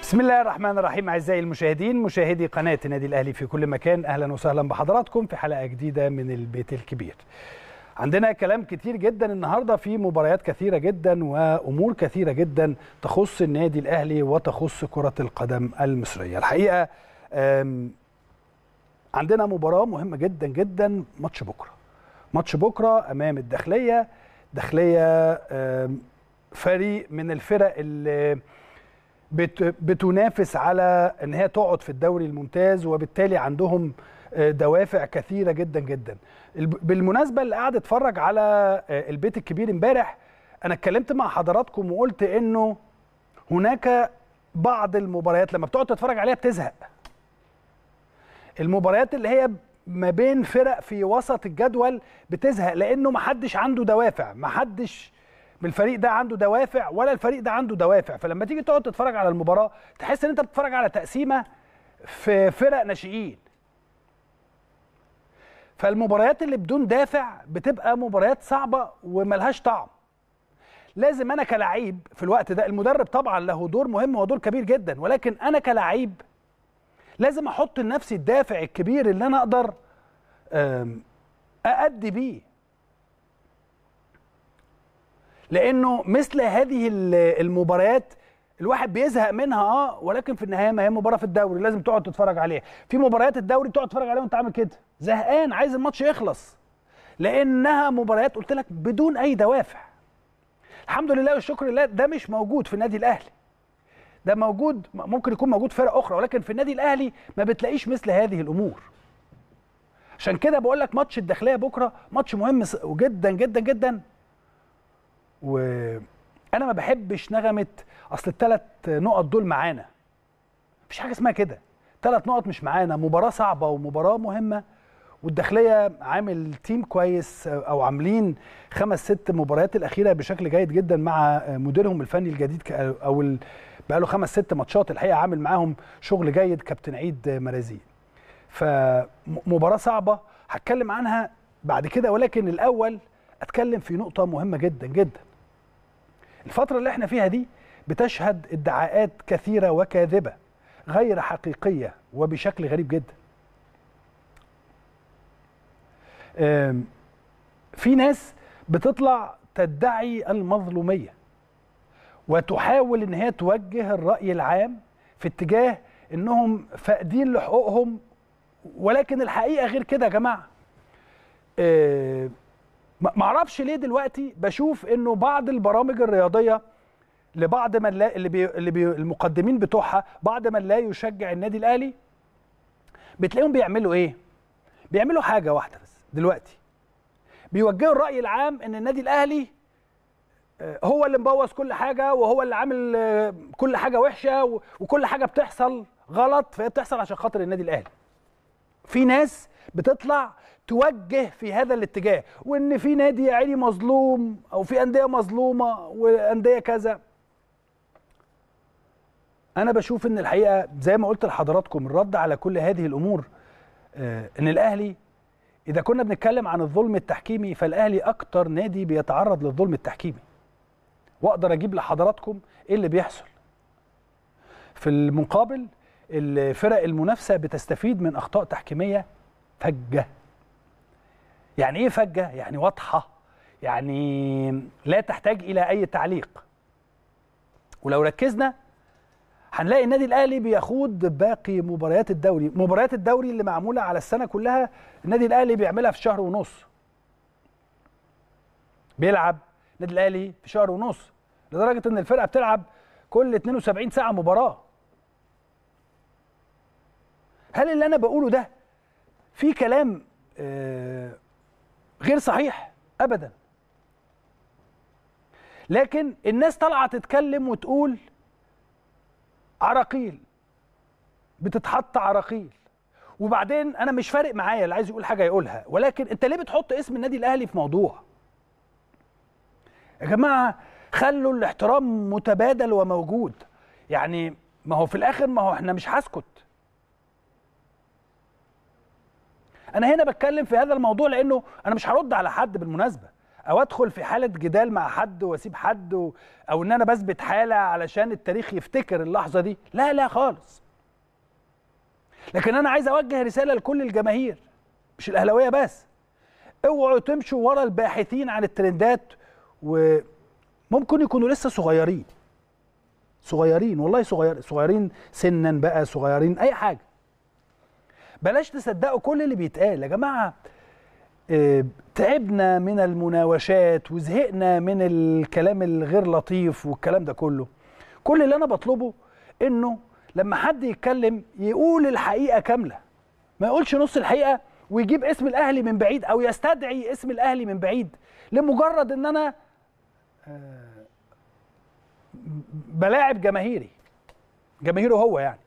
بسم الله الرحمن الرحيم اعزائي المشاهدين مشاهدي قناه النادي الاهلي في كل مكان اهلا وسهلا بحضراتكم في حلقه جديده من البيت الكبير. عندنا كلام كتير جدا النهارده في مباريات كثيره جدا وامور كثيره جدا تخص النادي الاهلي وتخص كره القدم المصريه. الحقيقه عندنا مباراه مهمه جدا جدا ماتش بكره. ماتش بكره امام الداخليه، داخليه فريق من الفرق اللي بتنافس على ان هي تقعد في الدوري الممتاز وبالتالي عندهم دوافع كثيره جدا جدا بالمناسبه اللي قاعد اتفرج على البيت الكبير امبارح انا اتكلمت مع حضراتكم وقلت انه هناك بعض المباريات لما بتقعد تتفرج عليها بتزهق المباريات اللي هي ما بين فرق في وسط الجدول بتزهق لانه محدش عنده دوافع محدش من الفريق ده عنده دوافع ولا الفريق ده عنده دوافع فلما تيجي تقعد تتفرج على المباراه تحس ان انت بتتفرج على تقسيمه في فرق ناشئين فالمباريات اللي بدون دافع بتبقى مباريات صعبه وملهاش طعم لازم انا كلاعب في الوقت ده المدرب طبعا له دور مهم ودور كبير جدا ولكن انا كلاعب لازم احط لنفسي الدافع الكبير اللي انا اقدر اادي بيه لانه مثل هذه المباريات الواحد بيزهق منها اه ولكن في النهايه ما هي مباراه في الدوري لازم تقعد تتفرج عليها في مباريات الدوري تقعد تتفرج عليها وانت عامل كده زهقان عايز الماتش يخلص لانها مباريات قلت لك بدون اي دوافع الحمد لله والشكر لله ده مش موجود في النادي الاهلي ده موجود ممكن يكون موجود فرق اخرى ولكن في النادي الاهلي ما بتلاقيش مثل هذه الامور عشان كده بقول لك ماتش الداخليه بكره ماتش مهم جدا جدا جدا وانا ما بحبش نغمه اصل الثلاث نقط دول معانا مفيش حاجه اسمها كده ثلاث نقط مش معانا مباراه صعبه ومباراه مهمه والداخليه عامل تيم كويس او عاملين خمس ست مباريات الاخيره بشكل جيد جدا مع مديرهم الفني الجديد او بقى له خمس ست ماتشات الحقيقه عامل معاهم شغل جيد كابتن عيد مرازي فمباراه صعبه هتكلم عنها بعد كده ولكن الاول اتكلم في نقطه مهمه جدا جدا الفتره اللي احنا فيها دي بتشهد ادعاءات كثيره وكاذبه غير حقيقيه وبشكل غريب جدا في ناس بتطلع تدعي المظلوميه وتحاول ان هي توجه الراي العام في اتجاه انهم فاقدين لحقوقهم ولكن الحقيقه غير كده يا جماعه ما اعرفش ليه دلوقتي بشوف انه بعض البرامج الرياضيه لبعض من لا اللي بي اللي بي المقدمين بتوعها بعض من لا يشجع النادي الاهلي بتلاقيهم بيعملوا ايه بيعملوا حاجه واحده بس دلوقتي بيوجهوا الراي العام ان النادي الاهلي هو اللي مبوظ كل حاجه وهو اللي عامل كل حاجه وحشه وكل حاجه بتحصل غلط فهي بتحصل عشان خاطر النادي الاهلي في ناس بتطلع توجه في هذا الاتجاه وان في نادي يا عيني مظلوم او في انديه مظلومه وانديه كذا انا بشوف ان الحقيقه زي ما قلت لحضراتكم الرد على كل هذه الامور آه ان الاهلي اذا كنا بنتكلم عن الظلم التحكيمي فالاهلي اكتر نادي بيتعرض للظلم التحكيمي واقدر اجيب لحضراتكم ايه اللي بيحصل في المقابل الفرق المنافسه بتستفيد من اخطاء تحكيميه فجه يعني ايه فجه يعني واضحه يعني لا تحتاج الى اي تعليق ولو ركزنا هنلاقي النادي الاهلي بيخوض باقي مباريات الدوري مباريات الدوري اللي معموله على السنه كلها النادي الاهلي بيعملها في شهر ونص بيلعب النادي الاهلي في شهر ونص لدرجه ان الفرقه بتلعب كل 72 ساعه مباراه هل اللي انا بقوله ده في كلام آه غير صحيح ابدا لكن الناس طالعه تتكلم وتقول عراقيل بتتحط عراقيل وبعدين انا مش فارق معايا اللي عايز يقول حاجه يقولها ولكن انت ليه بتحط اسم النادي الاهلي في موضوع يا جماعه خلوا الاحترام متبادل وموجود يعني ما هو في الاخر ما هو احنا مش هسكت انا هنا بتكلم في هذا الموضوع لانه انا مش هرد على حد بالمناسبه او ادخل في حاله جدال مع حد واسيب حد و... او ان انا بثبت حاله علشان التاريخ يفتكر اللحظه دي لا لا خالص لكن انا عايز اوجه رساله لكل الجماهير مش الاهلاويه بس اوعوا تمشوا ورا الباحثين عن الترندات وممكن يكونوا لسه صغيرين صغيرين والله صغير صغيرين سنا بقى صغيرين اي حاجه بلاش تصدقوا كل اللي بيتقال يا جماعه اه تعبنا من المناوشات وزهقنا من الكلام الغير لطيف والكلام ده كله كل اللي انا بطلبه انه لما حد يتكلم يقول الحقيقه كامله ما يقولش نص الحقيقه ويجيب اسم الاهلي من بعيد او يستدعي اسم الاهلي من بعيد لمجرد ان انا اه بلاعب جماهيري جماهيره هو يعني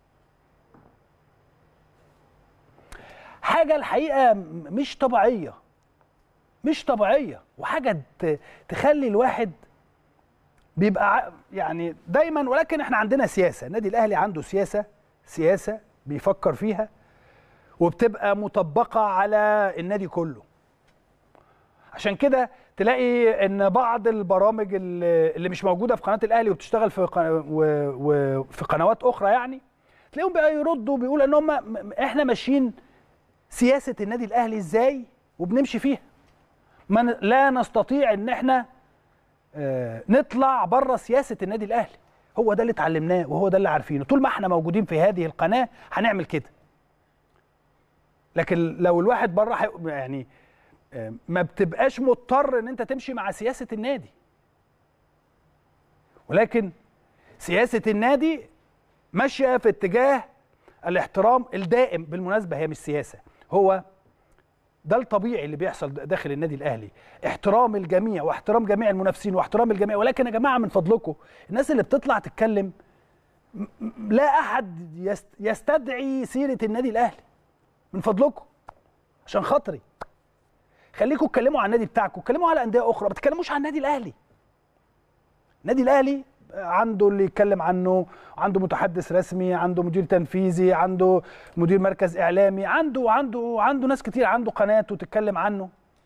حاجه الحقيقه مش طبيعيه مش طبيعيه وحاجه تخلي الواحد بيبقى يعني دايما ولكن احنا عندنا سياسه النادي الاهلي عنده سياسه سياسه بيفكر فيها وبتبقى مطبقه على النادي كله عشان كده تلاقي ان بعض البرامج اللي مش موجوده في قناه الاهلي وبتشتغل في وفي قنوات اخرى يعني تلاقيهم بقى يردوا بيقولوا ان هم احنا ماشيين سياسه النادي الاهلي ازاي وبنمشي فيها ما لا نستطيع ان احنا نطلع بره سياسه النادي الاهلي هو ده اللي اتعلمناه وهو ده اللي عارفينه طول ما احنا موجودين في هذه القناه هنعمل كده لكن لو الواحد بره يعني ما بتبقاش مضطر ان انت تمشي مع سياسه النادي ولكن سياسه النادي ماشيه في اتجاه الاحترام الدائم بالمناسبه هي مش سياسه هو ده الطبيعي اللي بيحصل داخل النادي الاهلي احترام الجميع واحترام جميع المنافسين واحترام الجميع ولكن يا جماعه من فضلكم الناس اللي بتطلع تتكلم لا احد يستدعي سيره النادي الاهلي من فضلكم عشان خاطري خليكم اتكلموا عن النادي بتاعكم اتكلموا على انديه اخرى ما تتكلموش عن النادي الاهلي النادي الاهلي عنده اللي يتكلم عنه عنده متحدث رسمي عنده مدير تنفيذي عنده مدير مركز اعلامي عنده عنده عنده ناس كتير عنده قناه وتتكلم عنه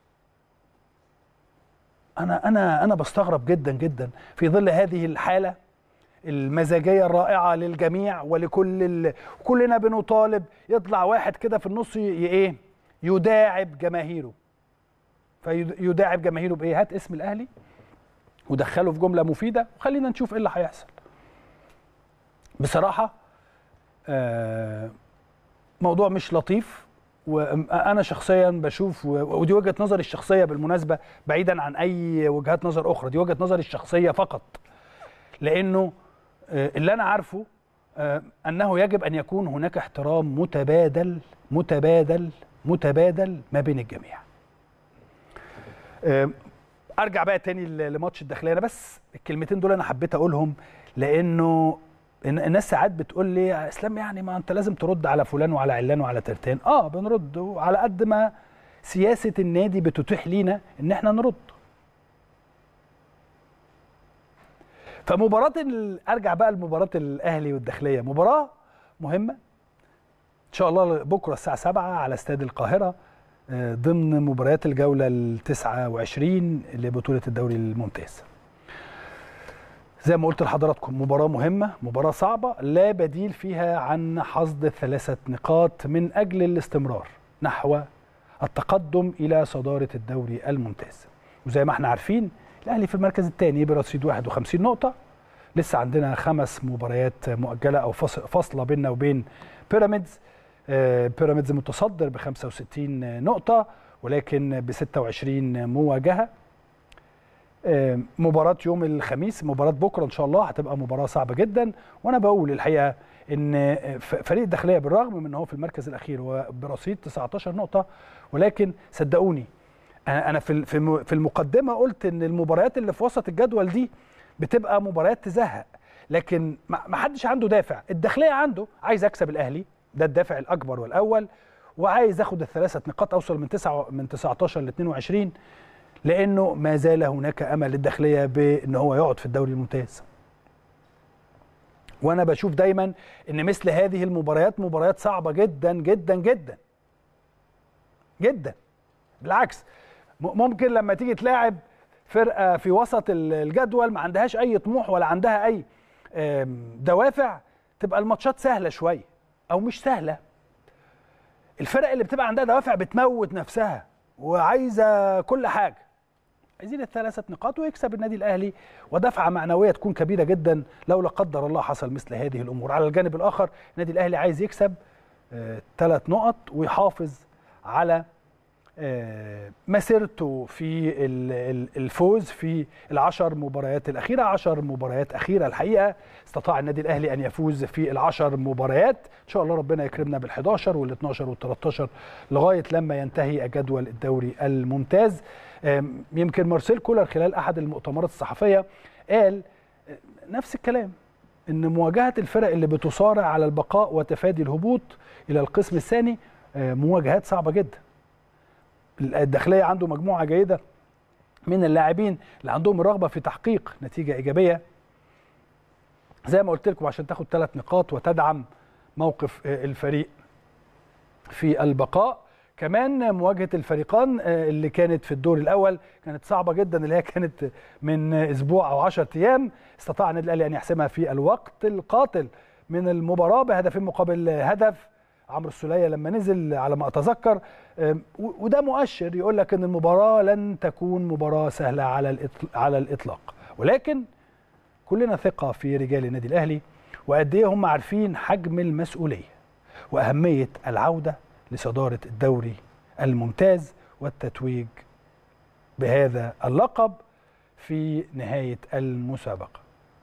انا انا انا بستغرب جدا جدا في ظل هذه الحاله المزاجيه الرائعه للجميع ولكل ال... كلنا بنطالب يطلع واحد كده في النص ي... ايه يداعب جماهيره فيداعب جماهيره بايه هات اسم الاهلي ودخله في جمله مفيده وخلينا نشوف ايه اللي هيحصل بصراحه آه موضوع مش لطيف وانا شخصيا بشوف ودي وجهه نظري الشخصيه بالمناسبه بعيدا عن اي وجهات نظر اخرى دي وجهه نظري الشخصيه فقط لانه اللي انا عارفه انه يجب ان يكون هناك احترام متبادل متبادل متبادل ما بين الجميع ارجع بقى تاني لماتش الداخليه انا بس الكلمتين دول انا حبيت اقولهم لانه الناس ساعات بتقول لي يا اسلام يعني ما انت لازم ترد على فلان وعلى علان وعلى ترتان اه بنرد على قد ما سياسه النادي بتتيح لينا ان احنا نرد فمباراه ارجع بقى لمباراه الاهلي والداخليه مباراه مهمه ان شاء الله بكره الساعه 7 على استاد القاهره ضمن مباريات الجوله ال 29 لبطوله الدوري الممتاز زي ما قلت لحضراتكم مباراة مهمة مباراة صعبة لا بديل فيها عن حصد ثلاثة نقاط من أجل الاستمرار نحو التقدم إلى صدارة الدوري الممتاز وزي ما احنا عارفين الأهلي في المركز الثاني برصيد 51 نقطة لسه عندنا خمس مباريات مؤجلة أو فاصلة بيننا وبين بيراميدز بيراميدز متصدر ب 65 نقطة ولكن ب 26 مواجهة مباراة يوم الخميس مباراة بكرة إن شاء الله هتبقى مباراة صعبة جدا وأنا بقول الحقيقة إن فريق الداخلية بالرغم من إن هو في المركز الأخير وبرصيد 19 نقطة ولكن صدقوني أنا في في المقدمة قلت إن المباريات اللي في وسط الجدول دي بتبقى مباريات تزهق لكن ما حدش عنده دافع الداخلية عنده عايز أكسب الأهلي ده الدافع الأكبر والأول وعايز اخد الثلاثة نقاط أوصل من 9 من 19 ل 22 لانه ما زال هناك امل للداخليه بان هو يقعد في الدوري الممتاز وانا بشوف دايما ان مثل هذه المباريات مباريات صعبه جدا جدا جدا جدا بالعكس ممكن لما تيجي تلاعب فرقه في وسط الجدول ما عندهاش اي طموح ولا عندها اي دوافع تبقى الماتشات سهله شويه او مش سهله الفرق اللي بتبقى عندها دوافع بتموت نفسها وعايزه كل حاجه عايزين الثلاثه نقاط ويكسب النادي الاهلي ودفعه معنويه تكون كبيره جدا لو لا قدر الله حصل مثل هذه الامور على الجانب الاخر النادي الاهلي عايز يكسب ثلاث نقط ويحافظ على مسيرته في الفوز في العشر مباريات الأخيرة عشر مباريات أخيرة الحقيقة استطاع النادي الأهلي أن يفوز في العشر مباريات إن شاء الله ربنا يكرمنا بال11 وال12 وال13 لغاية لما ينتهي جدول الدوري الممتاز يمكن مارسيل كولر خلال أحد المؤتمرات الصحفية قال نفس الكلام ان مواجهه الفرق اللي بتصارع على البقاء وتفادي الهبوط الى القسم الثاني مواجهات صعبه جدا الداخليه عنده مجموعه جيده من اللاعبين اللي عندهم رغبه في تحقيق نتيجه ايجابيه زي ما قلت لكم عشان تاخد ثلاث نقاط وتدعم موقف الفريق في البقاء كمان مواجهه الفريقان اللي كانت في الدور الاول كانت صعبه جدا اللي هي كانت من اسبوع او 10 ايام استطاع النادي الاهلي ان يحسمها في الوقت القاتل من المباراه بهدفين مقابل هدف عمرو السوليه لما نزل على ما اتذكر وده مؤشر يقول لك ان المباراه لن تكون مباراه سهله على على الاطلاق ولكن كلنا ثقه في رجال النادي الاهلي وقد ايه هم عارفين حجم المسؤوليه واهميه العوده لصداره الدوري الممتاز والتتويج بهذا اللقب في نهايه المسابقه.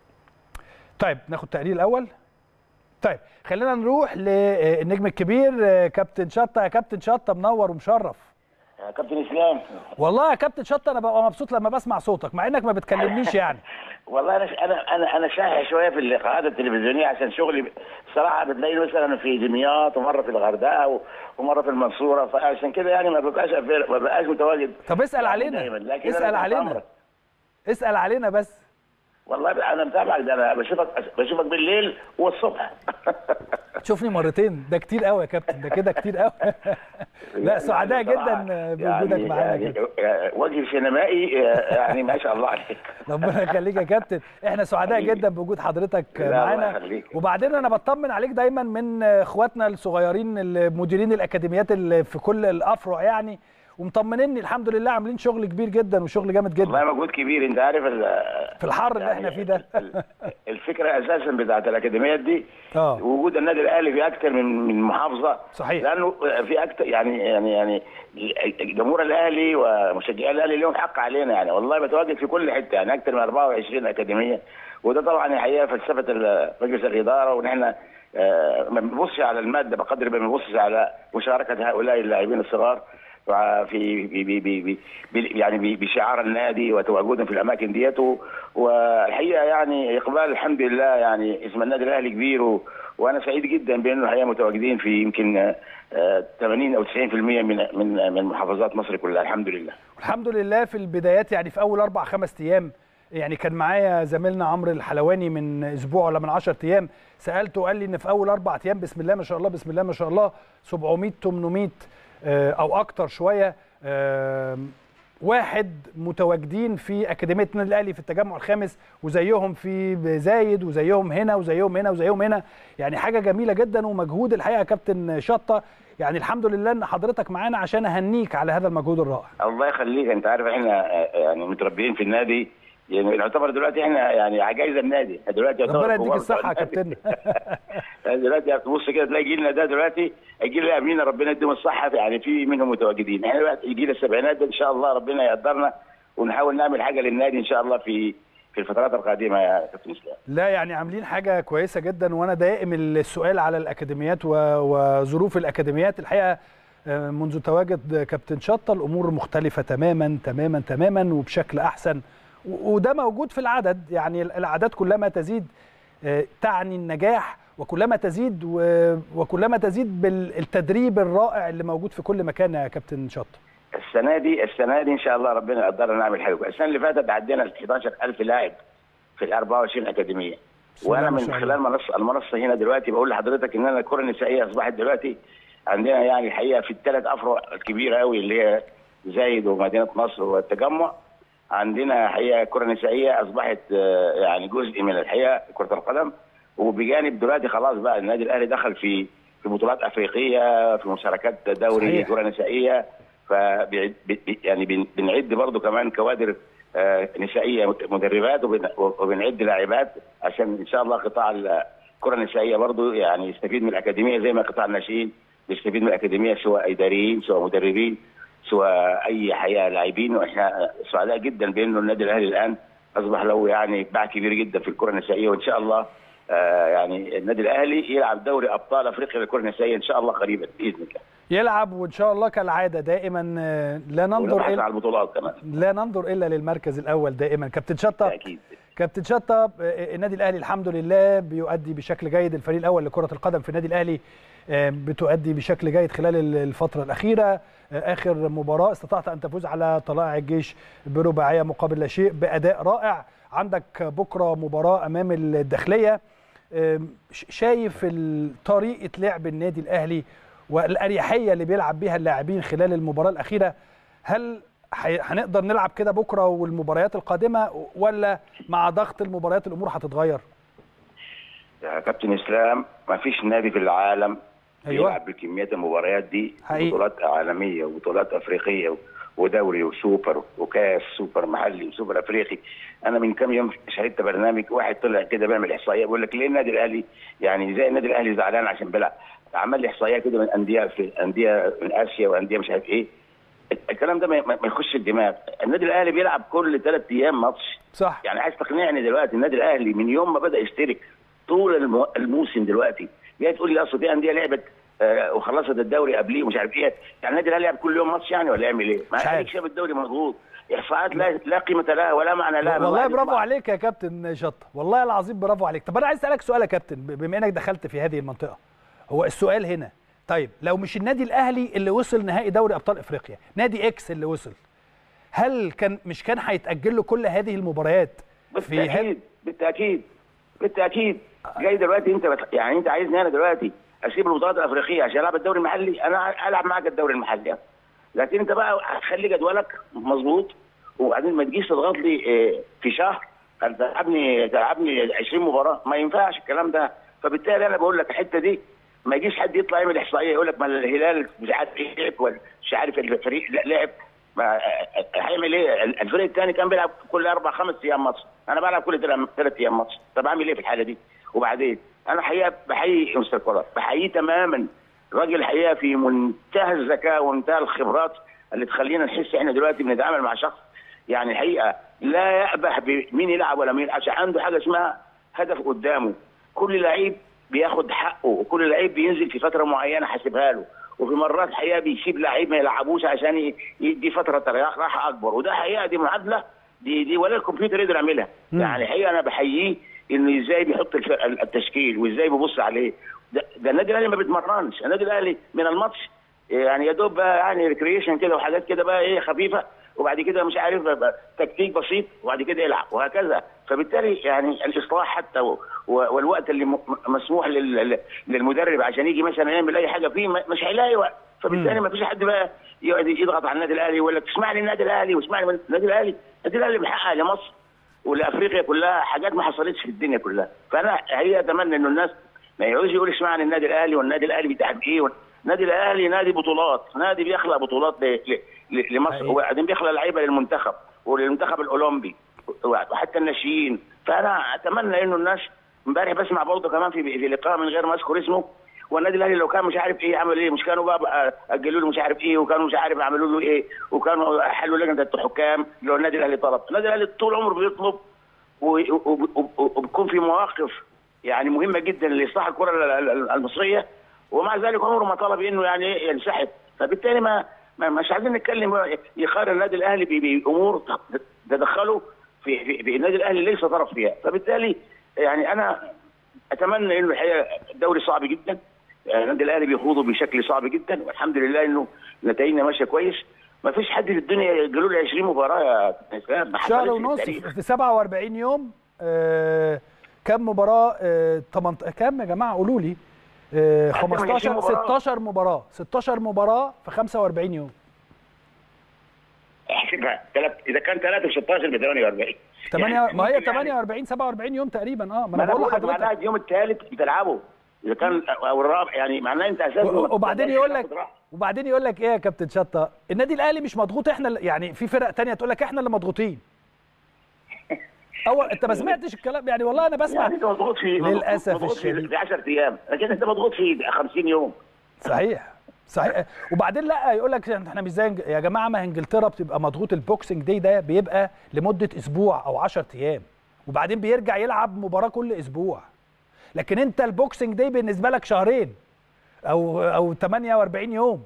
طيب ناخد تقرير الاول. طيب خلينا نروح للنجم الكبير كابتن شطه يا كابتن شطه منور ومشرف يا كابتن اسلام والله يا كابتن شطه انا ببقى مبسوط لما بسمع صوتك مع انك ما بتكلمنيش يعني والله انا انا انا انا شاهي شويه في اللقاءات التلفزيونيه عشان شغلي بصراحه بتلاقيني مثلا في دمياط ومره في الغردقه ومره في المنصوره فعشان كده يعني ما ببقاش ما ببقاش متواجد طب اسال علينا اسال علينا اسال علينا بس والله انا متابعك ده انا بشوفك بشوفك بالليل والصبح تشوفني مرتين ده كتير قوي يا كابتن ده كده كتير قوي لا سعداء جدا بوجودك يعني معانا يعني وجه سينمائي يعني ما شاء الله عليك ربنا يخليك يا كابتن احنا سعداء جدا بوجود حضرتك معانا وبعدين انا بطمن عليك دايما من اخواتنا الصغيرين المديرين الاكاديميات اللي في كل الافرع يعني ومطمنيني الحمد لله عاملين شغل كبير جدا وشغل جامد جدا والله مجهود كبير انت عارف في الحر اللي احنا فيه ده الفكره اساسا بتاعت الاكاديميات دي اه وجود النادي الاهلي في اكثر من من محافظه صحيح لانه في اكثر يعني يعني يعني جمهور الاهلي ومشجعي الاهلي لهم حق علينا يعني والله بتواجد في كل حته يعني اكثر من 24 اكاديميه وده طبعا الحقيقه فلسفه مجلس الاداره وان احنا ما بنبصش على الماده بقدر ما بنبصش على مشاركه هؤلاء اللاعبين الصغار في بي بي بي بي يعني بشعار النادي وتواجدهم في الاماكن ديت والحقيقه يعني اقبال الحمد لله يعني اسم النادي الاهلي كبير و وانا سعيد جدا بانه الحقيقه متواجدين في يمكن 80 او 90% من من من محافظات مصر كلها الحمد لله. الحمد لله في البدايات يعني في اول اربع خمس ايام يعني كان معايا زميلنا عمرو الحلواني من اسبوع ولا من 10 ايام سالته قال لي ان في اول اربع ايام بسم الله ما شاء الله بسم الله ما شاء الله 700 800 او اكتر شويه واحد متواجدين في اكاديميه النادي الاهلي في التجمع الخامس وزيهم في زايد وزيهم هنا وزيهم هنا وزيهم هنا يعني حاجه جميله جدا ومجهود الحقيقه يا كابتن شطه يعني الحمد لله ان حضرتك معانا عشان اهنيك على هذا المجهود الرائع الله يخليك انت عارف احنا يعني متربيين في النادي يعني يعتبر دلوقتي احنا يعني عجائز النادي دلوقتي ربنا يديك الصحه يا كابتن دلوقتي تبص كده تلاقي جيلنا ده دلوقتي الجيل اللي قبلنا ربنا يديهم الصحه يعني في منهم متواجدين احنا دلوقتي جيل السبعينات ده ان شاء الله ربنا يقدرنا ونحاول نعمل حاجه للنادي ان شاء الله في في الفترات القادمه يا كابتن اسلام لا يعني عاملين حاجه كويسه جدا وانا دائم السؤال على الاكاديميات وظروف الاكاديميات الحقيقه منذ تواجد كابتن شطه الامور مختلفه تماما تماما تماما وبشكل احسن وده موجود في العدد يعني الاعداد كلما تزيد تعني النجاح وكلما تزيد وكلما تزيد بالتدريب الرائع اللي موجود في كل مكان يا كابتن شطه السنه دي السنه دي ان شاء الله ربنا يقدرنا نعمل حاجه السنه اللي فاتت عدينا ال 11000 لاعب في ال 24 اكاديميه وانا من خلال منصه المنصه هنا دلوقتي بقول لحضرتك ان انا الكره النسائيه اصبحت دلوقتي عندنا يعني الحقيقه في الثلاث افرع الكبيره قوي اللي هي زايد ومدينه نصر والتجمع عندنا حقيقه الكره النسائيه اصبحت آه، يعني جزء من الحقيقه كره القدم وبجانب دلوقتي خلاص بقى النادي الاهلي دخل في في بطولات افريقيه في مشاركات دوري صحيح. كره نسائيه ف يعني بن- بنعد برضو كمان كوادر آه، نسائيه مت- مدربات وبن- وبنعد لاعبات عشان ان شاء الله قطاع الكره النسائيه برضو يعني يستفيد من الاكاديميه زي ما قطاع الناشئين بيستفيد من الاكاديميه سواء اداريين سواء مدربين سواء اي حقيقه لاعبين واحنا سعداء جدا بانه النادي الاهلي الان اصبح له يعني باع كبير جدا في الكره النسائيه وان شاء الله آه يعني النادي الاهلي يلعب دوري ابطال افريقيا للكره النسائيه ان شاء الله قريبا باذن الله يلعب وان شاء الله كالعاده دائما آه، لا ننظر ونبحث إلا على البطولات كمان لا ننظر الا للمركز الاول دائما كابتن شطه اكيد كابتن شطه آه، النادي الاهلي الحمد لله بيؤدي بشكل جيد الفريق الاول لكره القدم في النادي الاهلي آه، بتؤدي بشكل جيد خلال ال- الفتره الاخيره آه، اخر مباراه استطعت ان تفوز على طلائع الجيش برباعيه مقابل لا شيء باداء رائع عندك بكره مباراه امام الداخليه آم، ش- شايف ال- طريقه لعب النادي الاهلي والاريحيه اللي بيلعب بيها اللاعبين خلال المباراه الاخيره هل حي- هنقدر نلعب كده بكره والمباريات القادمه ولا مع ضغط المباريات الامور هتتغير يا كابتن اسلام ما فيش نادي في العالم أيوة. يلعب بكميات المباريات دي حقيقي. بطولات عالميه وبطولات افريقيه و- ودوري وسوبر وكاس سوبر محلي وسوبر افريقي انا من كام يوم شاهدت برنامج واحد طلع كده بيعمل احصائيه بيقول لك ليه النادي الاهلي يعني زي النادي الاهلي زعلان عشان بيلعب عمل لي احصائيه كده من انديه في انديه من اسيا وانديه مش عارف ايه الكلام ده ما ما- ما يخش الدماغ النادي الاهلي بيلعب كل ثلاث ايام ماتش صح يعني عايز تقنعني دلوقتي النادي الاهلي من يوم ما بدا يشترك طول الم- الموسم دلوقتي جاي تقول لي اصل في انديه لعبت آه، وخلصت الدوري قبليه ومش عارف ايه يعني النادي الاهلي يلعب كل يوم ماتش يعني ولا يعمل ايه؟ ما مش عارف. عليك شايف الدوري مضغوط احصاءات لا لا قيمه لها ولا معنى لها من والله واحد برافو يطلع. عليك يا كابتن شطه والله العظيم برافو عليك طب انا عايز اسالك سؤال يا كابتن ب- بما انك دخلت في هذه المنطقه هو السؤال هنا طيب لو مش النادي الاهلي اللي وصل نهائي دوري ابطال افريقيا نادي اكس اللي وصل هل كان مش كان هيتاجل له كل هذه المباريات في هذا بالتاكيد بالتاكيد بالتاكيد جاي دلوقتي انت بت... يعني انت عايزني انا دلوقتي اسيب البطولات الافريقيه عشان العب الدوري المحلي انا العب معاك الدوري المحلي لكن انت بقى هتخلي جدولك مظبوط وبعدين ما تجيش تضغط لي اه، في شهر تلعبني تلعبني 20 مباراه ما ينفعش الكلام ده فبالتالي انا بقول لك الحته دي ما يجيش حد يطلع يعمل احصائيه يقول لك ما الهلال مش عارف ايه لعب ولا مش عارف الفريق لا لعب ما هيعمل ايه؟ الفريق الثاني كان بيلعب كل اربع خمس ايام ماتش، انا بلعب كل ثلاث ايام ماتش، طب اعمل ايه في الحاله دي؟ وبعدين انا حقيقه بحيي مستر كولر، بحييه تماما راجل الحقيقه في منتهى الذكاء ومنتهى الخبرات اللي تخلينا نحس احنا دلوقتي بنتعامل مع شخص يعني الحقيقه لا يأبه بمين يلعب ولا مين عشان عنده حاجه اسمها هدف قدامه، كل لعيب بياخد حقه وكل لعيب بينزل في فتره معينه حاسبها له وفي مرات الحقيقه بيسيب لعيب ما يلعبوش عشان ي- يدي فتره راحه اكبر وده حقيقه دي معادله دي دي ولا الكمبيوتر يقدر يعملها مم. يعني الحقيقه انا بحييه انه ازاي بيحط الف- التشكيل وازاي بيبص عليه ده, ده النادي الاهلي ما بيتمرنش النادي الاهلي من الماتش يعني يا دوب بقى يعني ريكريشن كده وحاجات كده بقى ايه خفيفه وبعد كده مش عارف بقى تكتيك بسيط وبعد كده يلعب وهكذا فبالتالي يعني الاصلاح حتى و- و- والوقت اللي م- مسموح لل- لل- للمدرب عشان يجي مثلا يعمل اي حاجه فيه ما- مش هيلاقي وقت فبالتالي ما فيش حد بقى يقعد يضغط على النادي الاهلي ويقول لك اسمعني النادي الاهلي واسمعني من النادي الاهلي النادي الاهلي بيحقق لمصر ولافريقيا كلها حاجات ما حصلتش في الدنيا كلها فانا هي اتمنى انه الناس ما يعوز يقول اسمعني النادي الاهلي والنادي الاهلي بيتعب ايه النادي الاهلي نادي بطولات نادي بيخلق بطولات ل- ل- ل- لمصر حقيقي. وبعدين بيخلق لعيبه للمنتخب وللمنتخب الاولمبي وحتى الناشئين فانا اتمنى انه الناس امبارح بسمع برضه كمان في في لقاء من غير ما اذكر اسمه والنادي الاهلي لو كان مش عارف ايه عمل ايه مش كانوا بقى, بقى اجلوا له مش عارف ايه وكانوا مش عارف عملوا له ايه وكانوا حلوا لجنه الحكام اللي هو النادي الاهلي طلب النادي الاهلي طول عمره بيطلب و- و- و- وبيكون في مواقف يعني مهمه جدا لاصلاح الكره ال- ال- المصريه ومع ذلك عمره ما طلب انه يعني إيه ينسحب فبالتالي ما ما- مش عايزين نتكلم يقارن النادي الاهلي ب- بامور تدخله في, في, في النادي الاهلي ليس طرف فيها فبالتالي يعني انا اتمنى انه الحقيقه الدوري صعب جدا يعني النادي الاهلي بيخوضه بشكل صعب جدا والحمد لله انه نتائجنا ماشيه كويس ما فيش حد في الدنيا قالوا لي 20 مباراه يا اسلام ما شهر حصلتش في ونص التاريخ. في 47 يوم آه كم مباراه آه 18 كم يا جماعه قولوا لي آه 15 مباراة. 16 مباراه 16 مباراه في 45 يوم احسبها تلات اذا كان 3 في 16 ب 48 8 يعني ما هي ممكن يعني- 48 47 يوم تقريبا اه ما ما انا انا بقول بقول لك معناها لحضرتك اليوم الثالث بتلعبه اذا كان او الرابع يعني معناه انت اساسا و- وبعدين ما يقول لك تاخد راحة. وبعدين يقول لك ايه يا كابتن شطه النادي الاهلي مش مضغوط احنا اللي- يعني في فرق تانية تقول لك احنا اللي مضغوطين اول انت ما سمعتش الكلام يعني والله انا بسمع يعني انت مضغوط في للأسف مضغوط في الشديد. في 10 ايام لكن انت مضغوط في 50 يوم صحيح صحيح وبعدين لا يقول لك احنا مش زي إنج- يا جماعه ما انجلترا بتبقى مضغوط البوكسنج دي ده بيبقى لمده اسبوع او 10 ايام وبعدين بيرجع يلعب مباراه كل اسبوع لكن انت البوكسنج دي بالنسبه لك شهرين او او 48 يوم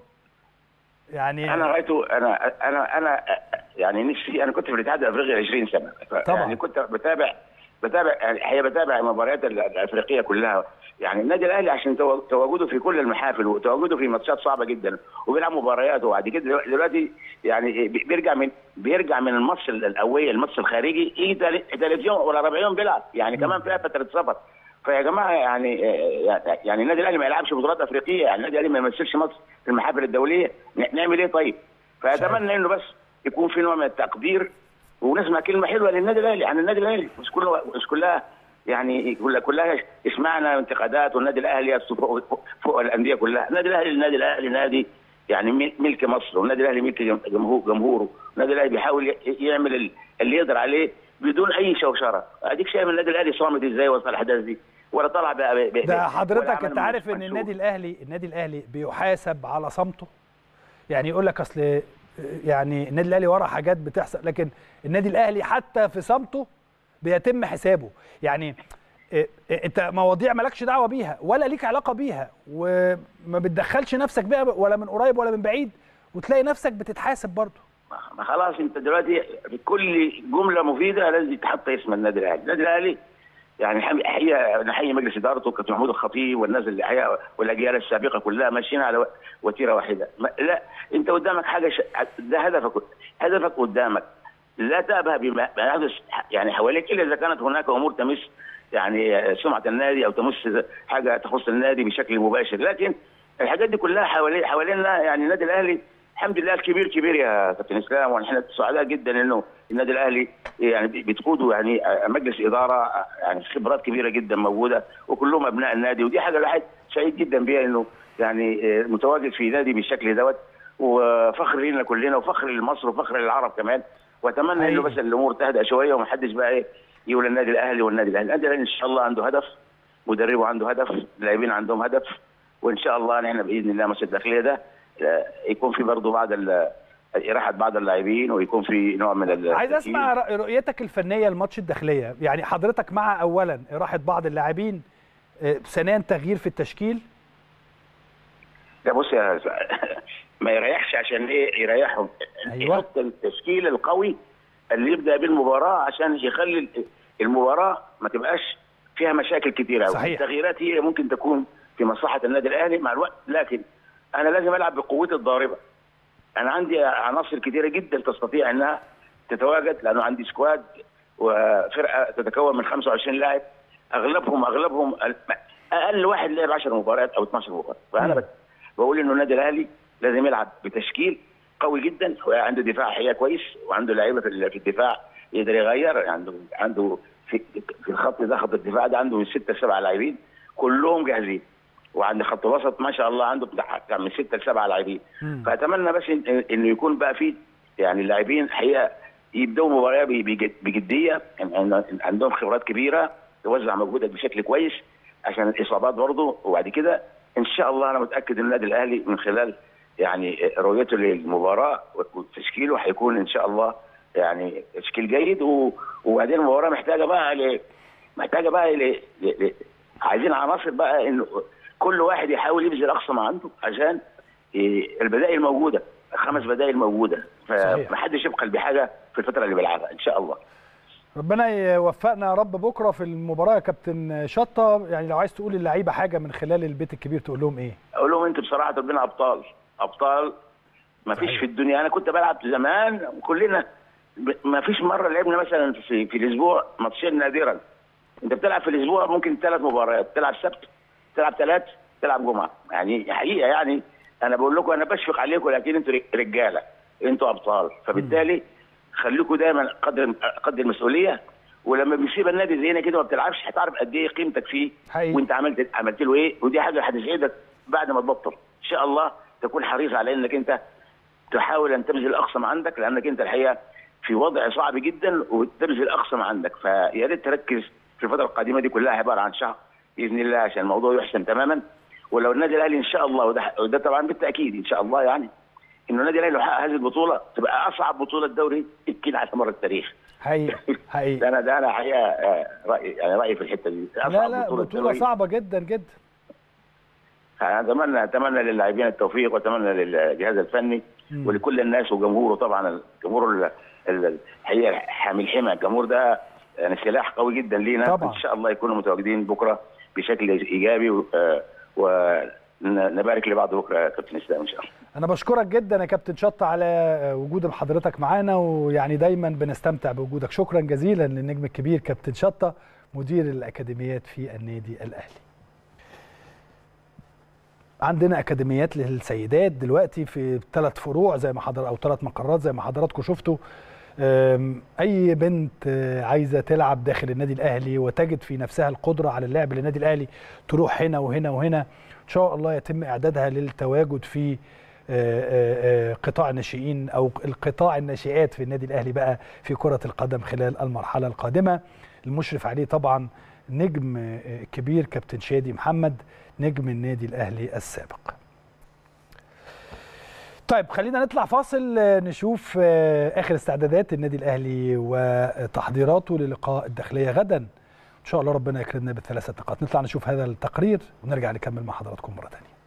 يعني انا رايته انا انا انا يعني نفسي انا كنت في الاتحاد الافريقي 20 سنه ف- طبعا. يعني كنت بتابع بتابع يعني هي بتابع المباريات ال- الافريقيه كلها يعني النادي الاهلي عشان تو- تواجده في كل المحافل وتواجده في ماتشات صعبه جدا وبيلعب مباريات وبعد كده دلوقتي- دلوقتي يعني بي- بيرجع من بيرجع من الماتش ال- الاولي الماتش الخارجي يجي تل- ثالث يوم ولا رابع يوم بيلعب يعني كمان فيها فتره سفر فيا جماعه يعني يعني النادي الاهلي ما يلعبش بطولات افريقيه يعني النادي الاهلي ما يمثلش مصر في المحافل الدوليه ن- نعمل ايه طيب؟ فاتمنى انه بس يكون في نوع من التقدير ونسمع كلمه حلوه للنادي الاهلي عن النادي الاهلي مش كلها مش كلها يعني كلها كلها اسمعنا انتقادات والنادي الاهلي فوق, فوق, فوق الانديه كلها النادي الاهلي النادي الاهلي نادي يعني مل- ملك مصر والنادي الاهلي ملك جم- جمهور جمهوره النادي الاهلي بيحاول ي- يعمل ال- اللي يقدر عليه بدون اي شوشره اديك شايف النادي الاهلي صامد ازاي وصل الاحداث دي ولا طلع بقى ب- ب- ده ولا حضرتك عمل انت عارف ان منشور. النادي الاهلي النادي الاهلي بيحاسب على صمته يعني يقول لك اصل يعني النادي الاهلي ورا حاجات بتحصل لكن النادي الاهلي حتى في صمته بيتم حسابه يعني إيه، إيه، انت مواضيع مالكش دعوه بيها ولا ليك علاقه بيها وما بتدخلش نفسك بيها ولا من قريب ولا من بعيد وتلاقي نفسك بتتحاسب برضه ما خلاص انت دلوقتي في كل جمله مفيده لازم يتحط اسم النادي الاهلي، النادي الاهلي يعني نحيي- حقيقه نحيي مجلس ادارته كابتن محمود الخطيب والناس اللي حقيقة والاجيال السابقه كلها ماشيين على و- وتيره واحده، ما- لا انت قدامك حاجه ش... ده هدفك هدفك قدامك لا تأبه بما بما يحدث يعني حواليك الا اذا كانت هناك امور تمس يعني سمعه النادي او تمس حاجه تخص النادي بشكل مباشر، لكن الحاجات دي كلها حوالي حوالينا يعني النادي الاهلي الحمد لله الكبير كبير يا كابتن اسلام ونحن سعداء جدا انه النادي الاهلي يعني بتقوده يعني مجلس اداره يعني خبرات كبيره جدا موجوده وكلهم ابناء النادي ودي حاجه الواحد سعيد جدا بيها انه يعني متواجد في نادي بالشكل دوت وفخر لنا كلنا وفخر لمصر وفخر للعرب كمان واتمنى انه حقيقي. بس الامور تهدأ شويه ومحدش بقى ايه يقول النادي الاهلي والنادي الاهلي، النادي الاهلي ان شاء الله عنده هدف مدربه عنده هدف، اللاعبين عندهم هدف وان شاء الله نحن باذن الله ماتش الداخليه ده آه، يكون في برضه بعض ال- راحه بعض اللاعبين ويكون في نوع من ال- عايز اسمع رأ- رؤيتك الفنيه لماتش الداخليه يعني حضرتك مع اولا راحه بعض اللاعبين آه، ثانيا تغيير في التشكيل يا بص يا ما يريحش عشان ايه يريحهم أيوة. يحط التشكيل القوي اللي يبدا بالمباراه عشان يخلي المباراه ما تبقاش فيها مشاكل كتيره أوي. صحيح. التغييرات هي ممكن تكون في مصلحه النادي الاهلي مع الوقت لكن انا لازم العب بقوتي الضاربه انا عندي عناصر كتيره جدا تستطيع انها تتواجد لانه عندي سكواد وفرقه تتكون من 25 لاعب اغلبهم اغلبهم اقل واحد لعب 10 مباريات او 12 مباراه فانا مم. بس بقول انه النادي الاهلي لازم يلعب بتشكيل قوي جدا وعنده دفاع حقيقه كويس وعنده لعيبه في ال- في الدفاع يقدر يغير عنده عنده في في الخط ده خط الدفاع ده عنده من ستة لسبعة لاعبين كلهم جاهزين وعند خط الوسط ما شاء الله عنده بتاع بتاع من ستة لسبعة لاعبين مم. فاتمنى بس إن- انه يكون بقى في يعني اللاعبين حقيقه يبداوا مباراه ب- بجد- بجديه يعني عندهم خبرات كبيره توزع مجهودك بشكل كويس عشان الاصابات برضه وبعد كده ان شاء الله انا متاكد ان النادي الاهلي من خلال يعني رؤيته للمباراه وتشكيله هيكون ان شاء الله يعني تشكيل جيد و- وبعدين المباراه محتاجه بقى ل... محتاجه بقى ل... ل... ل... عايزين عناصر بقى انه كل واحد يحاول يبذل اقصى ما عنده عشان إيه، البدائل موجوده خمس بدائل موجوده صحيح. فمحدش يبخل بحاجه في الفتره اللي بيلعبها ان شاء الله ربنا يوفقنا يا رب بكره في المباراه يا كابتن شطه يعني لو عايز تقول للعيبه حاجه من خلال البيت الكبير تقول لهم ايه اقول لهم انتوا بصراحه ربنا ابطال ابطال ما فيش صحيح. في الدنيا انا كنت بلعب زمان وكلنا ما فيش مره لعبنا مثلا في, في الاسبوع ماتشين نادرا انت بتلعب في الاسبوع ممكن ثلاث مباريات تلعب سبت تلعب ثلاث تلعب جمعه يعني حقيقه يعني انا بقول لكم انا بشفق عليكم لكن انتوا رجاله انتوا ابطال فبالتالي خليكم دايما قدر قدر المسؤوليه ولما بيسيب النادي زينا كده وما بتلعبش هتعرف قد ايه قيمتك فيه حقيقي. وانت عملت عملت له ايه ودي حاجه هتسعدك بعد ما تبطل ان شاء الله تكون حريص على انك انت تحاول ان تبذل اقصى ما عندك لانك انت الحقيقه في وضع صعب جدا وتبذل اقصى ما عندك فيا ريت تركز في الفتره القادمه دي كلها عباره عن شهر باذن الله عشان الموضوع يحسن تماما ولو النادي الاهلي ان شاء الله وده, وده طبعا بالتاكيد ان شاء الله يعني انه النادي الاهلي لو حقق هذه البطوله تبقى اصعب بطوله دوري يمكن على مر التاريخ حقيقي حقيقي ده انا ده انا حقيقه آه، رايي يعني رايي في الحته دي لا أصعب لا بطولة دوري. صعبة جدا جدا انا اتمنى اتمنى للاعبين التوفيق واتمنى للجهاز الفني مم. ولكل الناس وجمهوره طبعا الجمهور ال- ال- الحقيقه حامل حمى الجمهور ده يعني سلاح قوي جدا لينا طبعا. ان شاء الله يكونوا متواجدين بكره بشكل ايجابي و- آه، ونبارك لبعض بكره يا كابتن اسلام ان شاء الله انا بشكرك جدا يا كابتن شطة على وجود حضرتك معانا ويعني دايما بنستمتع بوجودك شكرا جزيلا للنجم الكبير كابتن شطة مدير الاكاديميات في النادي الاهلي عندنا اكاديميات للسيدات دلوقتي في ثلاث فروع زي ما حضر او ثلاث مقرات زي ما حضراتكم شفتوا أم، اي بنت آه، عايزه تلعب داخل النادي الاهلي وتجد في نفسها القدره على اللعب للنادي الاهلي تروح هنا وهنا وهنا ان شاء الله يتم اعدادها للتواجد في آه، آه، آه، قطاع الناشئين او القطاع الناشئات في النادي الاهلي بقى في كره القدم خلال المرحله القادمه المشرف عليه طبعا نجم آه، كبير كابتن شادي محمد نجم النادي الاهلي السابق طيب خلينا نطلع فاصل آه، نشوف آه، اخر استعدادات النادي الاهلي وتحضيراته للقاء الداخليه غدا ان شاء الله ربنا يكرمنا بالثلاثه نقاط نطلع نشوف هذا التقرير ونرجع نكمل مع حضراتكم مره ثانيه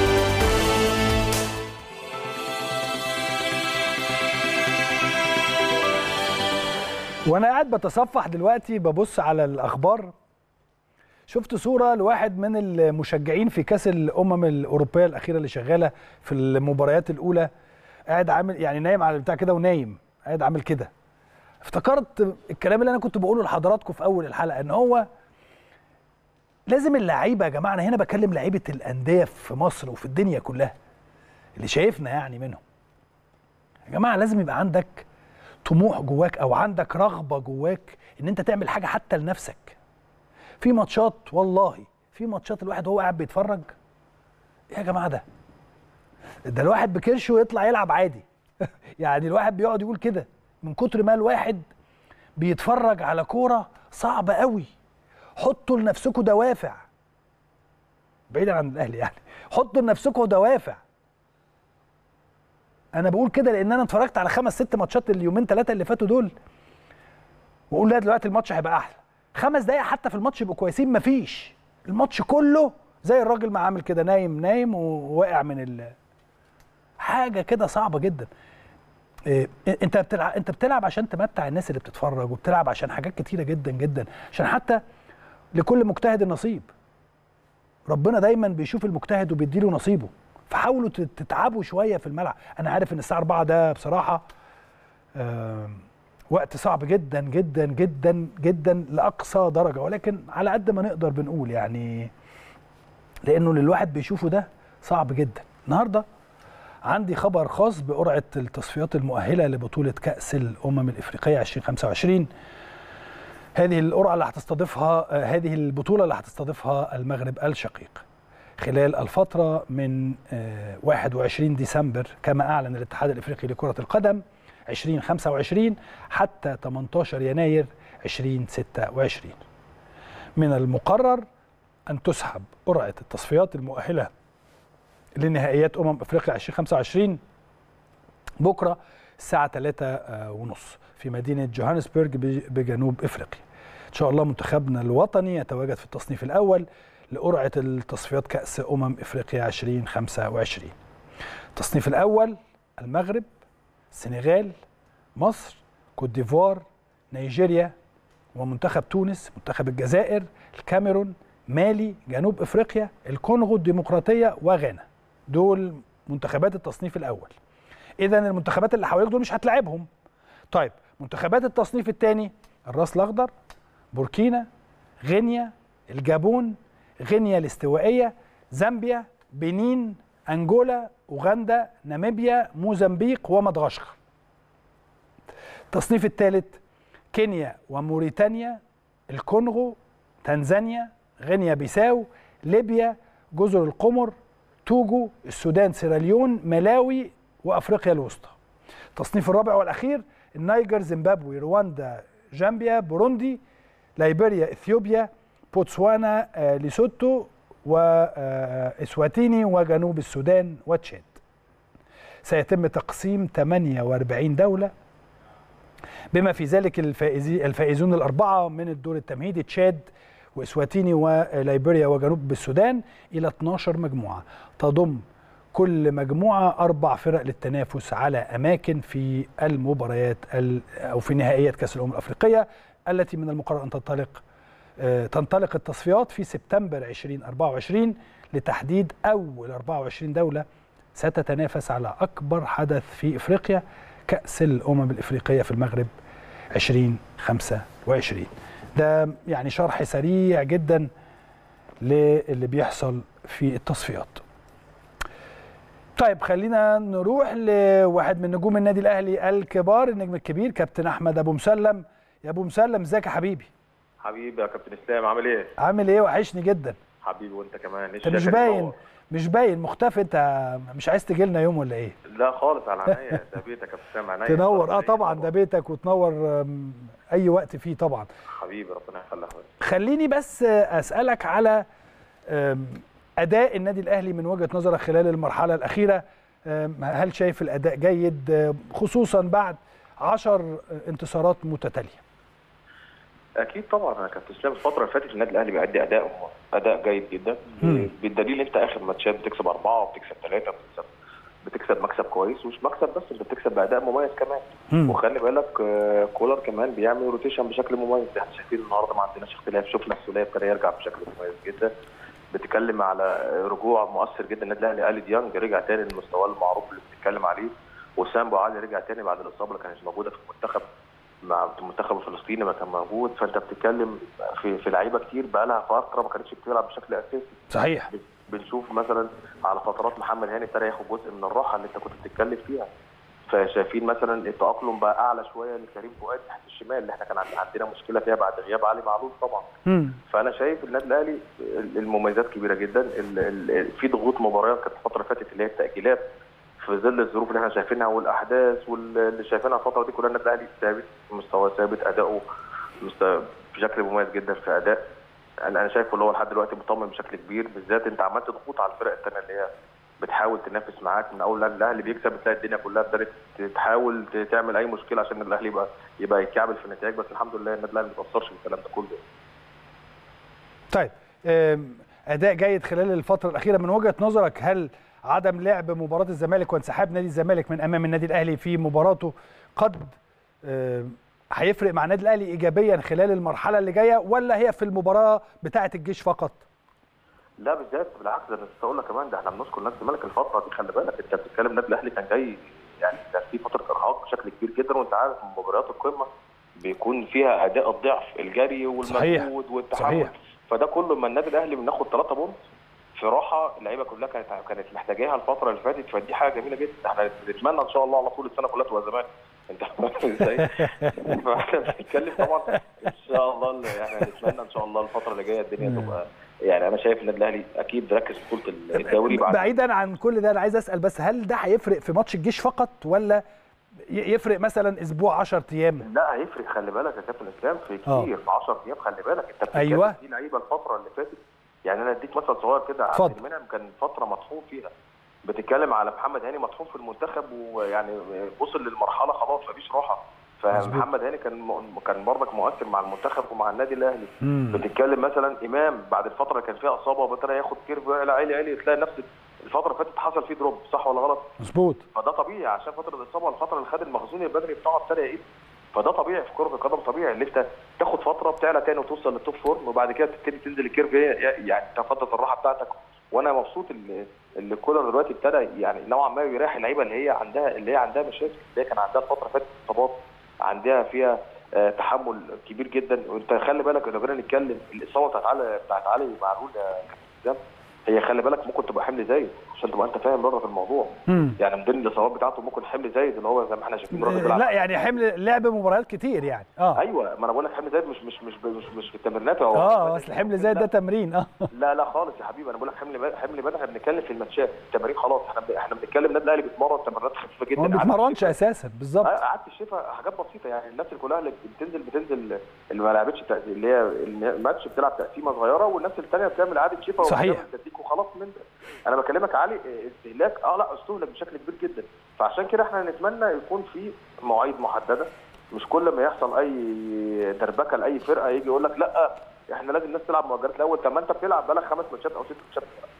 وانا قاعد بتصفح دلوقتي ببص على الاخبار شفت صوره لواحد من المشجعين في كاس الامم الاوروبيه الاخيره اللي شغاله في المباريات الاولى قاعد عامل يعني نايم على البتاع كده ونايم قاعد عامل كده افتكرت الكلام اللي انا كنت بقوله لحضراتكم في اول الحلقه ان هو لازم اللعيبه يا جماعه انا هنا بكلم لعيبه الانديه في مصر وفي الدنيا كلها اللي شايفنا يعني منهم يا جماعه لازم يبقى عندك طموح جواك او عندك رغبه جواك ان انت تعمل حاجه حتى لنفسك في ماتشات والله في ماتشات الواحد وهو قاعد بيتفرج ايه يا جماعه ده ده الواحد بكرشه يطلع يلعب عادي يعني الواحد بيقعد يقول كده من كتر ما الواحد بيتفرج على كوره صعبه قوي حطوا لنفسكم دوافع بعيدا عن الاهلي يعني حطوا لنفسكم دوافع انا بقول كده لان انا اتفرجت على خمس ست ماتشات اليومين ثلاثه اللي فاتوا دول واقول لا دلوقتي الماتش هيبقى احلى خمس دقايق حتى في الماتش يبقوا كويسين مفيش الماتش كله زي الراجل ما عامل كده نايم نايم وواقع من ال حاجه كده صعبه جدا إيه انت بتلعب انت بتلعب عشان تمتع الناس اللي بتتفرج وبتلعب عشان حاجات كتيره جدا جدا عشان حتى لكل مجتهد نصيب ربنا دايما بيشوف المجتهد وبيديله نصيبه فحاولوا تت- تتعبوا شويه في الملعب انا عارف ان الساعه 4 ده بصراحه آم، وقت صعب جدا جدا جدا جدا لاقصى درجه ولكن على قد ما نقدر بنقول يعني لانه اللي الواحد بيشوفه ده صعب جدا النهارده عندي خبر خاص بقرعه التصفيات المؤهله لبطوله كاس الامم الافريقيه 2025 هذه القرعه اللي هتستضيفها آه، هذه البطوله اللي هتستضيفها المغرب الشقيق خلال الفتره من آه، 21 ديسمبر كما اعلن الاتحاد الافريقي لكره القدم 2025 حتى 18 يناير 2026 من المقرر ان تسحب قرعه التصفيات المؤهله لنهائيات امم افريقيا 2025 بكره الساعه 3 ونص في مدينه جوهانسبرج بج- بجنوب افريقيا ان شاء الله منتخبنا الوطني يتواجد في التصنيف الاول لقرعه التصفيات كاس امم افريقيا 2025 التصنيف الاول المغرب السنغال مصر كوت ديفوار نيجيريا ومنتخب تونس منتخب الجزائر الكاميرون مالي جنوب افريقيا الكونغو الديمقراطيه وغانا دول منتخبات التصنيف الاول اذا المنتخبات اللي حواليك دول مش هتلاعبهم طيب منتخبات التصنيف الثاني الراس الاخضر بوركينا غينيا الجابون غينيا الاستوائيه زامبيا بنين انجولا اوغندا ناميبيا موزمبيق ومدغشقر التصنيف الثالث كينيا وموريتانيا الكونغو تنزانيا غينيا بيساو ليبيا جزر القمر توجو السودان سيراليون ملاوي وافريقيا الوسطى التصنيف الرابع والاخير النيجر زيمبابوي رواندا جامبيا بوروندي ليبيريا اثيوبيا بوتسوانا آه، ليسوتو واسواتيني وجنوب السودان وتشاد سيتم تقسيم 48 دولة بما في ذلك الفائزي الفائزون الأربعة من الدور التمهيدي تشاد وإسواتيني وليبيريا وجنوب السودان إلى 12 مجموعة تضم كل مجموعة أربع فرق للتنافس على أماكن في المباريات ال- أو في نهائيات كأس الأمم الأفريقية التي من المقرر أن تنطلق آه، تنطلق التصفيات في سبتمبر 2024 لتحديد أول 24 دولة ستتنافس على أكبر حدث في إفريقيا كأس الأمم الإفريقية في المغرب 2025 ده يعني شرح سريع جدا للي بيحصل في التصفيات طيب خلينا نروح لواحد من نجوم النادي الاهلي الكبار النجم الكبير كابتن احمد ابو مسلم يا ابو مسلم ازيك يا حبيبي حبيبي يا كابتن اسلام عامل ايه؟ عامل ايه وحشني جدا حبيبي وانت كمان انت مش باين مش باين مختفي انت مش عايز تجي لنا يوم ولا ايه لا خالص على عينيا ده بيتك يا كابتن اسلام عينيا تنور اه طبعا ده بيتك وتنور آم، اي وقت فيه طبعا حبيبي ربنا يخليك خليني بس اسالك على آم، اداء النادي الاهلي من وجهه نظرك خلال المرحله الاخيره آم، هل شايف الاداء جيد آم، خصوصا بعد عشر انتصارات متتاليه اكيد طبعا يا كابتن اسلام الفتره اللي فاتت النادي الاهلي بيأدي اداء اداء جيد جدا مم. بالدليل انت اخر ماتشات بتكسب اربعه وبتكسب ثلاثه بتكسب بتكسب مكسب كويس ومش مكسب بس انت بتكسب باداء مميز كمان مم. وخلي بالك آه، كولر كمان بيعمل روتيشن بشكل مميز احنا شايفين النهارده ما عندناش اختلاف شفنا السوليه ابتدى يرجع بشكل مميز جدا بتتكلم على رجوع مؤثر جدا النادي الاهلي الي ديانج رجع تاني للمستوى المعروف اللي بتتكلم عليه وسام ابو علي رجع تاني بعد الاصابه اللي كانت موجوده في المنتخب مع المنتخب الفلسطيني ما كان موجود فانت بتتكلم في في لعيبه كتير بقى لها فتره ما كانتش بتلعب بشكل اساسي صحيح بنشوف مثلا على فترات محمد هاني ابتدى ياخد جزء من الراحه اللي انت كنت بتتكلم فيها فشايفين مثلا التاقلم بقى اعلى شويه لكريم فؤاد تحت الشمال اللي احنا كان عندنا مشكله فيها بعد غياب علي معلول طبعا مم. فانا شايف النادي الاهلي المميزات كبيره جدا ال- ال- في ضغوط مباريات كانت الفتره اللي فاتت اللي هي التاجيلات في ظل الظروف اللي احنا شايفينها والاحداث واللي شايفينها الفتره دي كلها النادي الاهلي ثابت مستوى ثابت اداؤه مست- بشكل مميز جدا في اداء انا انا شايفه اللي هو لحد دلوقتي مطمن بشكل كبير بالذات انت عملت ضغوط على الفرق الثانيه اللي هي بتحاول تنافس معاك من اول الاهلي بيكسب بتلاقي الدنيا كلها ابتدت تحاول تعمل اي مشكله عشان الاهلي يبقى يبقى يتكعبل في النتائج بس الحمد لله النادي الاهلي ما بيتاثرش بالكلام ده كله طيب آم، اداء جيد خلال الفتره الاخيره من وجهه نظرك هل عدم لعب مباراه الزمالك وانسحاب نادي الزمالك من امام النادي الاهلي في مباراته قد آم، هيفرق مع النادي الاهلي ايجابيا خلال المرحله اللي جايه ولا هي في المباراه بتاعه الجيش فقط لا بالذات بالعكس ده انا لسه اقول لك كمان ده احنا بنذكر نادي الزمالك الفتره دي خلي بالك انت بتتكلم النادي الاهلي كان جاي يعني كان في فتره ارهاق بشكل كبير جدا وانت عارف مباريات القمه بيكون فيها اداء الضعف الجري صحيح. والمجهود والتحمل صحيح. فده كله لما النادي الاهلي بناخد 3 بونت في راحه اللعيبه كلها كانت كانت محتاجاها الفتره اللي فاتت فدي حاجه جميله جدا احنا بنتمنى ان شاء الله على طول السنه كلها تبقى زمان انت فاهم ازاي؟ فاحنا بنتكلم طبعا ان شاء الله اللي- يعني نتمنى ان شاء الله الفتره اللي جايه الدنيا تبقى يعني انا شايف النادي الاهلي اكيد ركز في بطوله الدوري بعد بعيدا عن كل ده انا عايز اسال بس هل ده هيفرق في ماتش الجيش فقط ولا ي- يفرق مثلا اسبوع 10 ايام لا هيفرق خلي بالك يا كابتن اسلام في آه. كتير في 10 ايام خلي بالك انت بتتكلم أيوة. في لعيبه الفتره اللي فاتت يعني انا اديك مثل صغير كده اتفضل. عبد المنعم كان فتره مطحون فيها بتتكلم على محمد هاني مطحون في المنتخب ويعني وصل للمرحله خلاص مفيش راحه فمحمد هاني كان م- كان برضك مؤثر مع المنتخب ومع النادي الاهلي مم. بتتكلم مثلا امام بعد الفتره اللي كان فيها اصابه وابتدى ياخد كيرف عالي عالي عالي تلاقي نفس الفتره اللي فاتت حصل فيه دروب صح ولا غلط؟ مظبوط فده طبيعي عشان فتره الاصابه الفتره اللي خد المخزون البدني بتاعه ابتدى يقل فده طبيعي في كره القدم طبيعي اللي انت تاخد فتره بتعلى تاني وتوصل للتوب فورم وبعد كده تبتدي تنزل الكيرف يعني انت فتره الراحه بتاعتك وانا مبسوط ان اللي كولر دلوقتي ابتدى يعني نوعا ما بيريح اللعيبه اللي هي عندها اللي هي عندها مشاكل اللي هي كان عندها الفتره اللي فاتت اصابات عندها فيها آه، تحمل كبير جدا وانت خلي بالك لو جينا نتكلم الاصابه بتاعت علي بتاعت علي معلول يا كابتن اسلام هي خلي بالك ممكن تبقى حمل زايد عشان تبقى انت فاهم برضه في الموضوع مم. يعني من ضمن الاصابات بتاعته ممكن حمل زايد اللي هو زي ما احنا شايفين الراجل بيلعب لا يعني حمل لعب مباريات كتير يعني اه ايوه ما انا بقول لك حمل زايد مش مش مش مش, مش في التمرينات هو اه اصل حمل زي ده تمرين اه لا لا خالص يا حبيبي انا بقول لك حمل بدن حمل بدن احنا بنتكلم في الماتشات التمارين خلاص احنا ب... احنا بنتكلم النادي الاهلي بيتمرن تمرينات خفيفه جدا هو ما قعدت بيتمرنش الشفا- اساسا بالظبط آه، قعدت الشفا حاجات بسيطه يعني الناس اللي كلها اللي بتنزل بتنزل اللي ما لعبتش تأ- اللي هي الماتش بتلعب تقسيمه صغيره والناس الثانيه بتعمل عاده شفا صحيح. وبتعمل تديك وخلاص من ده انا بكلمك علي آه، استهلاك اه لا استهلك بشكل كبير جدا فعشان كده احنا نتمنى يكون في مواعيد محدده مش كل ما يحصل اي دربكه لاي فرقه يجي يقول لك لا احنا لازم الناس تلعب مؤجلات الاول طب ما انت بتلعب بقالك خمس ماتشات او ست ماتشات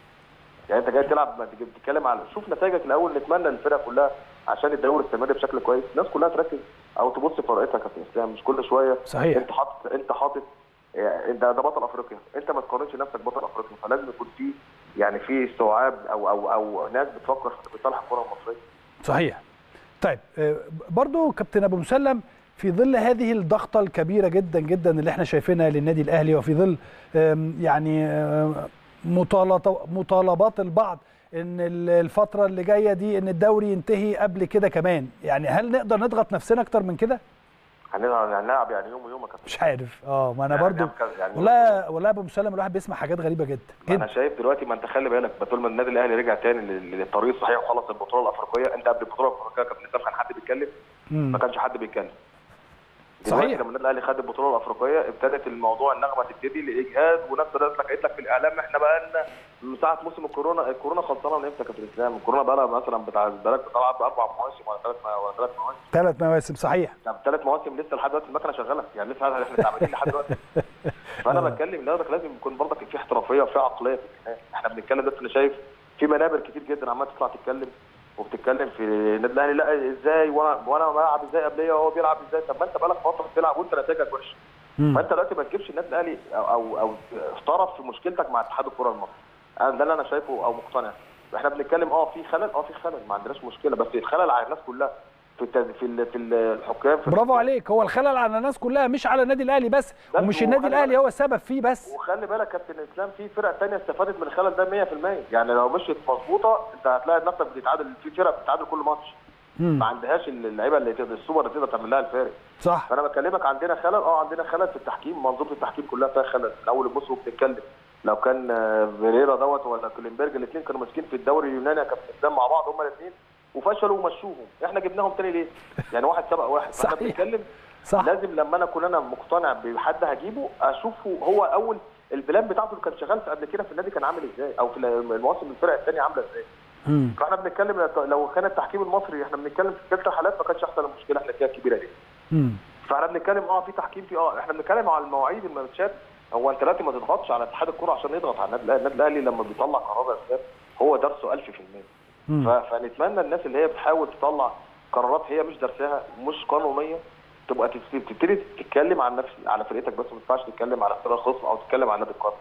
يعني انت جاي تلعب ما تيجي بتتكلم على شوف نتائجك الاول نتمنى الفرقه كلها عشان الدوري يستمر بشكل كويس الناس كلها تركز او تبص في فرقتها يا كابتن اسلام مش كل شويه صحيح. انت حاطط انت حاطط يعني انت ده بطل افريقيا انت ما تقارنش نفسك بطل افريقيا فلازم يكون في يعني في استوعاب او او او ناس بتفكر في صالح الكره المصريه صحيح طيب آه، برضو كابتن ابو مسلم في ظل هذه الضغطه الكبيره جدا جدا اللي احنا شايفينها للنادي الاهلي وفي ظل آم، يعني آم، مطالط- مطالبات البعض ان ال- الفتره اللي جايه دي ان الدوري ينتهي قبل كده كمان يعني هل نقدر نضغط نفسنا اكتر من كده هنلعب هنلعب يعني يوم ويوم يا كابتن مش عارف اه ما انا يعني برضو نعمل كذا- يعني والله والله يا ابو مسلم الواحد بيسمع حاجات غريبه جدا ما انا جدا شايف دلوقتي ما انت خلي بالك طول ما النادي الاهلي رجع تاني لل- للطريق الصحيح وخلص البطوله الافريقيه انت قبل البطوله الافريقيه يا كابتن اسلام كان حد بيتكلم مم. ما كانش حد بيتكلم صحيح. دلوقتي لما النادي الاهلي خد البطوله الافريقيه ابتدت الموضوع النغمه تبتدي لاجهاد وناس بدات لك قالت لك في الاعلام احنا بقى لنا من ساعه موسم الكورونا الكورونا خلصانه من امتى يا كابتن اسلام؟ الكورونا بقى لها مثلا بتاع بقالك بتلعب اربع مواسم ولا ثلاث ولا ثلاث مواسم ثلاث مواسم صحيح طب ثلاث مواسم لسه لحد دلوقتي المكنه شغاله يعني لسه احنا تعبانين لحد دلوقتي فانا بتكلم لازم لازم يكون برضك في احترافيه وفي عقليه في الكلام احنا بنتكلم دلوقتي انا شايف في منابر كتير جدا عماله تطلع تتكلم وبتتكلم في النادي الاهلي لا ازاي وانا وانا بلعب ازاي قبليه وهو بيلعب ازاي طب ما انت بقالك فتره بتلعب وانت نتائجك وحشه مم. فانت دلوقتي ما تجيبش النادي الاهلي او او, أو طرف في مشكلتك مع اتحاد الكره المصري انا ده اللي انا شايفه او مقتنع احنا بنتكلم اه في خلل اه في خلل ما عندناش مشكله بس الخلل على الناس كلها في التز... في ال... في الحكام في برافو عليك هو الخلل على الناس كلها مش على النادي الاهلي بس بس ومش النادي وخلي الاهلي بالك- هو السبب فيه بس وخلي بالك كابتن اسلام في فرق تانية استفادت من الخلل ده 100% يعني لو مشيت مظبوطه انت هتلاقي نفسك بتتعادل في فرق بتتعادل كل ماتش مم. ما عندهاش اللعيبه اللي تقدر السوبر اللي تقدر تعمل لها الفارق صح فانا بكلمك عندنا خلل اه عندنا خلل في التحكيم منظومه التحكيم كلها فيها خلل من اول الموسم بنتكلم لو كان آه، فيريرا دوت ولا كولينبرج الاثنين كانوا ماسكين في الدوري اليوناني يا كابتن اسلام مع بعض هما الاثنين وفشلوا ومشوهم احنا جبناهم تاني ليه؟ يعني واحد سبق واحد فاحنا صحيح. بنتكلم صح لازم لما انا اكون انا مقتنع بحد هجيبه اشوفه هو اول البلان بتاعته اللي كان شغال في قبل كده في النادي كان عامل ازاي او في المواسم الفرق الثانيه عامله ازاي مم. فاحنا بنتكلم لو كان التحكيم المصري احنا بنتكلم في كلتا الحالات ما كانش احسن المشكله احنا فيها كبيره دي مم. فاحنا بنتكلم اه في تحكيم في اه احنا بنتكلم على المواعيد الماتشات هو انت دلوقتي ما تضغطش على اتحاد الكره عشان يضغط على النادي الاهلي النادي الاهلي لما بيطلع قرار يا استاذ هو درسه 1000% مم. ف- فنتمنى الناس اللي هي بتحاول تطلع قرارات هي مش درسها مش قانونيه تبقى تبتدي تبتدي تتكلم عن نفس على فرقتك بس ما ينفعش تتكلم على فرقه خصم او تتكلم عن نادي القرن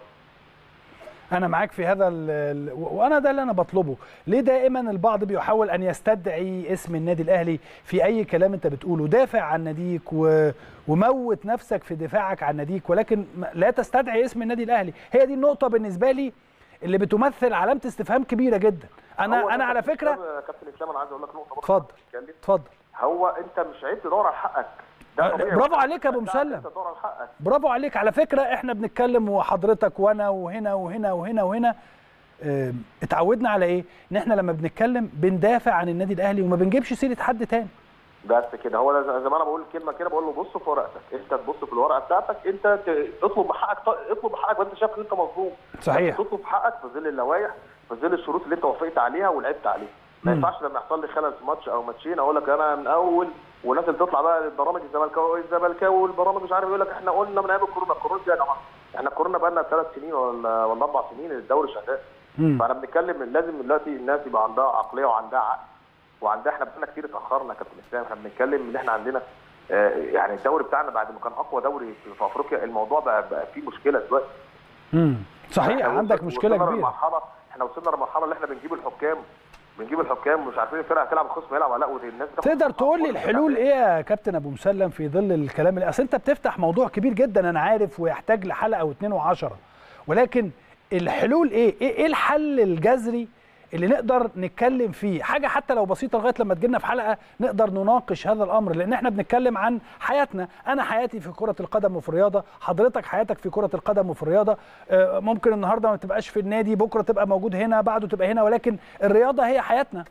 انا معاك في هذا ال- ال- وانا ده اللي انا بطلبه ليه دائما البعض بيحاول ان يستدعي اسم النادي الاهلي في اي كلام انت بتقوله دافع عن ناديك و... وموت نفسك في دفاعك عن ناديك ولكن ما- لا تستدعي اسم النادي الاهلي هي دي النقطه بالنسبه لي اللي بتمثل علامه استفهام كبيره جدا هو انا ده انا على كابتن فكره إسلام- كابتن اسلام انا عايز اقول لك نقطه برضه اتفضل. تتكلم. اتفضل هو انت مش عيب تدور على حقك ده أه، طبيعي. برافو عليك يا أبو بتاعك مسلم. انت تدور على حقك برافو عليك على فكره احنا بنتكلم وحضرتك وانا وهنا وهنا وهنا وهنا ام، اتعودنا على ايه ان احنا لما بنتكلم بندافع عن النادي الاهلي وما بنجيبش سيره حد تاني بس كده هو ده زي ما انا بقول كلمه كده بقول له بص في ورقتك انت تبص في الورقه بتاعتك انت ت- اطلب بحقك اطلب بحقك وانت شايف ان انت مظلوم صحيح. بس تطلب حقك في ظل اللوائح في ظل الشروط اللي انت وافقت عليها ولعبت عليها ما مم. ينفعش لما يحصل لي خلل في ماتش او ماتشين اقول لك انا من اول والناس اللي تطلع بقى البرامج الزملكاوي الزملكاوي والبرامج مش عارف يقول لك احنا قلنا من ايام الكورونا الكورونا دي يا جماعه احنا الكورونا بقى لنا ثلاث سنين ولا ولا اربع سنين الدوري شغال مم. فانا بنتكلم لازم دلوقتي الناس يبقى عندها عقليه وعندها عقل وعندها احنا بقالنا كتير اتاخرنا يا كابتن اسلام احنا بنتكلم ان احنا عندنا آه، يعني الدوري بتاعنا بعد ما كان اقوى دوري في في افريقيا الموضوع بقى بقى فيه مشكله دلوقتي مم. صحيح إحنا عندك وصل- مشكله وصلنا كبيره لمرحله احنا وصلنا لمرحله اللي احنا بنجيب الحكام بنجيب الحكام مش عارفين الفرقه هتلعب الخصم يلعب ولا لا والناس بتاخد تقدر قرار تقول لي كل الحلول بتاع- ايه يا كابتن ابو مسلم في ظل الكلام اللي اصل انت بتفتح موضوع كبير جدا انا عارف ويحتاج لحلقه او اتنين وعشرة ولكن الحلول ايه ايه إيه الحل الجذري اللي نقدر نتكلم فيه حاجه حتى لو بسيطه لغايه لما تجينا في حلقه نقدر نناقش هذا الامر لان احنا بنتكلم عن حياتنا انا حياتي في كره القدم وفي الرياضه حضرتك حياتك في كره القدم وفي الرياضه آه، ممكن النهارده ما تبقاش في النادي بكره تبقى موجود هنا بعده تبقى هنا ولكن الرياضه هي حياتنا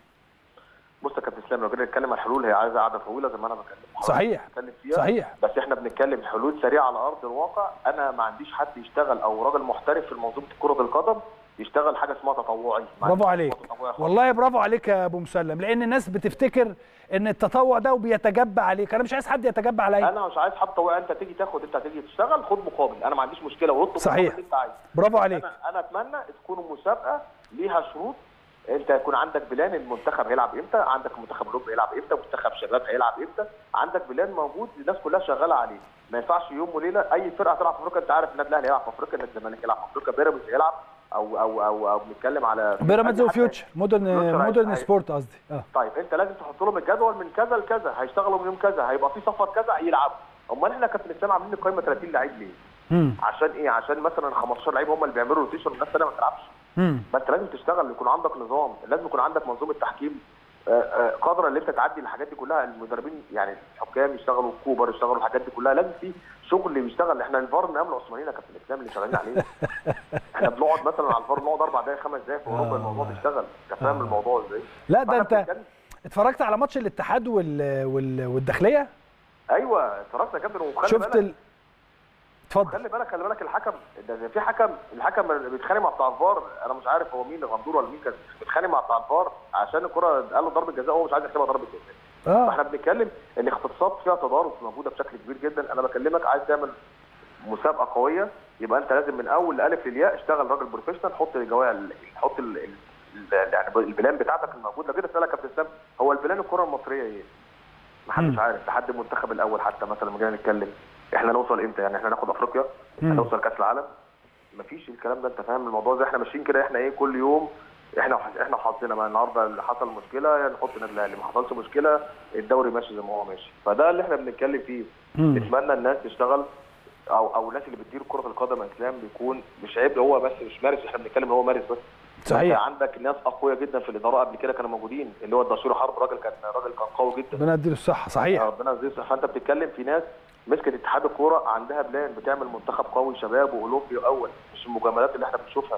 بص يا كابتن اسلام لو جينا نتكلم عن الحلول هي عايزه قعده طويله زي ما انا بتكلم صحيح. بتكلم فيها صحيح. بس احنا بنتكلم حلول سريعه على ارض الواقع انا ما عنديش حد يشتغل او راجل محترف في منظومه كره القدم يشتغل حاجه اسمها تطوعي ما برافو عنديش عليك خطوة تطوعية خالص. والله برافو عليك يا ابو مسلم لان الناس بتفتكر ان التطوع ده وبيتجبى عليك انا مش عايز حد يتجبى عليا انا مش عايز حد تطوعي انت تيجي تاخد انت تيجي تشتغل خد مقابل انا ما عنديش مشكله واطلب صحيح. المقابل اللي انت عايزه برافو عليك انا انا اتمنى تكون مسابقه ليها شروط انت يكون عندك بلان المنتخب هيلعب امتى عندك المنتخب الاوروبي هيلعب امتى منتخب شباب هيلعب امتى عندك بلان موجود الناس كلها شغاله عليه ما ينفعش يوم وليله اي فرقه تلعب في افريقيا انت عارف النادي الاهلي هيلعب في افريقيا النادي الزمالك هيلعب في افريقيا بيراميدز هيلعب او او او او بنتكلم على بيراميدز حتى- وفيوتشر مودرن فيوتشر مودرن هي- سبورت قصدي اه طيب انت لازم تحط لهم الجدول من كذا لكذا هيشتغلوا من يوم كذا هيبقى في سفر كذا يلعبوا امال احنا كابتن اسلام عاملين القايمه 30 لعيب ليه؟ امم عشان ايه؟ عشان مثلا 15 لعيب هم اللي بيعملوا روتيشن والناس الثانيه ما تلعبش امم ما انت لازم تشتغل يكون عندك نظام لازم يكون عندك منظومه تحكيم آه، آه، قادره ان انت تعدي الحاجات دي كلها المدربين يعني الحكام يشتغلوا الكوبر يشتغلوا الحاجات دي كلها لازم في شغل بيشتغل احنا الفار من امن العثمانيين يا كابتن اسلام اللي شغالين عليه احنا بنقعد مثلا على الفار نقعد اربع دقائق خمس دقائق في اوروبا آه. الموضوع بيشتغل انت فاهم آه. الموضوع ازاي؟ لا ده فاحنا انت بنتكلم- اتفرجت على ماتش الاتحاد وال... وال... والداخليه ايوه اتفرجت يا كابتن وخلي شفت بالك ال... اتفضل خلي بالك خلي بالك الحكم ده ده في حكم الحكم اللي بيتخانق مع بتاع الفار انا مش عارف هو مين غندور ولا مين كان بيتخانق مع بتاع الفار عشان الكره قال له ضربه جزاء هو مش عايز يحسبها ضربه جزاء اه فاحنا بنتكلم الاختصاصات فيها تضارب موجوده بشكل كبير جدا انا بكلمك عايز تعمل مسابقه قويه يبقى انت لازم من اول الالف للياء اشتغل راجل بروفيشنال حط الجوال حط ال... ال... ال- يعني البلان بتاعتك الموجود لو جيت اسالك يا كابتن اسلام هو البلان الكره المصريه ايه؟ محدش مم. عارف لحد المنتخب الاول حتى مثلا لما جينا نتكلم احنا نوصل امتى يعني احنا ناخد افريقيا مم. هنوصل كاس العالم مفيش الكلام ده انت فاهم الموضوع زي احنا ماشيين كده احنا ايه كل يوم احنا وح- احنا وحظنا ما النهارده اللي حصل مشكله يعني نحط النادي الاهلي ما حصلش مشكله الدوري ماشي زي ما هو ماشي فده اللي احنا بنتكلم فيه مم. نتمنى الناس تشتغل او او الناس اللي بتدير كره القدم يا اسلام بيكون مش عيب هو بس مش مارس احنا بنتكلم هو مارس بس صحيح. انت عندك ناس اقوياء جدا في الاداره قبل كده كانوا موجودين اللي هو الدشور حرب راجل كان راجل كان قوي جدا ربنا يديله الصحه صحيح ربنا يجزيه الصحة. فانت بتتكلم في ناس مسكت اتحاد الكوره عندها بلان بتعمل منتخب قوي شباب واولمبي اول مش المجاملات اللي احنا بنشوفها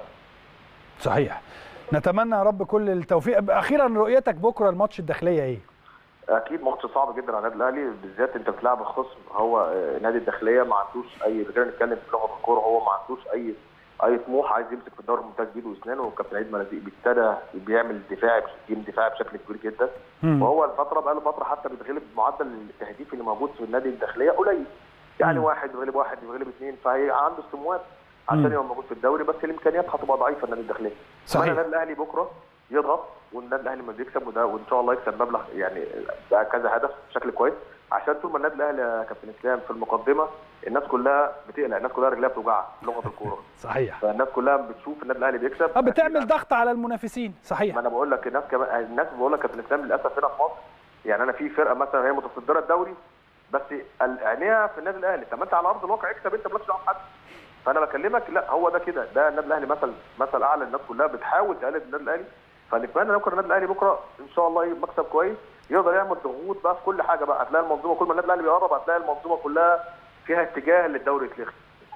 صحيح نتمنى يا رب كل التوفيق اخيرا رؤيتك بكره الماتش الداخليه ايه اكيد ماتش صعب جدا على النادي الاهلي بالذات انت بتلعب خصم هو آه، نادي الداخليه ما عندوش اي رجال نتكلم في لغه الكوره هو ما عندوش اي اي طموح عايز يمسك في الدوري الممتاز بايده واسنانه وكابتن عيد مرزوق ابتدى بيعمل دفاعي جيم دفاعي بشكل كبير جدا مم. وهو الفتره بقى له فتره حتى بيتغلب معدل التهديف اللي موجود في النادي الداخليه قليل يعني مم. واحد يغلب واحد يغلب اثنين فهي عنده استموات عشان مم. يبقى موجود في الدوري بس الامكانيات هتبقى ضعيفه النادي الداخليه صحيح. أتمنى النادي الاهلي بكره يضغط والنادي الاهلي لما بيكسب وده وان شاء الله يكسب مبلغ يعني بقى كذا هدف بشكل كويس عشان طول ما النادي الاهلي يا كابتن اسلام في المقدمه الناس كلها بتقلق الناس كلها رجلها بتوجعها لغه الكوره صحيح فالناس كلها بتشوف النادي الاهلي بيكسب اه بتعمل ضغط على المنافسين صحيح ما انا بقول لك الناس كمان الناس بقول لك كابتن اسلام للاسف هنا في مصر يعني انا في فرقه مثلا هي متصدره الدوري بس ال- عينيها في النادي الاهلي طب ما انت على ارض الواقع اكسب انت مالكش دعوه بحد فانا بكلمك لا هو ده كده ده النادي الاهلي مثل مثل اعلى الناس كلها بتحاول تقلد النادي الاهلي فنتمنى لو كان النادي الاهلي بكره ان شاء الله يبقى مكسب كويس يقدر يعمل ضغوط بقى في كل حاجه بقى هتلاقي المنظومه كل ما النادي الاهلي بيقرب هتلاقي المنظومه كلها فيها اتجاه للدوري يتلغي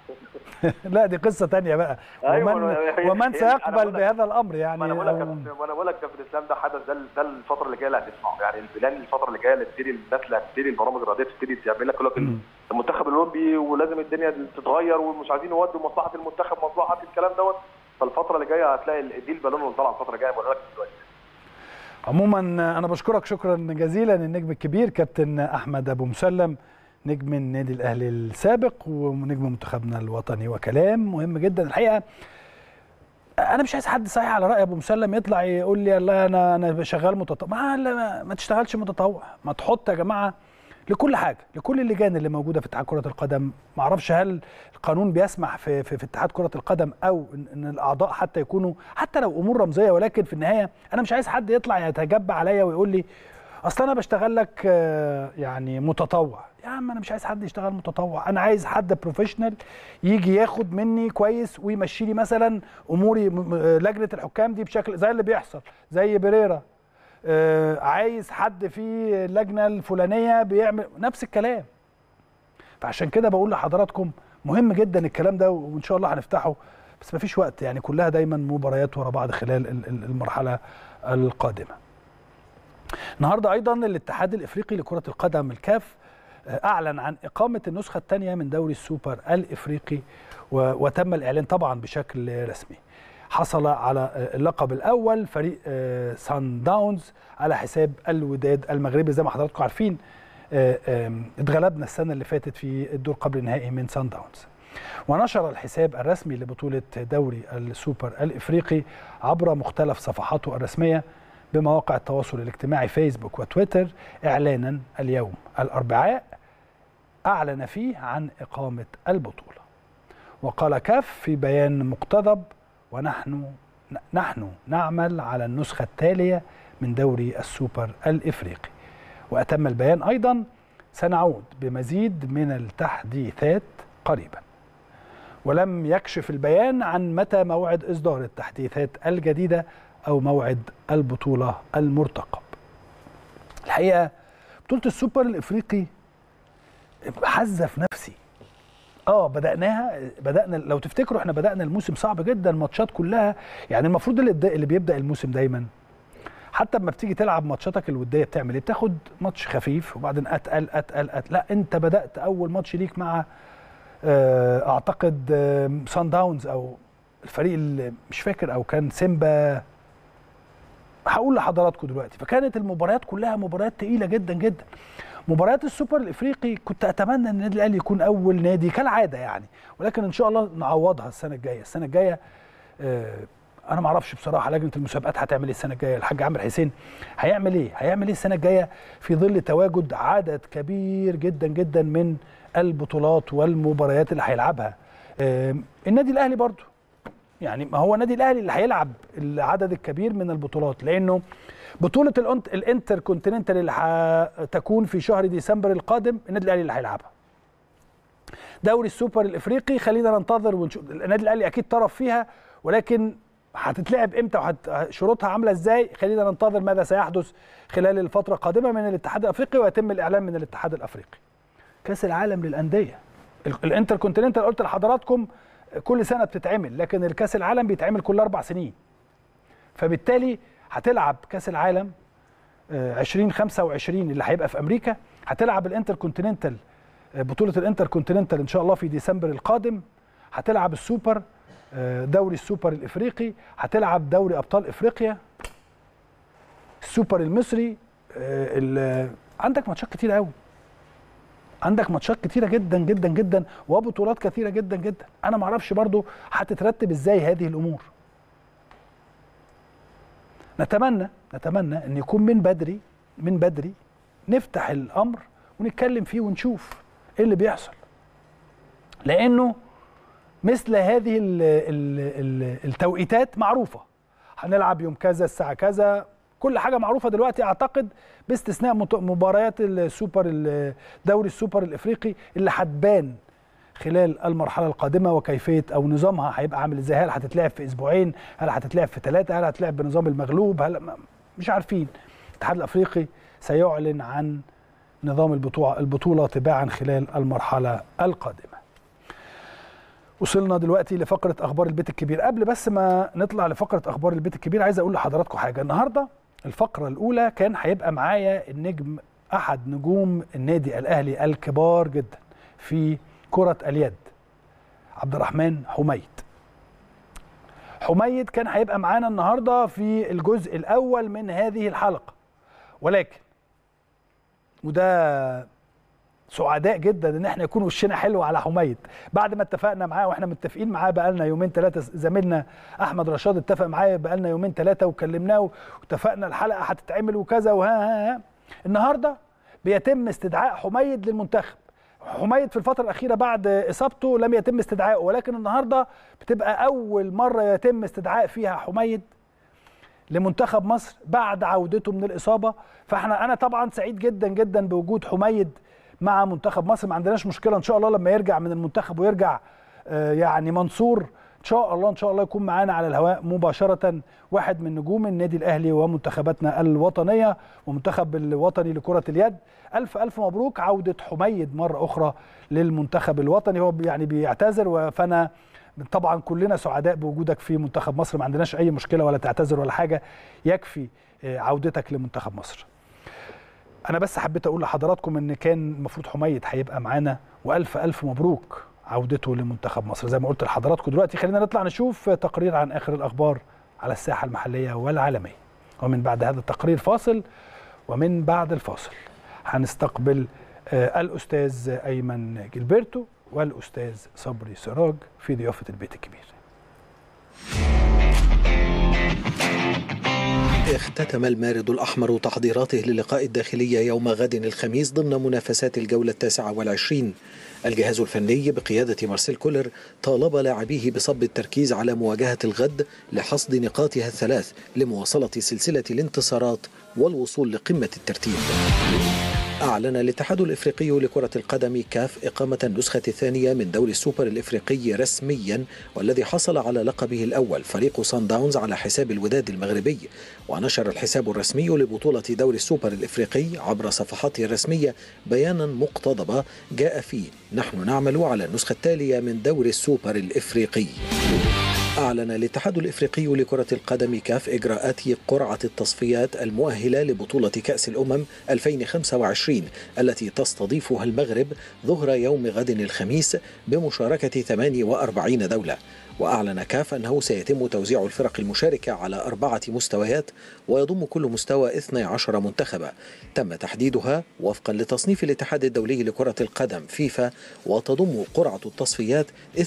لا دي قصه تانية بقى أيوة، ومن هي- ومن هي- أنا سيقبل بقول لك- بهذا الامر يعني ما انا بقول لك أو- كابتن- وانا بقول لك كابتن اسلام ده حدث ده ده الفتره اللي جايه اللي هتسمعه يعني البلان الفتره اللي جايه اللي تبتدي الناس اللي هتبتدي البرامج الرياضيه تبتدي تعمل لك يقول لك مم. المنتخب الاولمبي ولازم الدنيا تتغير ومش عايزين يودوا مصلحه المنتخب مصلحه الكلام دوت فالفتره اللي جايه هتلاقي ال- دي البالون اللي طالعه الفتره الجايه بقول لك دلوقتي عموما انا بشكرك شكرا جزيلا النجم الكبير كابتن احمد ابو مسلم نجم النادي الاهلي السابق ونجم منتخبنا الوطني وكلام مهم جدا الحقيقه انا مش عايز حد صحيح على راي ابو مسلم يطلع يقول لي الله انا انا شغال متطوع ما, لا، ما تشتغلش متطوع ما تحط يا جماعه لكل حاجه لكل اللجان اللي موجوده في اتحاد كره القدم ما اعرفش هل القانون بيسمح في, في, في اتحاد كره القدم او ان, إن الاعضاء حتى يكونوا حتى لو امور رمزيه ولكن في النهايه انا مش عايز حد يطلع يتجبى عليا ويقول لي اصل انا بشتغل لك آه، يعني متطوع يا عم انا مش عايز حد يشتغل متطوع انا عايز حد بروفيشنال يجي ياخد مني كويس ويمشي لي مثلا اموري م- م- لجنه الحكام دي بشكل زي اللي بيحصل زي بريرا آه، عايز حد في اللجنه الفلانيه بيعمل نفس الكلام فعشان كده بقول لحضراتكم مهم جدا الكلام ده وان شاء الله هنفتحه بس مفيش وقت يعني كلها دايما مباريات ورا بعض خلال ال- ال- المرحله القادمه النهارده ايضا الاتحاد الافريقي لكره القدم الكاف آه، اعلن عن اقامه النسخه الثانيه من دوري السوبر الافريقي و- وتم الاعلان طبعا بشكل رسمي حصل على آه، اللقب الاول فريق آه، سان داونز على حساب الوداد المغربي زي ما حضراتكم عارفين آه، آم، اتغلبنا السنه اللي فاتت في الدور قبل النهائي من سان داونز ونشر الحساب الرسمي لبطوله دوري السوبر الافريقي عبر مختلف صفحاته الرسميه بمواقع التواصل الاجتماعي فيسبوك وتويتر اعلانا اليوم الاربعاء اعلن فيه عن اقامه البطوله وقال كاف في بيان مقتضب ونحن نحن نعمل على النسخه التاليه من دوري السوبر الافريقي واتم البيان ايضا سنعود بمزيد من التحديثات قريبا ولم يكشف البيان عن متى موعد اصدار التحديثات الجديده او موعد البطوله المرتقب الحقيقه بطوله السوبر الافريقي حزه في نفسي اه بدأناها بدأنا لو تفتكروا احنا بدأنا الموسم صعب جدا الماتشات كلها يعني المفروض اللي, اللي بيبدأ الموسم دايما حتى لما بتيجي تلعب ماتشاتك الوديه بتعمل ايه؟ بتاخد ماتش خفيف وبعدين اتقل اتقل اتقل لا انت بدأت اول ماتش ليك مع آه، اعتقد سان داونز او الفريق اللي مش فاكر او كان سيمبا هقول لحضراتكم دلوقتي فكانت المباريات كلها مباريات تقيله جدا جدا مباريات السوبر الافريقي كنت اتمنى ان النادي الاهلي يكون اول نادي كالعاده يعني ولكن ان شاء الله نعوضها السنه الجايه السنه الجايه آه، انا ما اعرفش بصراحه لجنه المسابقات هتعمل ايه السنه الجايه الحاج عامر حسين هيعمل ايه هيعمل ايه السنه الجايه في ظل تواجد عدد كبير جدا جدا من البطولات والمباريات اللي هيلعبها آه، النادي الاهلي برضو يعني ما هو النادي الاهلي اللي هيلعب العدد الكبير من البطولات لانه بطوله الأنت- الانتر كونتيننتال اللي هتكون في شهر ديسمبر القادم النادي الاهلي اللي هيلعبها دوري السوبر الافريقي خلينا ننتظر ونشوف النادي الاهلي اكيد طرف فيها ولكن هتتلعب امتى وشروطها عامله ازاي خلينا ننتظر ماذا سيحدث خلال الفتره القادمه من الاتحاد الافريقي ويتم الاعلان من الاتحاد الافريقي كاس العالم للانديه ال- الانتر كونتيننتال قلت لحضراتكم كل سنه بتتعمل لكن الكاس العالم بيتعمل كل اربع سنين فبالتالي هتلعب كاس العالم آه، 2025 اللي هيبقى في امريكا هتلعب الانتر كونتيننتال آه، بطوله الانتر كونتيننتال ان شاء الله في ديسمبر القادم هتلعب السوبر آه، دوري السوبر الافريقي هتلعب دوري ابطال افريقيا السوبر المصري آه، ال- عندك ماتشات كتير قوي عندك ماتشات كتيره جدا جدا جدا وبطولات كتيره جدا جدا انا ما اعرفش برضو هتترتب ازاي هذه الامور نتمنى نتمنى ان يكون من بدري من بدري نفتح الامر ونتكلم فيه ونشوف ايه اللي بيحصل لانه مثل هذه ال ال ال التوقيتات معروفه هنلعب يوم كذا الساعه كذا كل حاجه معروفه دلوقتي اعتقد باستثناء مت- مباريات السوبر ال- دوري السوبر الافريقي اللي هتبان خلال المرحله القادمه وكيفيه او نظامها هيبقى عامل ازاي هل هتتلعب في اسبوعين هل هتتلعب في ثلاثه هل هتتلعب بنظام المغلوب هل ما- مش عارفين الاتحاد الافريقي سيعلن عن نظام البطوله البطوله تباعا خلال المرحله القادمه وصلنا دلوقتي لفقره اخبار البيت الكبير قبل بس ما نطلع لفقره اخبار البيت الكبير عايز اقول لحضراتكم حاجه النهارده الفقره الاولى كان هيبقى معايا النجم احد نجوم النادي الاهلي الكبار جدا في كره اليد عبد الرحمن حميد حميد كان هيبقى معانا النهارده في الجزء الاول من هذه الحلقه ولكن وده سعداء جدا ان احنا يكون وشنا حلو على حميد بعد ما اتفقنا معاه واحنا متفقين معاه بقالنا يومين ثلاثه زميلنا احمد رشاد اتفق معايا بقالنا يومين ثلاثه وكلمناه واتفقنا الحلقه هتتعمل وكذا وها ها ها النهارده بيتم استدعاء حميد للمنتخب حميد في الفترة الأخيرة بعد إصابته لم يتم استدعائه ولكن النهاردة بتبقى أول مرة يتم استدعاء فيها حميد لمنتخب مصر بعد عودته من الاصابه فاحنا انا طبعا سعيد جدا جدا بوجود حميد مع منتخب مصر ما عندناش مشكله ان شاء الله لما يرجع من المنتخب ويرجع آه، يعني منصور ان شاء الله ان شاء الله يكون معانا على الهواء مباشره واحد من نجوم النادي الاهلي ومنتخباتنا الوطنيه ومنتخب الوطني لكره اليد الف الف مبروك عوده حميد مره اخرى للمنتخب الوطني هو يعني بيعتذر فانا طبعا كلنا سعداء بوجودك في منتخب مصر ما عندناش اي مشكله ولا تعتذر ولا حاجه يكفي آه، عودتك لمنتخب مصر انا بس حبيت اقول لحضراتكم ان كان المفروض حميد هيبقى معانا والف الف مبروك عودته لمنتخب مصر زي ما قلت لحضراتكم دلوقتي خلينا نطلع نشوف تقرير عن اخر الاخبار على الساحه المحليه والعالميه ومن بعد هذا التقرير فاصل ومن بعد الفاصل هنستقبل آه، الاستاذ ايمن جilberto والاستاذ صبري سراج في ضيافه البيت الكبير اختتم المارد الأحمر تحضيراته للقاء الداخلية يوم غد الخميس ضمن منافسات الجولة التاسعة والعشرين الجهاز الفني بقيادة مارسيل كولر طالب لاعبيه بصب التركيز على مواجهة الغد لحصد نقاطها الثلاث لمواصلة سلسلة الانتصارات والوصول لقمة الترتيب أعلن الاتحاد الإفريقي لكرة القدم كاف إقامة النسخة الثانية من دوري السوبر الإفريقي رسميا والذي حصل على لقبه الأول فريق سان داونز على حساب الوداد المغربي ونشر الحساب الرسمي لبطولة دوري السوبر الإفريقي عبر صفحاته الرسمية بيانا مقتضبا جاء فيه نحن نعمل على النسخة التالية من دوري السوبر الإفريقي أعلن الاتحاد الإفريقي لكرة القدم كاف إجراءات قرعة التصفيات المؤهلة لبطولة كأس الأمم 2025 التي تستضيفها المغرب ظهر يوم غد الخميس بمشاركة 48 دولة وأعلن كاف أنه سيتم توزيع الفرق المشاركة على أربعة مستويات ويضم كل مستوى 12 منتخبا تم تحديدها وفقا لتصنيف الاتحاد الدولي لكرة القدم فيفا وتضم قرعة التصفيات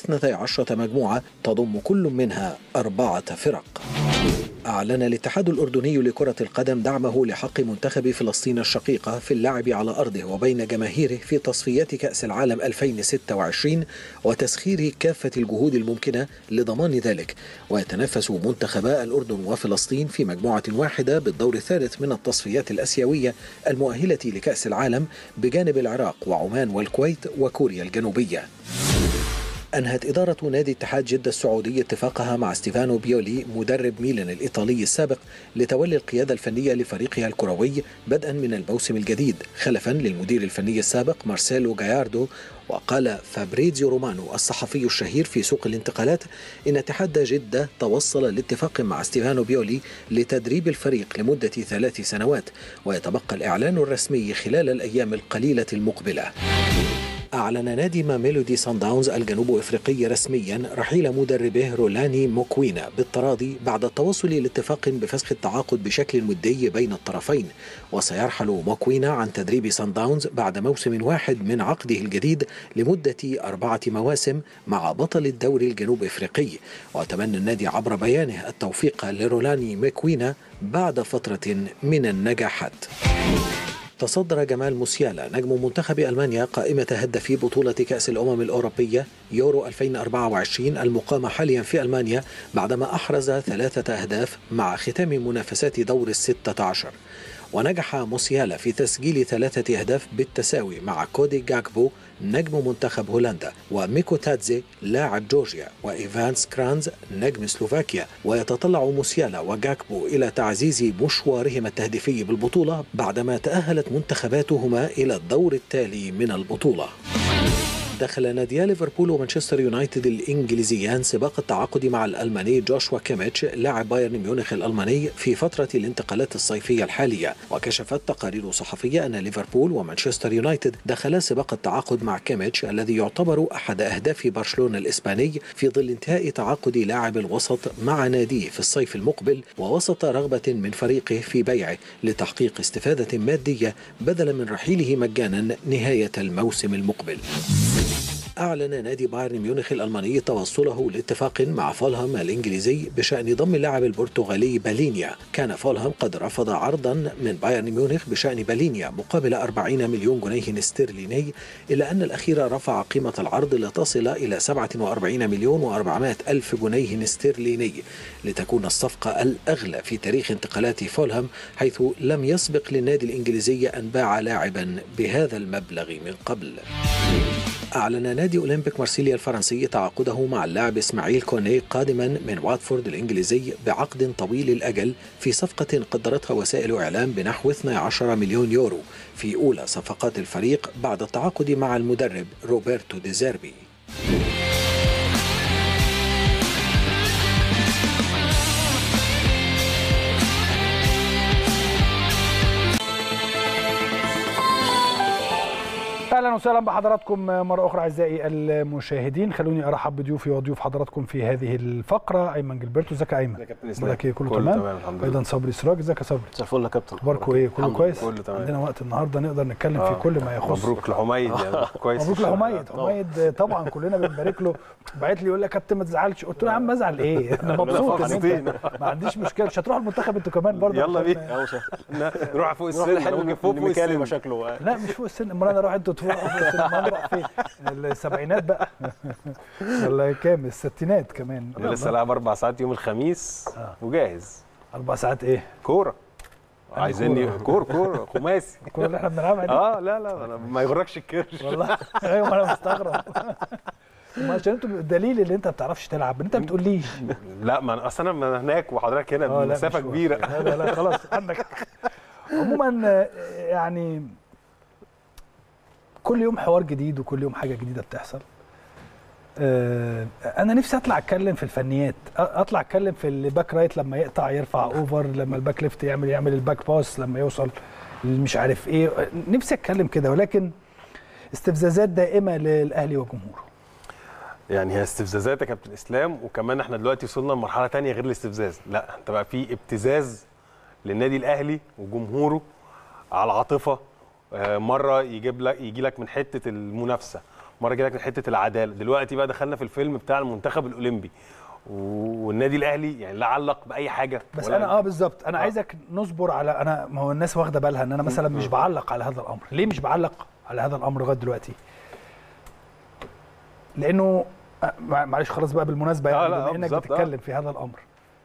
12 مجموعة تضم كل منها أربعة فرق أعلن الاتحاد الأردني لكرة القدم دعمه لحق منتخب فلسطين الشقيقة في اللعب على أرضه وبين جماهيره في تصفيات كأس العالم 2026 وتسخير كافة الجهود الممكنة لضمان ذلك ويتنافس منتخبا الأردن وفلسطين في مجموعة واحدة بالدور الثالث من التصفيات الأسيوية المؤهلة لكأس العالم بجانب العراق وعمان والكويت وكوريا الجنوبية أنهت إدارة نادي اتحاد جدة السعودي اتفاقها مع ستيفانو بيولي مدرب ميلان الإيطالي السابق لتولي القيادة الفنية لفريقها الكروي بدءا من الموسم الجديد خلفا للمدير الفني السابق مارسيلو جاياردو وقال فابريزيو رومانو الصحفي الشهير في سوق الانتقالات إن اتحاد جدة توصل لاتفاق مع ستيفانو بيولي لتدريب الفريق لمدة ثلاث سنوات ويتبقى الإعلان الرسمي خلال الأيام القليلة المقبلة أعلن نادي ميلودي سان داونز الجنوب إفريقي رسميا رحيل مدربه رولاني موكوينا بالتراضي بعد التوصل لاتفاق بفسخ التعاقد بشكل ودي بين الطرفين وسيرحل موكوينا عن تدريب سان داونز بعد موسم واحد من عقده الجديد لمدة أربعة مواسم مع بطل الدوري الجنوب إفريقي وتمنى النادي عبر بيانه التوفيق لرولاني ميكوينا بعد فترة من النجاحات تصدر جمال موسيالا نجم منتخب ألمانيا قائمة هدافي بطولة كأس الأمم الأوروبية يورو 2024 المقامة حاليا في ألمانيا بعدما أحرز ثلاثة أهداف مع ختام منافسات دور الستة عشر ونجح موسيالا في تسجيل ثلاثة أهداف بالتساوي مع كودي جاكبو نجم منتخب هولندا وميكو تادزي لاعب جورجيا وإيفانس كرانز نجم سلوفاكيا ويتطلع موسيالا وجاكبو إلى تعزيز مشوارهما التهديفي بالبطولة بعدما تأهلت منتخباتهما إلى الدور التالي من البطولة دخل ناديا ليفربول ومانشستر يونايتد الانجليزيان سباق التعاقد مع الالماني جوشوا كيميتش لاعب بايرن ميونخ الالماني في فتره الانتقالات الصيفيه الحاليه وكشفت تقارير صحفيه ان ليفربول ومانشستر يونايتد دخلا سباق التعاقد مع كيميتش الذي يعتبر احد اهداف برشلونه الاسباني في ظل انتهاء تعاقد لاعب الوسط مع ناديه في الصيف المقبل ووسط رغبه من فريقه في بيعه لتحقيق استفاده ماديه بدلا من رحيله مجانا نهايه الموسم المقبل أعلن نادي بايرن ميونخ الألماني توصله لاتفاق مع فولهام الإنجليزي بشأن ضم اللاعب البرتغالي بالينيا كان فولهام قد رفض عرضا من بايرن ميونخ بشأن بالينيا مقابل 40 مليون جنيه استرليني إلا أن الأخير رفع قيمة العرض لتصل إلى 47 مليون و400 ألف جنيه استرليني لتكون الصفقة الأغلى في تاريخ انتقالات فولهام حيث لم يسبق للنادي الإنجليزي أن باع لاعبا بهذا المبلغ من قبل أعلن نادي أولمبيك مارسيليا الفرنسي تعاقده مع اللاعب إسماعيل كوني قادما من واتفورد الإنجليزي بعقد طويل الأجل في صفقة قدرتها وسائل إعلام بنحو 12 مليون يورو في أولى صفقات الفريق بعد التعاقد مع المدرب روبرتو ديزيربي اهلا وسهلا بحضراتكم مره اخرى اعزائي المشاهدين خلوني ارحب بضيوفي وضيوف حضراتكم في هذه الفقره ايمن جilberto ازيك يا ايمن ازيك يا كابتن اخبارك ايه كله, كله تمام تمام الحمد لله ايضا صبري سراج ازيك يا صبري مساء الفل يا كابتن اخباركم ايه كله الحمد كويس لله، كله تمام عندنا وقت النهارده نقدر نتكلم في آه. كل ما يخص مبروك لحميد يعني كويس مبروك لحميد حميد طبعا كلنا بنبارك له بعت لي يقول لك يا كابتن ما تزعلش قلت له يا عم ازعل ايه انا مبسوط ان فرحانين. انت ما عنديش مشكله مش هتروح المنتخب انتوا كمان برضه يلا عشان- بينا نروح فوق السن نحل ممكن فوق فوق ميكالي السن مشاكله لا مش فوق السن امال انا اروح انتوا تفوق فوق السن امال نروح فين السبعينات بقى ولا كام الستينات كمان انا لسه لاعب اربع ساعات يوم الخميس وجاهز اربع ساعات ايه كوره عايزيني كوره كوره خماسي الكوره اللي احنا بنلعبها دي اه لا لا أنا ما يغركش الكرش والله ايوه انا مستغرب ما عشان انتوا الدليل اللي انت ما بتعرفش تلعب ان انت ما بتقوليش لا ما أنا- اصل انا من هناك وحضرتك هنا اه لا مسافه مش كبيره واقف. لا لا لا خلاص عندك عموما آه، يعني كل يوم حوار جديد وكل يوم حاجه جديده بتحصل آه، انا نفسي اطلع اتكلم في الفنيات أ- اطلع اتكلم في الباك رايت لما يقطع يرفع اوفر لما الباك ليفت يعمل يعمل الباك باس لما يوصل مش عارف ايه نفسي اتكلم كده ولكن استفزازات دائمه للاهلي وجمهوره يعني هي استفزازات يا كابتن اسلام وكمان احنا دلوقتي وصلنا لمرحله تانية غير الاستفزاز لا انت بقى في ابتزاز للنادي الاهلي وجمهوره على العاطفه آه، مره يجيب لك يجي لك من حته المنافسه مره يجي لك من حته العداله دلوقتي بقى دخلنا في الفيلم بتاع المنتخب الاولمبي و- والنادي الاهلي يعني لا علق باي حاجه بس ولا- انا اه بالظبط انا آه. عايزك نصبر على انا ما هو الناس واخده بالها ان انا مثلا مش بعلق على هذا الامر ليه مش بعلق على هذا الامر لغايه دلوقتي لانه آه، مع- معلش خلاص بقى بالمناسبه آه، يعني لا، بما آه، انك بالظبط، آه. بتتكلم في هذا الامر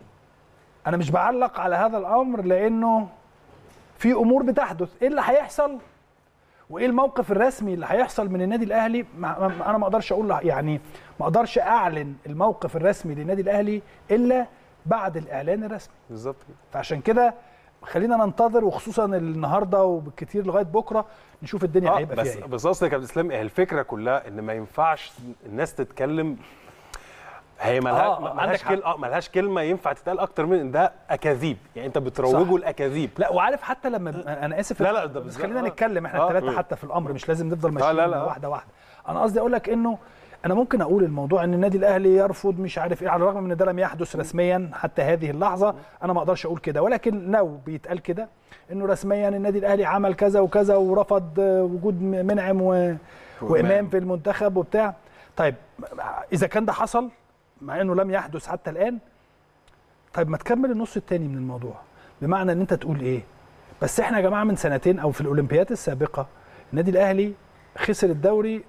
انا مش بعلق على هذا الامر لانه في امور بتحدث ايه اللي هيحصل وايه الموقف الرسمي اللي هيحصل من النادي الاهلي ما ما- انا ما اقدرش اقول له- يعني ما اقدرش اعلن الموقف الرسمي للنادي الاهلي الا بعد الاعلان الرسمي بالظبط كده. فعشان كده خلينا ننتظر وخصوصا النهارده وبالكتير لغايه بكره نشوف الدنيا اه هيبقى بس فيها ايه بس اصل يا كابتن اسلام هي الفكره كلها ان ما ينفعش الناس تتكلم هي ملها آه، آه عندك ملهاش حق. كل اه ملهاش كلمه ينفع تتقال اكتر من ان ده اكاذيب يعني انت بتروجه صح. الاكاذيب لا وعارف حتى لما انا اسف لا، لا، ده بس بالظبط. خلينا آه. نتكلم احنا آه. الثلاثه مم. حتى في الامر مش لازم نفضل لا، ماشيين لا. واحده واحده انا قصدي اقول لك انه انا ممكن اقول الموضوع ان النادي الاهلي يرفض مش عارف ايه على الرغم من ان ده لم يحدث رسميا حتى هذه اللحظه انا ما اقدرش اقول كده ولكن لو بيتقال كده انه رسميا النادي الاهلي عمل كذا وكذا ورفض آه، وجود م- منعم و... وامام في المنتخب وبتاع طيب اذا كان ده حصل مع انه لم يحدث حتى الان طيب ما تكمل النص التاني من الموضوع بمعنى ان انت تقول ايه بس احنا يا جماعه من سنتين او في الاولمبياد السابقه النادي الاهلي خسر الدوري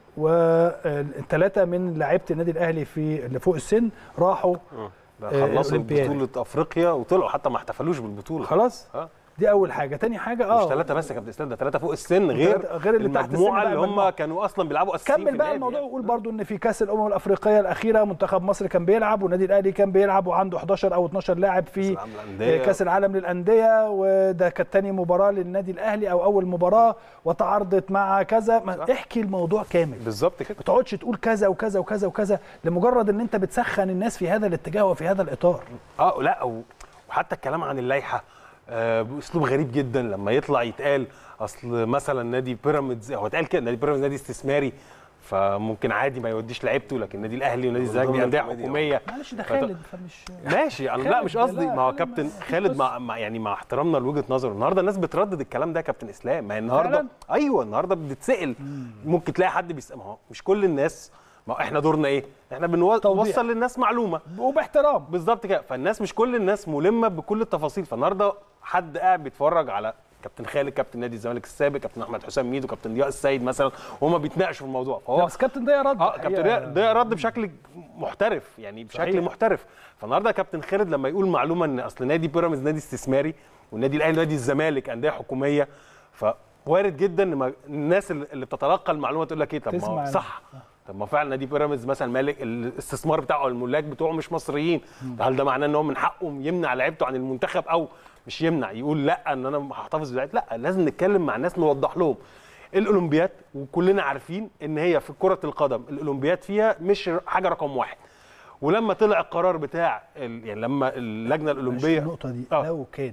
والثلاثه من لعيبه النادي الاهلي في اللي فوق السن راحوا ده آه، خلصوا الأولمبياد. بطوله افريقيا وطلعوا حتى ما احتفلوش بالبطوله خلاص اه دي اول حاجه تاني حاجه اه مش ثلاثه بس يا كابتن اسلام ده ثلاثه فوق السن غير وتلاتة- غير اللي تحت السن المجموعه بقى اللي هم المجموعة. كانوا اصلا بيلعبوا اساسيين في كمل بقى النادي الموضوع يعني. وقول برضو ان في كاس الامم الافريقيه الاخيره منتخب مصر كان بيلعب والنادي الاهلي كان بيلعب وعنده 11 او 12 لاعب في كأس العالم للأندية. آه، كاس العالم للانديه وده كانت تاني مباراه للنادي الاهلي او اول مباراه وتعارضت مع كذا ما احكي الموضوع كامل بالظبط كده ما تقعدش تقول كذا وكذا وكذا وكذا لمجرد ان انت بتسخن الناس في هذا الاتجاه وفي هذا الاطار اه لا و- وحتى الكلام عن اللائحه آه باسلوب غريب جدا لما يطلع يتقال اصل مثلا نادي بيراميدز هو اتقال كده نادي بيراميدز نادي استثماري فممكن عادي ما يوديش لعيبته لكن النادي الاهلي ونادي الزمالك دي انديه حكوميه معلش ده فت- خالد فمش ماشي انا لا خالد مش ده قصدي لا، ما هو لا، كابتن ما- خالد مع, مع يعني مع احترامنا لوجهه نظره النهارده الناس بتردد الكلام ده يا كابتن اسلام ما هي النهارده فعلاً؟ ايوه النهارده بتتسال ممكن تلاقي حد بيسال ما هو مش كل الناس ما احنا دورنا ايه احنا توضيح. بنوصل للناس معلومه وباحترام بالظبط كده فالناس مش كل الناس ملمه بكل التفاصيل فالنهارده حد قاعد بيتفرج على كابتن خالد كابتن نادي الزمالك السابق كابتن احمد حسام ميدو كابتن ضياء السيد مثلا وهم بيتناقشوا في الموضوع لا، فهو بس كابتن ضياء رد اه كابتن الحقيقة. ضياء ضياء رد بشكل محترف يعني بشكل صحيح. محترف فالنهارده كابتن خالد لما يقول معلومه ان اصل نادي بيراميدز نادي استثماري والنادي الاهلي نادي الزمالك انديه حكوميه فوارد جدا ان ما- الناس اللي اللي بتتلقى المعلومه تقول لك ايه طب ما تسمع هو ال- صح طب ما فعلا نادي بيراميدز مثلا مالك الاستثمار بتاعه أو الملاك بتوعه مش مصريين هل ده معناه ان هو من حقه يمنع لعيبته عن المنتخب او مش يمنع يقول لا ان انا هحتفظ بلعيبه لا لازم نتكلم مع الناس نوضح لهم الاولمبياد وكلنا عارفين ان هي في كره القدم الاولمبياد فيها مش حاجه رقم واحد ولما طلع القرار بتاع ال- يعني لما اللجنه معلش الاولمبيه النقطه دي آه. لو كان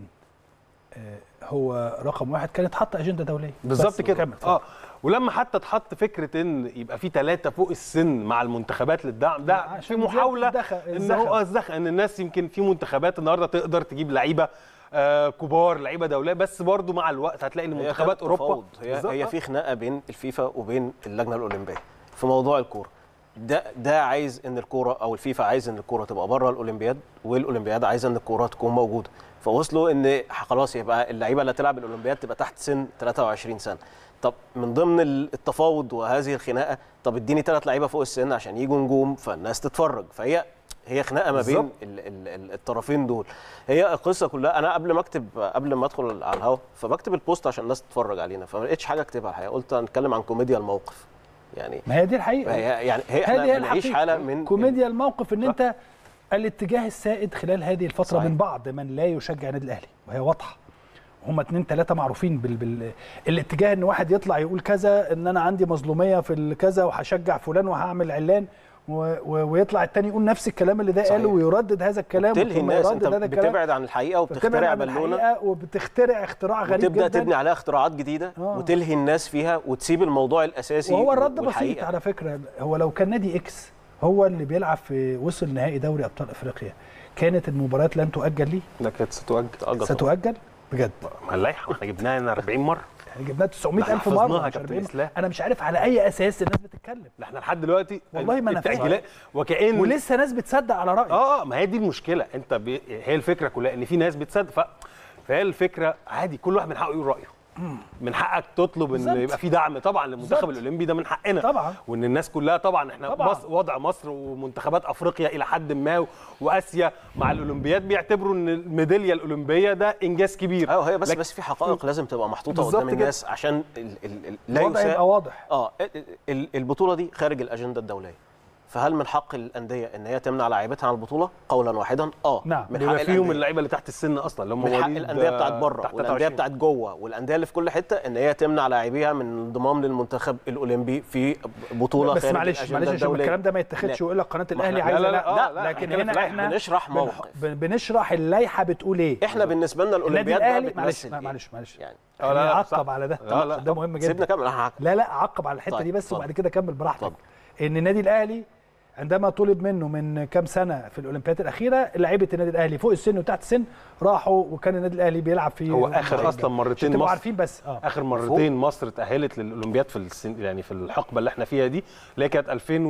آه، هو رقم واحد كانت حط اجنده دوليه بالظبط بس كده كمل، اتفضل. اه ولما حتى اتحط فكره ان يبقى في ثلاثه فوق السن مع المنتخبات للدعم ده عشان في محاوله زيادة الدخ- ان الزخم. هو الزخم ان الناس يمكن في منتخبات النهارده تقدر تجيب لعيبه آه كبار لعيبه دوليه بس برضو مع الوقت هتلاقي ان هي منتخبات كانت اوروبا تفاوض. هي بالظبط، هي آه. في خناقه بين الفيفا وبين اللجنه الاولمبيه في موضوع الكوره ده ده عايز ان الكوره او الفيفا عايز ان الكوره تبقى بره الاولمبياد والاولمبياد عايزه ان الكوره تكون موجوده فوصلوا ان خلاص يبقى اللعيبه اللي هتلعب الاولمبياد تبقى تحت سن 23 سنه طب من ضمن التفاوض وهذه الخناقه طب اديني ثلاث لعيبه فوق السن عشان يجوا نجوم فالناس تتفرج فهي هي خناقه ما بين بالظبط. ال ال ال الطرفين دول هي القصه كلها انا قبل ما اكتب قبل ما ادخل على الهوا فبكتب البوست عشان الناس تتفرج علينا فما لقيتش حاجه اكتبها الحقيقه قلت هنتكلم عن كوميديا الموقف يعني ما هي دي الحقيقه هي يعني هي هذه هي احنا بنعيش الحقيقة. حاله من كوميديا الموقف ان انت الاتجاه السائد خلال هذه الفتره صحيح. من بعض من لا يشجع النادي الاهلي وهي واضحه هم اتنين تلاته معروفين بال... بال... الاتجاه ان واحد يطلع يقول كذا ان انا عندي مظلوميه في الكذا وهشجع فلان وهعمل علان و... و... ويطلع التاني يقول نفس الكلام اللي ده صحيح. قاله ويردد هذا الكلام تلهي ثم الناس يردد انت هذا الكلام بتبعد عن الحقيقه بتبعد وبتخترع عن بالونه الحقيقة وبتخترع اختراع غريب وتبدا جدا تبني عليها اختراعات جديده آه. وتلهي الناس فيها وتسيب الموضوع الاساسي وهو الرد بسيط والحقيقة. على فكره هو لو كان نادي اكس هو اللي بيلعب في وصل نهائي دوري ابطال افريقيا كانت المباريات لن تؤجل ليه ده كانت ستؤجل تأجل ستؤجل بجد ما اللائحه احنا جبناها هنا 40 مره احنا جبناها 900000 احنا حفظناها مره يا مش كابتن 40. إسلام. انا مش عارف على اي اساس الناس بتتكلم ده احنا لحد دلوقتي والله ما أنا فاهم. التأجيلات وكأن ولسه ناس بتصدق على رايي اه اه ما هي دي المشكله انت بي... هي الفكره كلها ان في ناس بتصدق ف... فهي الفكره عادي كل واحد من حقه يقول رايه من حقك تطلب ان بالظبط. يبقى في دعم طبعا للمنتخب بالظبط. الاولمبي ده من حقنا طبعا. وان الناس كلها طبعا احنا طبعا. مصر وضع مصر ومنتخبات افريقيا الى حد ما واسيا مع الاولمبياد بيعتبروا ان الميداليه الاولمبيه ده انجاز كبير ايوه هي بس لكن- بس في حقائق لازم تبقى محطوطه بالظبط قدام كده. الناس عشان ال ال ال لا الوضع يساء يبقى واضح اه ال- ال- البطوله دي خارج الاجنده الدوليه فهل من حق الانديه ان هي تمنع لاعيبتها عن البطوله قولا واحدا اه نعم. من حق بما فيهم الأندية. اللعيبه اللي تحت السن اصلا اللي هم من حق مواليد، الانديه بتاعت آه، بره تحت والانديه 23. بتاعت جوه والانديه اللي في كل حته ان هي تمنع لاعبيها من الانضمام للمنتخب الاولمبي في بطوله بس خارج معلش الأجندة معلش عشان الدولية. الكلام ده ما يتاخدش لا. ويقول لك قناه ما الاهلي إحنا- عايزه لا، لا، لا, لا، لا, لا، لكن إحنا هنا في احنا بنشرح بن- موقف. بن- بنشرح اللائحه بتقول ايه احنا بالنسبه لنا النادي الاولمبياد بقى الاهلي معلش بتمثل إيه؟ معلش معلش يعني آه، لا، لا، عقب صح. على ده لا، لا، ده مهم جدا سيبنا كمل أنا هعقب. لا لا عقب على الحته طيب، دي بس اتفضل. وبعد كده كمل براحتك اتفضل. ان النادي الاهلي عندما طلب منه من كام سنه في الاولمبياد الاخيره لعيبه النادي الاهلي فوق السن وتحت السن راحوا وكان النادي الاهلي بيلعب في هو آخر أصلاً مرتين عشان تبقوا مصر. عارفين بس اه اخر مرتين مصر تاهلت للاولمبياد في السن يعني في الحقبه اللي احنا فيها دي اللي هي كانت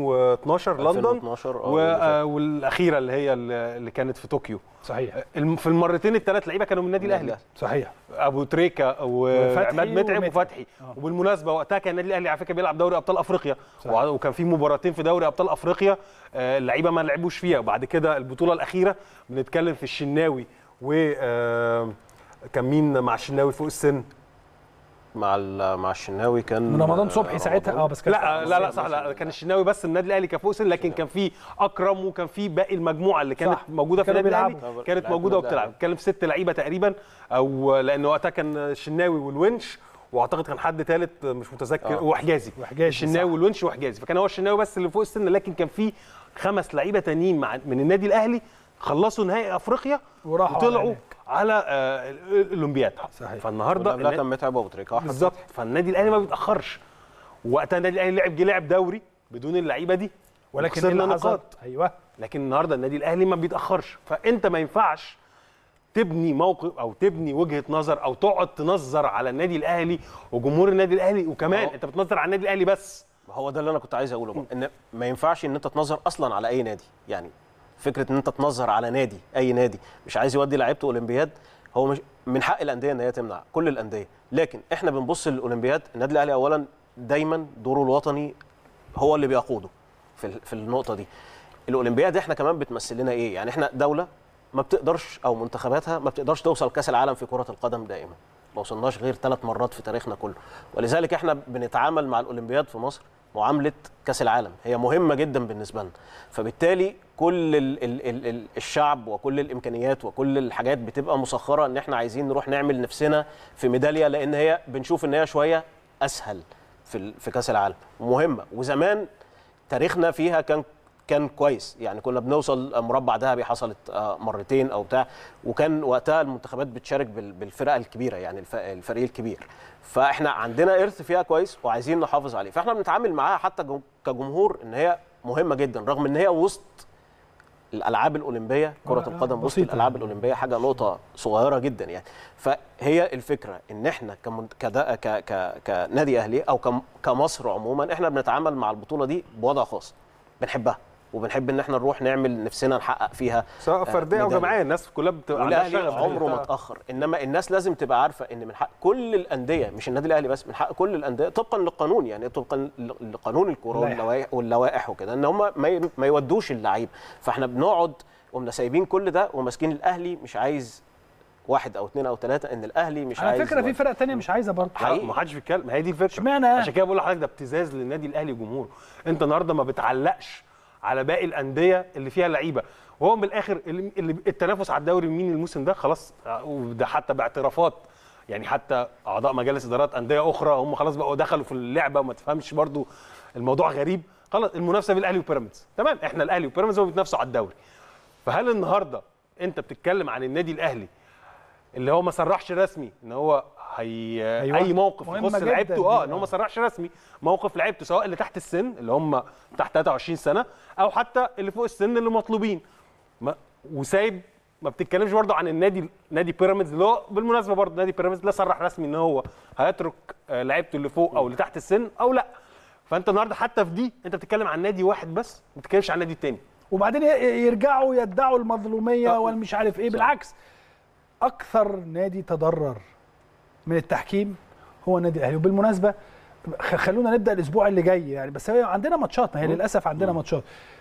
2012 لندن 2012 آه، و... اللي فاتت. آه، والاخيره اللي هي اللي كانت في طوكيو صحيح الم- في المرتين الثلاث لعيبه كانوا من النادي الاهلي صحيح ابو تريكه وعماد متعب ومتعب. وفتحي آه. وبالمناسبه وقتها كان النادي الاهلي على فكره بيلعب دوري ابطال افريقيا صح. وع- وكان في مباراتين في دوري ابطال افريقيا آه، اللعيبه ما لعبوش فيها وبعد كده البطوله الاخيره بنتكلم في الشناوي و آه، كان مين مع الشناوي فوق السن مع ال- مع الشناوي كان من رمضان صبحي ساعتها اه بس كان لا لا لا صح لا كان الشناوي بس النادي الاهلي كان فوق سن لكن كان في اكرم وكان في باقي المجموعه اللي كانت صح. موجوده في كانوا النادي الاهلي بيلعبوا. كانت لعبوا موجوده النادي وبتلعب الأهلي. بتتكلم في ست لعيبه تقريبا او لان وقتها كان الشناوي والونش واعتقد كان حد ثالث مش متذكر آه. وحجازي وحجازي، الشناوي صح. والونش وحجازي فكان هو الشناوي بس اللي فوق السن لكن كان في خمس لعيبه تانيين مع من النادي الاهلي خلصوا نهائي افريقيا وراحوا على وطلعوا هناك. على آه، الاولمبياد صحيح. فالنهارده قبلها النا- كان متعب وابو تريكه واحمد بالظبط فالنادي الاهلي ما بيتاخرش وقتها النادي الاهلي لعب جه لعب دوري بدون اللعيبه دي ولكن وخسرنا إيه اللي حصل؟ نقاط ايوه لكن النهارده النادي الاهلي ما بيتاخرش فانت ما ينفعش تبني موقف او تبني وجهه نظر او تقعد تنظر على النادي الاهلي وجمهور النادي الاهلي وكمان أهو. انت بتنظر على النادي الاهلي بس هو ده اللي انا كنت عايز اقوله بقى ان ما ينفعش ان انت تنظر اصلا على اي نادي يعني فكره ان انت تنظر على نادي اي نادي مش عايز يودي لعيبته اولمبياد هو مش من حق الانديه ان هي تمنع كل الانديه لكن احنا بنبص للاولمبياد النادي الاهلي اولا دايما دوره الوطني هو اللي بيقوده في ال- في النقطه دي الاولمبياد احنا كمان بتمثل لنا ايه يعني احنا دوله ما بتقدرش او منتخباتها ما بتقدرش توصل كاس العالم في كره القدم دائما ما وصلناش غير ثلاث مرات في تاريخنا كله ولذلك احنا بنتعامل مع الاولمبياد في مصر معامله كاس العالم هي مهمه جدا بالنسبه لنا فبالتالي كل ال ال ال ال الشعب وكل الامكانيات وكل الحاجات بتبقى مسخره ان احنا عايزين نروح نعمل نفسنا في ميداليه لان هي بنشوف ان هي شويه اسهل في ال- في كاس العالم مهمه وزمان تاريخنا فيها كان كان كويس يعني كنا بنوصل مربع ذهبي حصلت آه، مرتين او بتاع وكان وقتها المنتخبات بتشارك بال- بالفرق الكبيره يعني الف- الفريق الكبير فاحنا عندنا ارث فيها كويس وعايزين نحافظ عليه فاحنا بنتعامل معاها حتى جو- كجمهور ان هي مهمه جدا رغم ان هي وسط الالعاب الاولمبيه كره آه، القدم وسط بسيطة الالعاب يعني. الاولمبيه حاجه نقطه صغيره جدا يعني فهي الفكره ان احنا كمن- كدا- ك ك كنادي اهلي او كم- كمصر عموما احنا بنتعامل مع البطوله دي بوضع خاص بنحبها وبنحب ان احنا نروح نعمل نفسنا نحقق فيها سواء آه، فرديه او ميدالية. جماعيه الناس كلها بتبقى عندها والاهلي شغف عمره ما بالبتاع. اتاخر انما الناس لازم تبقى عارفه ان من حق كل الانديه مش النادي الاهلي بس من حق كل الانديه طبقا للقانون يعني طبقا ل- لقانون الكوره اللائحة. واللوائح واللوائح وكده ان هم ما ي- ما يودوش اللعيب فاحنا بنقعد ومنا سايبين كل ده وماسكين الاهلي مش عايز واحد او اثنين او ثلاثه ان الاهلي مش على عايز فكره في يودي. فرق تانية مش عايزه برضه لا، ما حدش بيتكلم ما هي دي الفكره اشمعنى؟ عشان كده بقول لحضرتك ده ابتزاز للنادي الاهلي وجمهوره انت النهارده ما بتعلقش على باقي الانديه اللي فيها لعيبه وهو من الاخر اللي اللي التنافس على الدوري مين الموسم ده خلاص وده حتى باعترافات يعني حتى اعضاء مجالس ادارات انديه اخرى هم خلاص بقوا دخلوا في اللعبه وما تفهمش برضو الموضوع غريب خلاص المنافسه بين الاهلي وبيراميدز تمام احنا الاهلي وبيراميدز هم بيتنافسوا على الدوري فهل النهارده انت بتتكلم عن النادي الاهلي اللي هو ما صرحش رسمي ان هو هي أيوة. اي موقف مهمة يخص جداً لعيبته دي. اه ان هو ما صرحش رسمي موقف لعيبته سواء اللي تحت السن اللي هم تحت 23 سنه او حتى اللي فوق السن اللي مطلوبين ما وسايب ما بتتكلمش برضه عن النادي نادي بيراميدز اللي هو بالمناسبه برضه نادي بيراميدز لا صرح رسمي ان هو هيترك آه، لعيبته اللي فوق او اللي تحت السن او لا فانت النهارده حتى في دي انت بتتكلم عن نادي واحد بس ما بتتكلمش عن النادي التاني وبعدين ي- يرجعوا يدعوا المظلوميه آه. والمش عارف ايه بالعكس اكثر نادي تضرر من التحكيم هو النادي الاهلي وبالمناسبه خ- خلونا نبدا الاسبوع اللي جاي يعني بس هي عندنا ماتشات ما هي للاسف عندنا ماتشات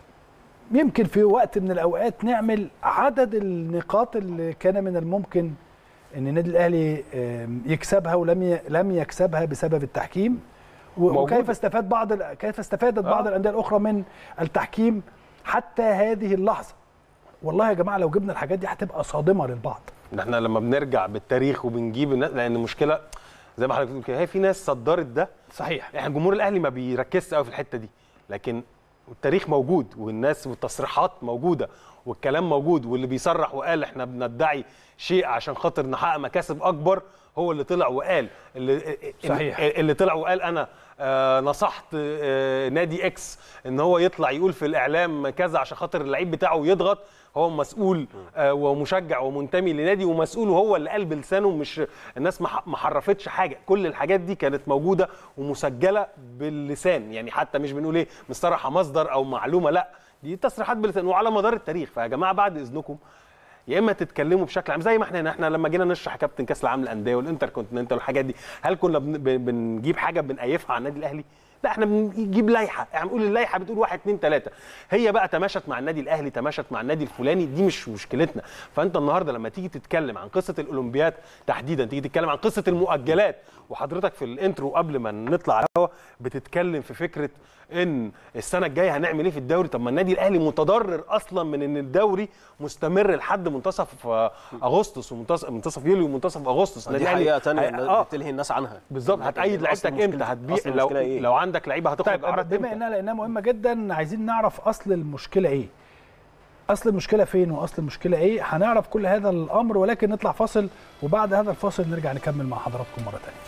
يمكن في وقت من الاوقات نعمل عدد النقاط اللي كان من الممكن ان النادي الاهلي آم، يكسبها ولم ي- لم يكسبها بسبب التحكيم و- موجودة. وكيف استفاد بعض ال- كيف استفادت بعض آه. الانديه الاخرى من التحكيم حتى هذه اللحظه والله يا جماعه لو جبنا الحاجات دي هتبقى صادمه للبعض ان احنا لما بنرجع بالتاريخ وبنجيب الناس لان المشكله زي ما حضرتك بتقول كده هي في ناس صدرت ده صحيح احنا جمهور الاهلي ما بيركزش قوي في الحته دي لكن التاريخ موجود والناس والتصريحات موجوده والكلام موجود واللي بيصرح وقال احنا بندعي شيء عشان خاطر نحقق مكاسب اكبر هو اللي طلع وقال اللي صحيح. اللي طلع وقال انا آه نصحت آه نادي اكس ان هو يطلع يقول في الاعلام كذا عشان خاطر اللعيب بتاعه يضغط هو مسؤول آه ومشجع ومنتمي لنادي ومسؤول وهو اللي قال بلسانه مش الناس ما ح- ما حرفتش حاجه كل الحاجات دي كانت موجوده ومسجله باللسان يعني حتى مش بنقول ايه مصطلحه مصدر او معلومه لا دي تصريحات باللسان وعلى مدار التاريخ فيا جماعه بعد اذنكم يا اما تتكلموا بشكل عام زي ما احنا هنا احنا لما جينا نشرح كابتن كاس العالم للانديه والانتر كونتيننتال والحاجات دي هل كنا بن- بن- بنجيب حاجه بنقيفها على النادي الاهلي؟ لا احنا بنجيب لائحه احنا بنقول اللائحه بتقول واحد اتنين تلاته هي بقى تماشت مع النادي الاهلي تماشت مع النادي الفلاني دي مش مشكلتنا فانت النهارده لما تيجي تتكلم عن قصه الاولمبياد تحديدا تيجي تتكلم عن قصه المؤجلات وحضرتك في الانترو قبل ما نطلع على الهوا بتتكلم في فكره ان السنه الجايه هنعمل ايه في الدوري طب ما النادي الاهلي متضرر اصلا من ان الدوري مستمر لحد منتصف آه، اغسطس ومنتصف منتصف يوليو ومنتصف اغسطس دي النادي حقيقه الأهلي- تانية هي- آه. بتلهي الناس عنها بالظبط لكن هتأيد أصل لعيبتك امتى المشكلة- هتبيع أصل لو المشكلة إيه؟ لو عندك لعيبه هتخرج طيب اعراض بما امتى انها لانها مهمه جدا عايزين نعرف اصل المشكله ايه اصل المشكله فين واصل المشكله ايه هنعرف كل هذا الامر ولكن نطلع فاصل وبعد هذا الفاصل نرجع نكمل مع حضراتكم مره ثانيه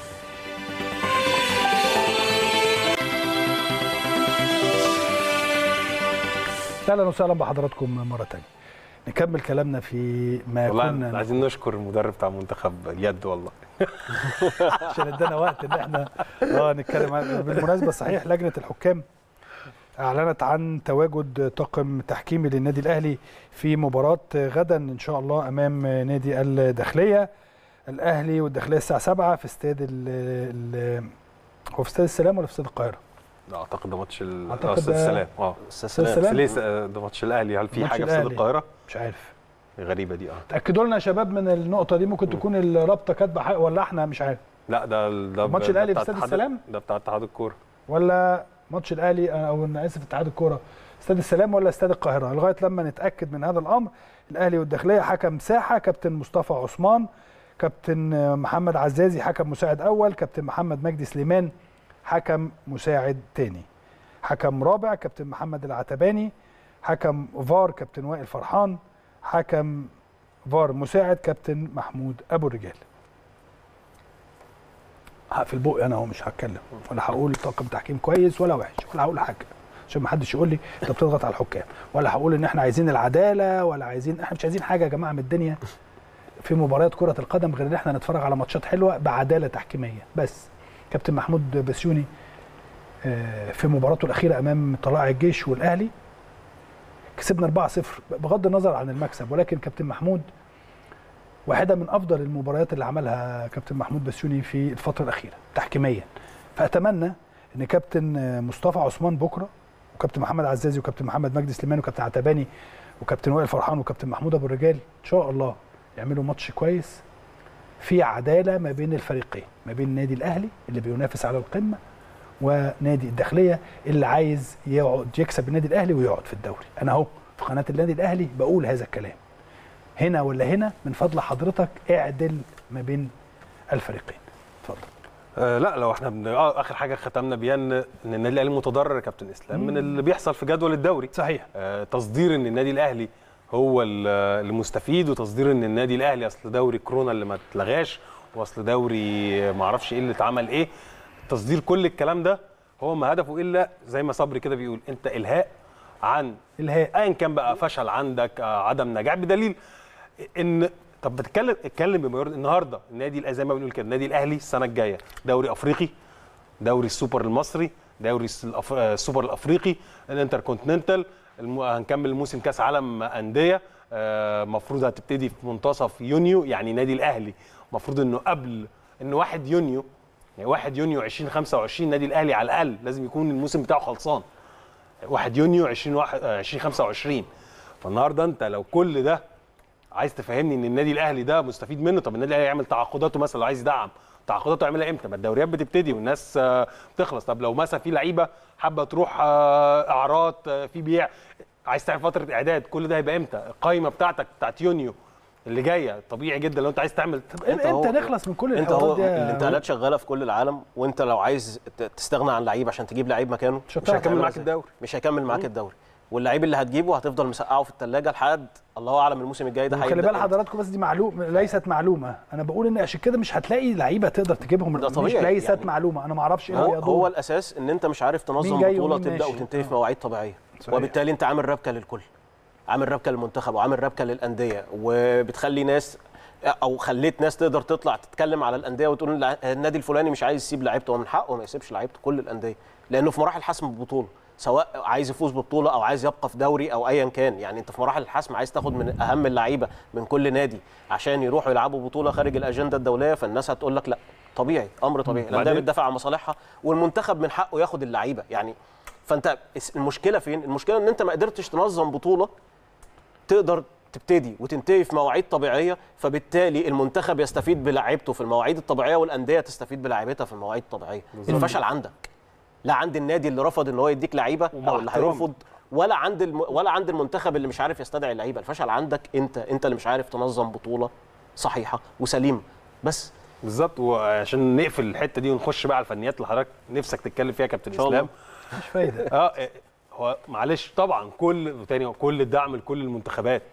اهلا وسهلا بحضراتكم مره ثانيه نكمل كلامنا في ما والله كنا عايزين نشكر المدرب بتاع منتخب اليد والله عشان ادانا وقت ان احنا اه نتكلم عن بالمناسبه صحيح لجنه الحكام اعلنت عن تواجد طاقم تحكيمي للنادي الاهلي في مباراه غدا ان شاء الله امام نادي الداخليه الاهلي والداخليه الساعه 7 في استاد ال ال هو في استاد السلام ولا في استاد القاهره؟ لا اعتقد ده ماتش ال- أعتقد آه، استاد ده- السلام اه استاذ أستاذ سلام سلام. بس ليه آه، ده ماتش الاهلي هل في ماتش حاجه في استاد الأهلي. القاهره مش عارف غريبه دي اه تاكدوا لنا يا شباب من النقطه دي ممكن تكون الرابطه كاتبه حق ولا احنا مش عارف لا ده ده ماتش ده الأهلي بتاع في استاد اتحاد- السلام؟ ده بتاع اتحاد الكوره ولا ماتش الاهلي او انا اسف اتحاد الكوره استاد السلام ولا استاد القاهره لغايه لما نتاكد من هذا الامر الاهلي والداخليه حكم ساحه كابتن مصطفى عثمان كابتن محمد عزازي حكم مساعد اول كابتن محمد مجدي سليمان حكم مساعد تاني حكم رابع كابتن محمد العتباني حكم فار كابتن وائل فرحان حكم فار مساعد كابتن محمود ابو الرجال هقفل بقي انا اهو مش هتكلم ولا هقول طاقم تحكيم كويس ولا وحش ولا هقول حاجه عشان ما حدش يقول لي انت بتضغط على الحكام ولا هقول ان احنا عايزين العداله ولا عايزين احنا مش عايزين حاجه يا جماعه من الدنيا في مباريات كره القدم غير ان احنا نتفرج على ماتشات حلوه بعداله تحكيميه بس كابتن محمود بسيوني آه، في مباراته الاخيره امام طلائع الجيش والاهلي كسبنا 4-0 بغض النظر عن المكسب ولكن كابتن محمود واحده من افضل المباريات اللي عملها كابتن محمود بسيوني في الفتره الاخيره تحكيميا فاتمنى ان كابتن مصطفى عثمان بكره وكابتن محمد عزازي وكابتن محمد مجدي سليمان وكابتن عتباني وكابتن وائل فرحان وكابتن محمود ابو الرجال ان شاء الله يعملوا ماتش كويس في عداله ما بين الفريقين ما بين النادي الاهلي اللي بينافس على القمه ونادي الداخليه اللي عايز يقعد يكسب النادي الاهلي ويقعد في الدوري انا اهو في قناه النادي الاهلي بقول هذا الكلام هنا ولا هنا من فضل حضرتك اعدل ما بين الفريقين اتفضل آه لا لو احنا بن... آه اخر حاجه ختمنا بيها ان ان النادي الاهلي متضرر يا كابتن اسلام من اللي بيحصل في جدول الدوري صحيح آه تصدير ان النادي الاهلي هو ال- المستفيد وتصدير ان النادي الاهلي اصل دوري كورونا اللي ما اتلغاش واصل دوري ما اعرفش ايه اللي اتعمل ايه تصدير كل الكلام ده هو ما هدفه الا زي ما صبري كده بيقول انت الهاء عن الهاء ايا كان بقى فشل عندك آه، عدم نجاح بدليل ان طب بتتكلم اتكلم بما يرضي النهارده النادي الأ- زي ما بنقول كده النادي الاهلي السنه الجايه دوري افريقي دوري السوبر المصري دوري الس- الأف- آه، السوبر الافريقي الانتركونتيننتال الم... هنكمل الموسم كاس عالم انديه المفروض هتبتدي في منتصف يونيو يعني نادي الاهلي المفروض انه قبل انه 1 يونيو يعني 1 يونيو 2025 نادي الاهلي على الاقل لازم يكون الموسم بتاعه خلصان 1 يونيو 2025 فالنهارده انت لو كل ده عايز تفهمني ان النادي الاهلي ده مستفيد منه طب النادي الاهلي يعمل تعاقداته مثلا لو عايز يدعم تعاقداته يعملها امتى ما الدوريات بتبتدي والناس آه، بتخلص طب لو مثلا في لعيبه حابه تروح آه، اعراض آه، في بيع عايز تعمل فتره اعداد كل ده هيبقى امتى القايمه بتاعتك بتاعت يونيو اللي جايه طبيعي جدا لو انت عايز تعمل طب أنت امتى هو- نخلص من كل انت هو الحوارات دي يا الانتقالات شغاله في كل العالم وانت لو عايز ت- تستغنى عن لعيب عشان تجيب لعيب مكانه مش مش هتعرف هيكمل تعملها معاك إزاي؟ الدوري مش هيكمل معاك الدوري واللعيب اللي هتجيبه هتفضل مسقعه في الثلاجه لحد الله اعلم الموسم الجاي ده خلي هيبدأ بال إمتى. حضراتكم بس دي معلومه ليست معلومه انا بقول ان عشان كده مش هتلاقي لعيبه تقدر تجيبهم ده مش طبيعي، ليست يعني معلومه انا ما اعرفش ايه هو, هي هو الاساس ان انت مش عارف تنظم مين جاي بطوله ومين تبدا ماشي. وتنتهي آه. في مواعيد طبيعيه صحيح. وبالتالي انت عامل ربكه للكل عامل ربكه للمنتخب وعامل ربكه للانديه وبتخلي ناس او خليت ناس تقدر تطلع تتكلم على الانديه وتقول لا، النادي الفلاني مش عايز يسيب لعيبته هو من حقه ما يسيبش لعيبته كل الانديه لانه في مراحل حسم البطوله سواء عايز يفوز ببطوله او عايز يبقى في دوري او ايا كان يعني انت في مراحل الحسم عايز تاخد من اهم اللعيبه من كل نادي عشان يروحوا يلعبوا بطوله خارج الاجنده الدوليه فالناس هتقول لك لا طبيعي امر طبيعي الانديه وبعدين- بتدافع عن مصالحها والمنتخب من حقه ياخد اللعيبه يعني فانت المشكله فين المشكله ان انت ما قدرتش تنظم بطوله تقدر تبتدي وتنتهي في مواعيد طبيعيه فبالتالي المنتخب يستفيد بلاعيبته في المواعيد الطبيعيه والانديه تستفيد بلاعيبتها في المواعيد الطبيعيه الفشل عندك لا عند النادي اللي رفض ان هو يديك لعيبه ومع او اللي احترامي. هيرفض ولا عند الم... ولا عند المنتخب اللي مش عارف يستدعي اللعيبه الفشل عندك انت انت اللي مش عارف تنظم بطوله صحيحه وسليمه بس بالظبط وعشان نقفل الحته دي ونخش بقى على الفنيات اللي حضرتك نفسك تتكلم فيها يا كابتن شاء الله. اسلام مش فايده اه إيه، هو معلش طبعا كل تاني كل الدعم لكل المنتخبات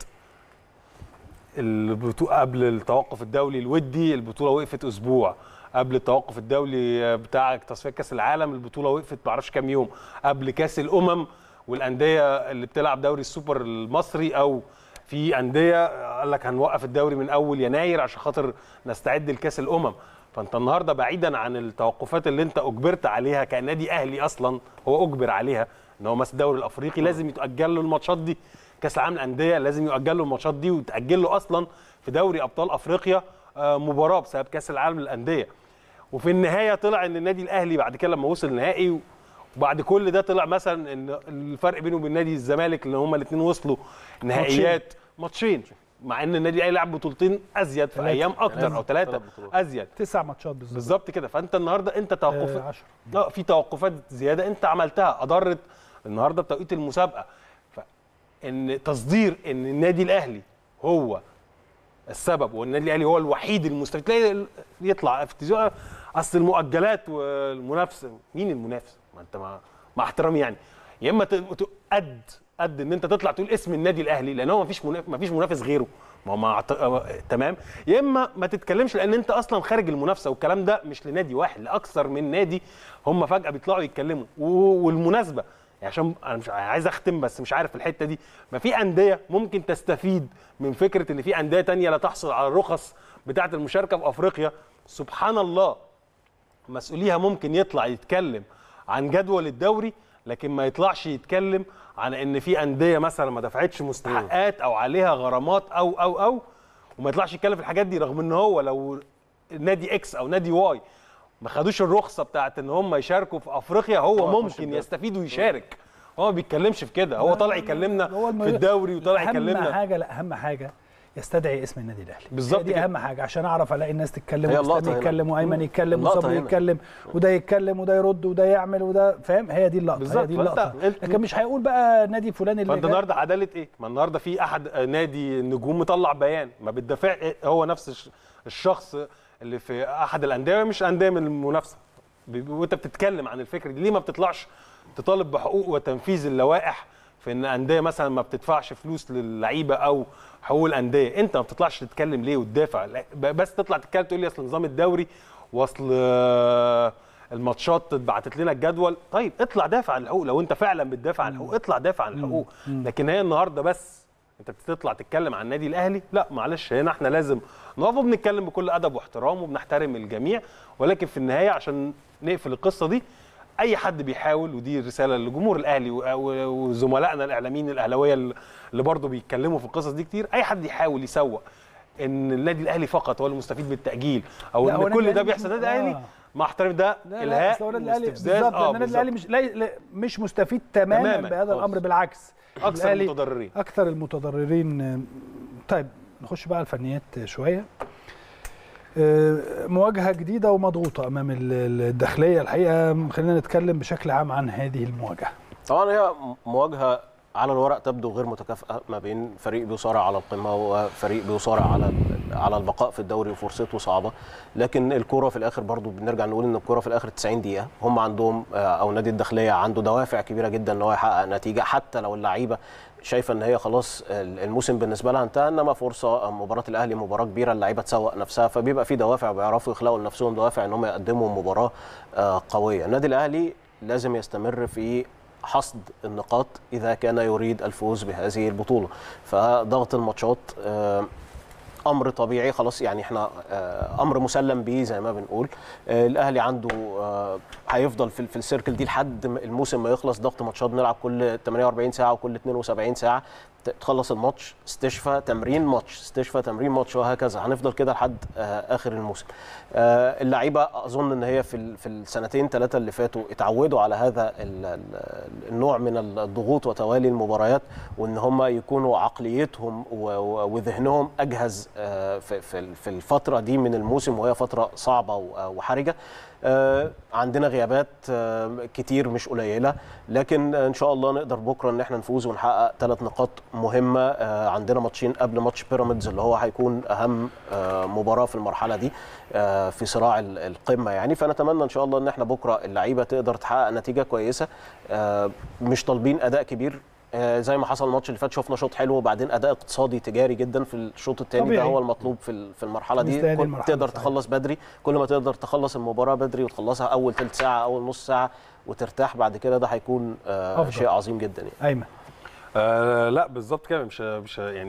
البطوله قبل التوقف الدولي الودي البطوله وقفت اسبوع قبل التوقف الدولي بتاع تصفيات كاس العالم البطوله وقفت معرفش كام يوم قبل كاس الامم والانديه اللي بتلعب دوري السوبر المصري او في انديه قال لك هنوقف الدوري من اول يناير عشان خاطر نستعد لكاس الامم فانت النهارده بعيدا عن التوقفات اللي انت اجبرت عليها كنادي اهلي اصلا هو اجبر عليها ان هو مثلا الدوري الافريقي لازم يتاجل له الماتشات دي كاس العالم للانديه لازم يؤجل له الماتشات دي وتاجل له اصلا في دوري ابطال افريقيا آه، مباراه بسبب كاس العالم للانديه وفي النهايه طلع ان النادي الاهلي بعد كده لما وصل النهائي وبعد كل ده طلع مثلا ان الفرق بينه وبين نادي الزمالك اللي هما الاثنين وصلوا نهائيات ماتشين مع ان النادي الاهلي لعب بطولتين ازيد في ثلاثة. ايام اكتر او ثلاث ثلاثه بطولات. ازيد تسع ماتشات بالظبط بالظبط كده فانت النهارده انت آه، توقفات عشرة. اه في توقفات زياده انت عملتها اضرت النهارده بتوقيت المسابقه فان تصدير ان النادي الاهلي هو السبب والنادي الاهلي هو الوحيد المستفيد تلاقي يطلع في التلفزيون اصل المؤجلات والمنافسه مين المنافس؟ ما انت مع, مع احترامي يعني يا اما ت- ت- قد قد ان انت تطلع تقول اسم النادي الاهلي لان هو مفيش منافس مفيش منافس غيره ما هو مع تمام يا اما ما تتكلمش لان انت اصلا خارج المنافسه والكلام ده مش لنادي واحد لاكثر من نادي هم فجاه بيطلعوا يتكلموا و- والمناسبه يعني عشان انا مش عايز اختم بس مش عارف الحته دي ما في انديه ممكن تستفيد من فكره ان في انديه تانية لا تحصل على الرخص بتاعه المشاركه في افريقيا سبحان الله مسؤوليها ممكن يطلع يتكلم عن جدول الدوري لكن ما يطلعش يتكلم عن ان في انديه مثلا ما دفعتش مستحقات او عليها غرامات او او او وما يطلعش يتكلم في الحاجات دي رغم ان هو لو نادي اكس او نادي واي ما خدوش الرخصه بتاعت ان هم يشاركوا في افريقيا هو هو يخش ممكن الدوري. يستفيد ويشارك هو ما بيتكلمش في كده هو طالع يكلمنا هو الم- في الدوري وطالع اهم يكلمنا حاجه لا اهم حاجه يستدعي اسم النادي الاهلي بالظبط هي دي كده. اهم حاجه عشان اعرف الاقي الناس تتكلم هي واسلام اللقطة هنا. يتكلم وايمن يتكلم اللقطة وصبري هنا. يتكلم وده يتكلم وده يرد وده يعمل وده فاهم هي دي اللقطه هي بالظبط. دي فأنت- اللقطه أنت- لكن مش هيقول بقى نادي فلان اللي فانت جاب. النهارده عداله ايه؟ ما النهارده في احد نادي النجوم مطلع بيان ما بتدافع هو نفس الش- الشخص اللي في احد الانديه مش انديه من المنافسه ب- وانت بتتكلم عن الفكره دي ليه ما بتطلعش تطالب بحقوق وتنفيذ اللوائح في ان انديه مثلا ما بتدفعش فلوس للعيبه او حقوق الانديه انت ما بتطلعش تتكلم ليه وتدافع لا، ب- بس تطلع تتكلم تقول لي اصل نظام الدوري واصل آه، الماتشات اتبعتت لنا الجدول طيب اطلع دافع عن الحقوق لو انت فعلا بتدافع عن الحقوق اطلع دافع عن الحقوق لكن هي النهارده بس انت بتطلع تتكلم عن النادي الاهلي لا معلش هنا احنا لازم نقف وبنتكلم بكل ادب واحترام وبنحترم الجميع ولكن في النهايه عشان نقفل القصه دي اي حد بيحاول ودي رساله لجمهور الاهلي و- و- وزملائنا الاعلاميين الاهلاويه اللي برضه بيتكلموا في القصص دي كتير اي حد يحاول يسوق ان النادي الاهلي فقط هو المستفيد بالتاجيل او لا، هو ان النادي كل ده الأهلي بيحصل مش- النادي الاهلي آه. مع احترامي ده لا لا الهاء أصل هو النادي الاهلي واستفزاز بالظبط اه النادي الاهلي بالظبط. مش لا لا مش مستفيد تماما, تماماً بهذا خالص. الامر بالعكس اكثر الأهلي المتضررين اكثر المتضررين طيب نخش بقى على الفنيات شويه آه، مواجهه جديده ومضغوطه امام ال- ال- الداخليه الحقيقه خلينا نتكلم بشكل عام عن هذه المواجهه طبعا هي مواجهه على الورق تبدو غير متكافئه ما بين فريق بيصارع على القمه وفريق بيصارع على ال- على البقاء في الدوري وفرصته صعبه لكن الكوره في الاخر برضو بنرجع نقول ان الكوره في الاخر 90 دقيقه هم عندهم آه، او نادي الداخليه عنده دوافع كبيره جدا ان هو يحقق نتيجه حتى لو اللعيبه شايفه ان هي خلاص ال- الموسم بالنسبه لها انتهى انما فرصه مباراه الاهلي مباراه كبيره اللعيبه تسوق نفسها فبيبقى في دوافع بيعرفوا يخلقوا لنفسهم دوافع ان هم يقدموا مباراه آه، قويه النادي الاهلي لازم يستمر في حصد النقاط اذا كان يريد الفوز بهذه البطوله فضغط الماتشات آه، امر طبيعي خلاص يعني احنا آه، امر مسلم به زي ما بنقول آه، الاهلي عنده آه، هيفضل في في السيركل دي لحد ما الموسم ما يخلص ضغط ماتشات بنلعب كل 48 ساعه وكل 72 ساعه ت- تخلص الماتش استشفاء تمرين ماتش استشفاء تمرين ماتش وهكذا هنفضل كده لحد آه، اخر الموسم آه، اللعيبه اظن ان هي في ال- في السنتين ثلاثه اللي فاتوا اتعودوا على هذا ال- ال- النوع من الضغوط وتوالي المباريات وان هم يكونوا عقليتهم و- و- وذهنهم اجهز آه، في في في الفتره دي من الموسم وهي فتره صعبه و- وحرجه آه، عندنا غيابات آه، كتير مش قليله لكن ان شاء الله نقدر بكره ان احنا نفوز ونحقق ثلاث نقاط مهمه آه، عندنا ماتشين قبل ماتش بيراميدز اللي هو هيكون اهم آه، مباراه في المرحله دي آه، في صراع ال- القمه يعني فنتمنى ان شاء الله ان احنا بكره اللعيبه تقدر تحقق نتيجه كويسه آه، مش طالبين اداء كبير آه، زي ما حصل الماتش اللي فات شفنا شوط حلو وبعدين اداء اقتصادي تجاري جدا في الشوط الثاني ده طبيعي. هو المطلوب في ال- في المرحله مثل دي هذه كل- المرحلة تقدر صحيح. تخلص بدري كل ما تقدر تخلص المباراه بدري وتخلصها اول ثلث ساعه اول نص ساعه وترتاح بعد كده ده هيكون آه، أفضل. شيء عظيم جدا يعني ايمن آه لا بالظبط كده مش مش يعني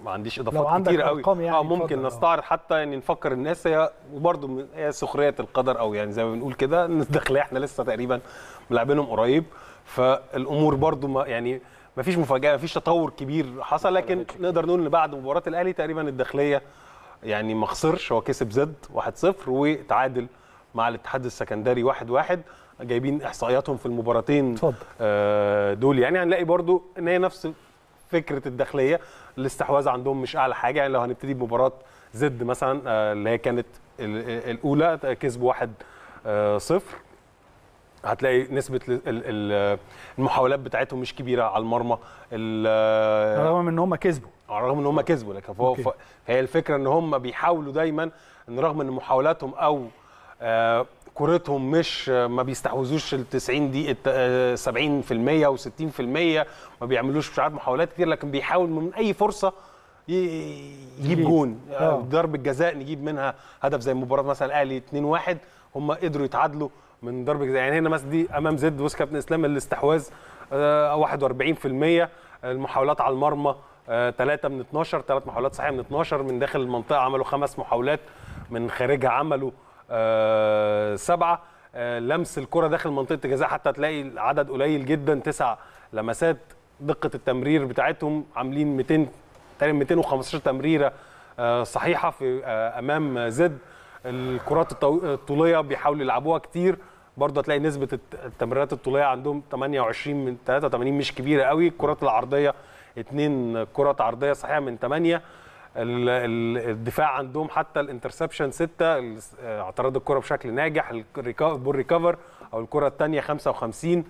ما عنديش لو اضافات عندك كتير قوي أرقام يعني اه ممكن اتفضل، آه. نستعرض حتى يعني نفكر الناس هي وبرده من- هي سخريه القدر او يعني زي ما بنقول كده ان الداخليه احنا لسه تقريبا ملاعبينهم قريب فالامور برده ما يعني ما فيش مفاجاه ما فيش تطور كبير حصل لكن نقدر نقول ان بعد مباراه الاهلي تقريبا الداخليه يعني ما خسرش هو كسب زد 1-0 وتعادل مع الاتحاد السكندري 1-1 جايبين احصائياتهم في المباراتين اتفضل. آه، دول يعني هنلاقي برضو ان هي نفس فكره الداخليه الاستحواذ عندهم مش اعلى حاجه يعني لو هنبتدي بمباراه زد مثلا آه، اللي هي كانت ال- ال- الاولى كسبوا 1 آه، صفر هتلاقي نسبه ال- ال- ال- المحاولات بتاعتهم مش كبيره على المرمى ال- رغم ان هم كسبوا على الرغم ان هم كسبوا لكن فهو أوكي. ف- فهي الفكره ان هم بيحاولوا دايما ان رغم ان محاولاتهم او آه، كورتهم مش آه، ما بيستحوذوش ال 90 دي الت- آه، 70% و 60% ما بيعملوش مش عارف محاولات كتير لكن بيحاول من اي فرصه ي- يجيب يجيب. جون آه. آه، ضربه جزاء نجيب منها هدف زي مباراه مثلا الاهلي 2-1 هم قدروا يتعادلوا من ضربه جزاء يعني هنا مثلا دي امام زد بص كابتن اسلام الاستحواذ آه، 41% المحاولات على المرمى 3 من 12 ثلاث محاولات صحيحه من 12 من داخل المنطقه عملوا خمس محاولات من خارجها عملوا آه، سبعه آه، لمس الكره داخل منطقه الجزاء حتى تلاقي العدد قليل جدا تسع لمسات دقه التمرير بتاعتهم عاملين 200 تقريبا 215 تمريره آه، صحيحه في آه، امام زد الكرات الطو- الطوليه بيحاولوا يلعبوها كتير برضه هتلاقي نسبه الت- التمريرات الطوليه عندهم 28 من 83 مش كبيره قوي الكرات العرضيه اثنين كرات عرضيه صحيحه من 8 ال- ال- الدفاع عندهم حتى الانترسبشن 6 ال- آه، اعتراض الكره بشكل ناجح الريكا- البول ريكفر او الكره الثانيه 55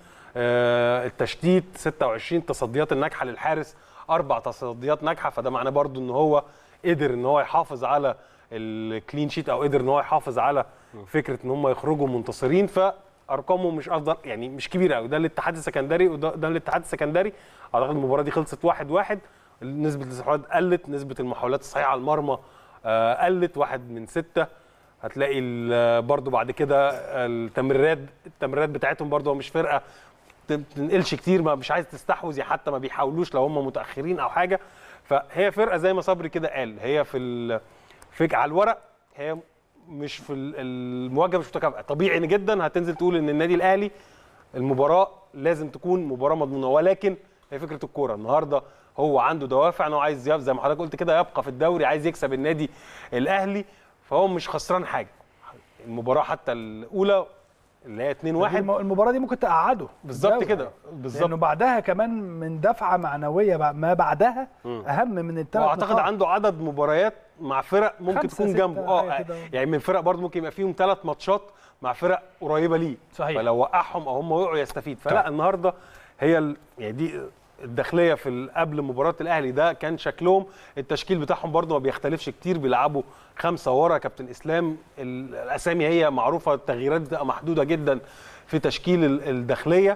آه، التشتيت 26 تصديات الناجحه للحارس اربع تصديات ناجحه فده معناه برضو ان هو قدر ان هو يحافظ على الكلين شيت او قدر ان هو يحافظ على فكره ان هم يخرجوا منتصرين فارقامه مش افضل يعني مش كبيره قوي ده الاتحاد السكندري وده ده الاتحاد السكندري اعتقد المباراه دي خلصت 1-1 واحد واحد. نسبه الاستحواذ قلت نسبه المحاولات الصحيحه على المرمى آه، قلت واحد من سته هتلاقي ال- برضو بعد كده التمريرات التمريرات بتاعتهم برضو هو مش فرقه ت- تنقلش كتير ما مش عايز تستحوذ يعني حتى ما بيحاولوش لو هم متاخرين او حاجه فهي فرقه زي ما صبري كده قال هي في ال... في على الورق هي مش في ال- المواجهه مش متكافئه طبيعي جدا هتنزل تقول ان النادي الاهلي المباراه لازم تكون مباراه مضمونه ولكن هي فكره الكوره النهارده هو عنده دوافع انه عايز يب- زي ما حضرتك قلت كده يبقى في الدوري عايز يكسب النادي الاهلي فهو مش خسران حاجه المباراه حتى الاولى اللي هي 2 1 الم- المباراه دي ممكن تقعده بالظبط بالدوري. كده بالظبط لانه بعدها كمان من دفعه معنويه بع- ما بعدها اهم من الثلاث واعتقد عنده عدد مباريات مع فرق ممكن خمسة، تكون ستة، جنبه حاجة اه كده. يعني من فرق برضه ممكن يبقى فيهم ثلاث ماتشات مع فرق قريبه ليه صحيح. فلو وقعهم او هم وقعوا يستفيد فلا النهارده هي ال... يعني دي الداخليه في ال- قبل مباراه الاهلي ده كان شكلهم التشكيل بتاعهم برضه ما بيختلفش كتير بيلعبوا خمسه ورا كابتن اسلام ال- الاسامي هي معروفه التغييرات بتبقى محدوده جدا في تشكيل ال- الداخليه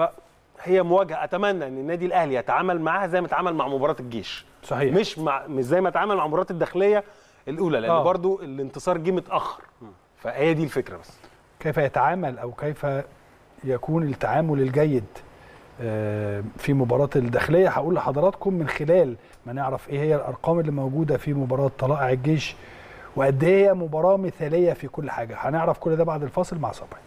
فهي مواجهه اتمنى ان النادي الاهلي يتعامل معاها زي ما اتعامل مع مباراه الجيش صحيح. مش مع مش زي ما اتعامل مع مباراه الداخليه الاولى لان آه. آه. برضو الانتصار جه متاخر فهي دي الفكره بس كيف يتعامل او كيف يكون التعامل الجيد آه، في مباراة الداخلية هقول لحضراتكم من خلال ما نعرف ايه هي الارقام اللي موجودة في مباراة طلائع الجيش وقد ايه هي مباراة مثالية في كل حاجة هنعرف كل ده بعد الفاصل مع صبري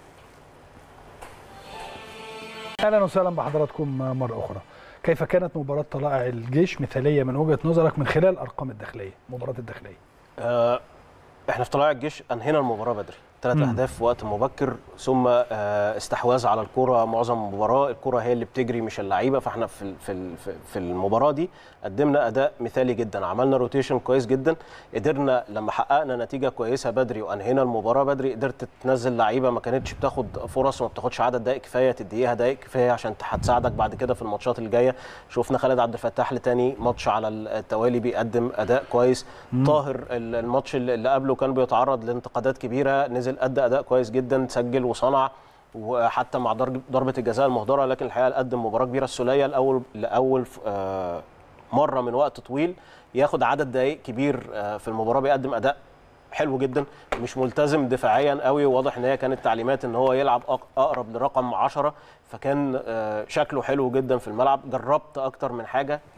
اهلا وسهلا بحضراتكم مرة اخرى كيف كانت مباراة طلائع الجيش مثالية من وجهة نظرك من خلال ارقام الداخلية مباراة الداخلية آه، احنا في طلائع الجيش انهينا المباراه بدري ثلاث مم. اهداف في وقت مبكر ثم آه، استحواذ على الكره معظم المباراه الكره هي اللي بتجري مش اللعيبه فاحنا في ال- في ال- في- في المباراه دي قدمنا اداء مثالي جدا عملنا روتيشن كويس جدا قدرنا لما حققنا نتيجه كويسه بدري وانهينا المباراه بدري قدرت تنزل لعيبه ما كانتش بتاخد فرص وما بتاخدش عدد دقائق كفايه تديها دقائق كفايه عشان هتساعدك بعد كده في الماتشات الجايه شفنا خالد عبد الفتاح لتاني ماتش على التوالي بيقدم اداء كويس طاهر ال- الماتش اللي اللي قبله كان بيتعرض لانتقادات كبيره نزل ادى اداء كويس جدا سجل وصنع وحتى مع ضرب- ضربه الجزاء المهدره لكن الحقيقه قدم مباراه كبيره السوليه لاول لاول آه، مره من وقت طويل ياخد عدد دقائق كبير آه، في المباراه بيقدم اداء حلو جدا مش ملتزم دفاعيا قوي واضح ان هي كانت تعليمات ان هو يلعب أق- اقرب لرقم 10 فكان آه، شكله حلو جدا في الملعب جربت اكتر من حاجه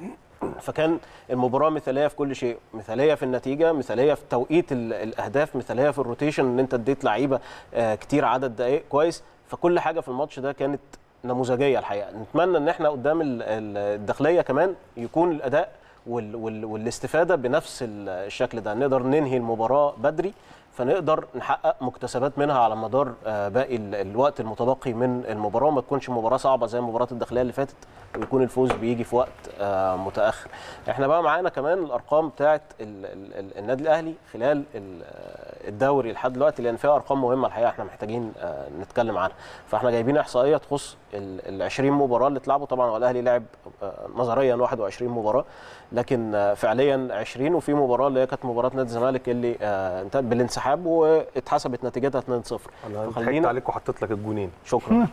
فكان المباراه مثاليه في كل شيء مثاليه في النتيجه مثاليه في توقيت ال- الاهداف مثاليه في الروتيشن ان انت اديت لعيبه آه، كتير عدد دقائق كويس فكل حاجه في الماتش ده كانت نموذجيه الحقيقه نتمنى ان احنا قدام ال- ال- الداخليه كمان يكون الاداء وال وال والاستفاده بنفس ال- الشكل ده نقدر ننهي المباراه بدري فنقدر نحقق مكتسبات منها على مدار آه، باقي ال- الوقت المتبقي من المباراه وما تكونش مباراه صعبه زي مباراه الداخليه اللي فاتت ويكون الفوز بيجي في وقت آه، متاخر احنا بقى معانا كمان الارقام بتاعه ال- ال- ال- النادي الاهلي خلال ال- آه، الدوري لحد دلوقتي لان فيها ارقام مهمه الحقيقه احنا محتاجين آه، نتكلم عنها فاحنا جايبين احصائيه تخص ال 20 مباراه اللي اتلعبوا طبعا هو الاهلي لعب آه، نظريا 21 مباراه لكن آه، فعليا 20 وفي مباراه اللي هي كانت مباراه نادي الزمالك اللي آه، انتهت بالانسحاب واتحسبت نتيجتها 2-0 انا ضحكت فخلينا- عليك وحطيت لك الجونين شكرا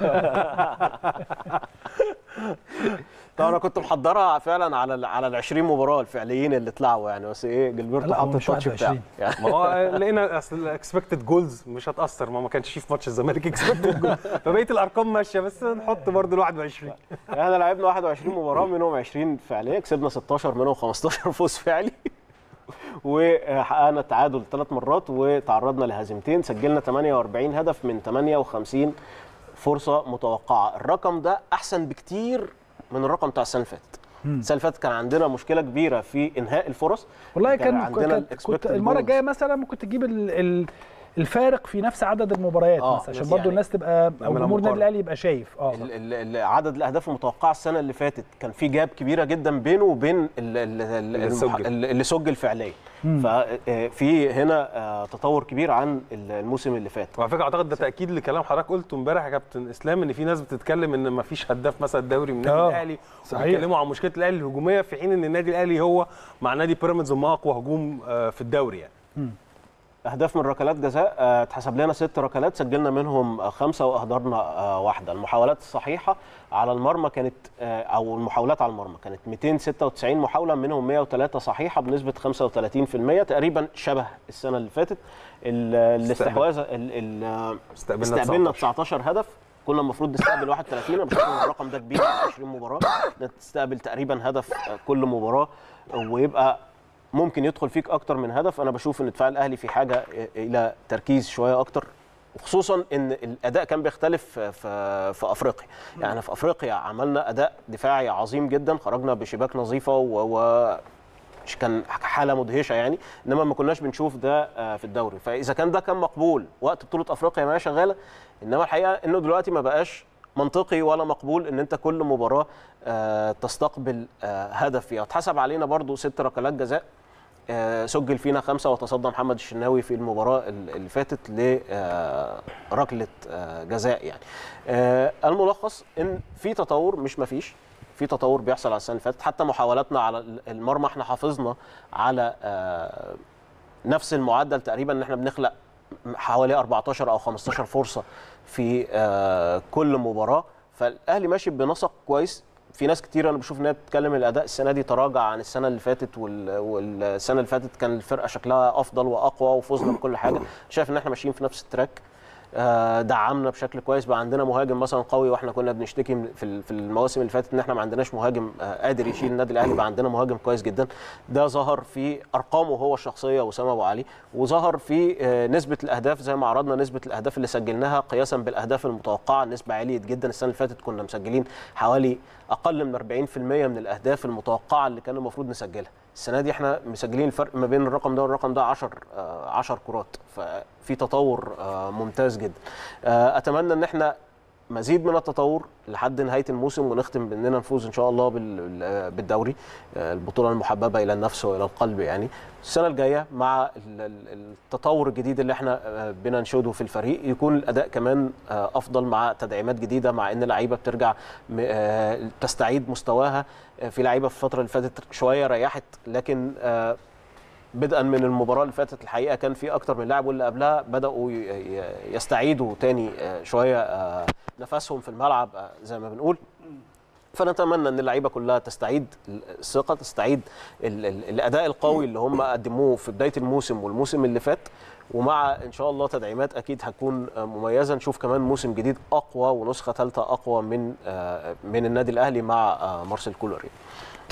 طبعا انا كنت محضرها فعلا على ال على ال 20 مباراه الفعليين اللي اتلعبوا يعني بس ايه جilberto لا، هو حط مش التاتش بتاعه 21. يعني ما هو لقينا اصل الاكسبكتد جولز مش هتاثر ما ما كانش فيه في ماتش الزمالك اكسبكتد جول فبقيه الارقام ماشيه بس نحط برضه ال 21 احنا لعبنا 21 مباراه منهم 20 فعليه كسبنا 16 منهم 15 فوز فعلي وحققنا التعادل ثلاث مرات وتعرضنا لهزيمتين سجلنا 48 هدف من 58 فرصه متوقعه الرقم ده احسن بكتير من الرقم بتاع السنه اللي فاتت السنه اللي فاتت كان عندنا مشكله كبيره في انهاء الفرص والله كان عندنا كنت, ال كنت expected المره goals. الجايه مثلا ممكن تجيب ال ال الفارق في نفس عدد المباريات آه، مثلا عشان بس برضو يعني الناس تبقى او نعملها جمهور النادي مقارنة. الاهلي يبقى شايف اه ال- ال- ال- عدد الاهداف المتوقعه السنه اللي فاتت كان في جاب كبيره جدا بينه وبين ال- ال- ال- اللي المح- سجل. ال- اللي سجل فعليا ففي هنا آه، تطور كبير عن ال- الموسم اللي فات وعلى فكره اعتقد ده تاكيد لكلام حضرتك قلته امبارح يا كابتن اسلام ان في ناس بتتكلم ان ما فيش هداف مثلا الدوري من النادي آه، الاهلي صحيح. وبيتكلموا عن مشكله الاهلي الهجوميه في حين ان النادي الاهلي هو مع نادي بيراميدز هم اقوى هجوم آه، في الدوري يعني اهداف من ركلات جزاء آه، اتحسب لنا ست ركلات سجلنا منهم آه، خمسه واهدرنا آه، واحده المحاولات الصحيحه على المرمى كانت آه، او المحاولات على المرمى كانت 296 محاوله منهم 103 صحيحه بنسبه 35% تقريبا شبه السنه اللي فاتت ال- الاستحواذ ال- ال- استقبلنا استقبلنا 19. 19 هدف كنا المفروض نستقبل 31 انا بشوف إن الرقم ده كبير في 20 مباراه تستقبل تقريبا هدف آه، كل مباراه ويبقى ممكن يدخل فيك اكتر من هدف انا بشوف ان دفاع الاهلي في حاجه الى تركيز شويه اكتر وخصوصا ان الاداء كان بيختلف في في, في افريقيا يعني في افريقيا عملنا اداء دفاعي عظيم جدا خرجنا بشباك نظيفه و, و كان حاله مدهشه يعني انما ما كناش بنشوف ده آه، في الدوري فاذا كان ده كان مقبول وقت بطوله افريقيا ما هي شغاله انما الحقيقه انه دلوقتي ما بقاش منطقي ولا مقبول ان انت كل مباراه آه، تستقبل آه، هدف فيها اتحسب علينا برضو ست ركلات جزاء آه، سجل فينا خمسه وتصدى محمد الشناوي في المباراه ال- اللي فاتت لركله جزاء يعني آه، الملخص ان في تطور مش مفيش في تطور بيحصل على السنه اللي فاتت حتى محاولاتنا على ال- المرمى احنا حافظنا على آه، نفس المعدل تقريبا ان احنا بنخلق حوالي 14 او 15 فرصه في آه، كل مباراه فالاهلي ماشي بنسق كويس في ناس كتير انا بشوف انها بتتكلم الاداء السنه دي تراجع عن السنه اللي فاتت وال- والسنه اللي فاتت كان الفرقه شكلها افضل واقوى وفوزنا بكل حاجه شايف ان احنا ماشيين في نفس التراك آه، دعمنا بشكل كويس بقى عندنا مهاجم مثلا قوي واحنا كنا بنشتكي من- في ال- في المواسم اللي فاتت ان احنا ما عندناش مهاجم آه، قادر يشيل النادي الاهلي بقى عندنا مهاجم كويس جدا ده ظهر في ارقامه هو الشخصيه وسام ابو علي وظهر في آه، نسبه الاهداف زي ما عرضنا نسبه الاهداف اللي سجلناها قياسا بالاهداف المتوقعه النسبه عاليه جدا السنه اللي فاتت كنا مسجلين حوالي اقل من 40% من الاهداف المتوقعه اللي كان المفروض نسجلها السنه دي احنا مسجلين الفرق ما بين الرقم ده والرقم ده 10 10 كرات ففي تطور آه، ممتاز جدا آه، اتمنى ان احنا مزيد من التطور لحد نهايه الموسم ونختم باننا نفوز ان شاء الله بال- بالدوري آه، البطوله المحببه الى النفس والى القلب يعني السنه الجايه مع ال- ال- التطور الجديد اللي احنا آه، بننشده في الفريق يكون الاداء كمان آه، افضل مع تدعيمات جديده مع ان اللعيبه بترجع م- آه، تستعيد مستواها آه، في لعيبه في الفتره اللي فاتت شويه ريحت لكن آه، بدءا من المباراه اللي فاتت الحقيقه كان في اكتر من لاعب واللي قبلها بداوا ي- ي- يستعيدوا تاني آه، شويه آه، نفسهم في الملعب آه، زي ما بنقول فنتمنى ان اللعيبه كلها تستعيد الثقه تستعيد ال ال الاداء القوي اللي هم قدموه في بدايه الموسم والموسم اللي فات ومع ان شاء الله تدعيمات اكيد هتكون آه، مميزه نشوف كمان موسم جديد اقوى ونسخه ثالثه اقوى من آه، من النادي الاهلي مع آه، مارسيل كولر يعني. طيب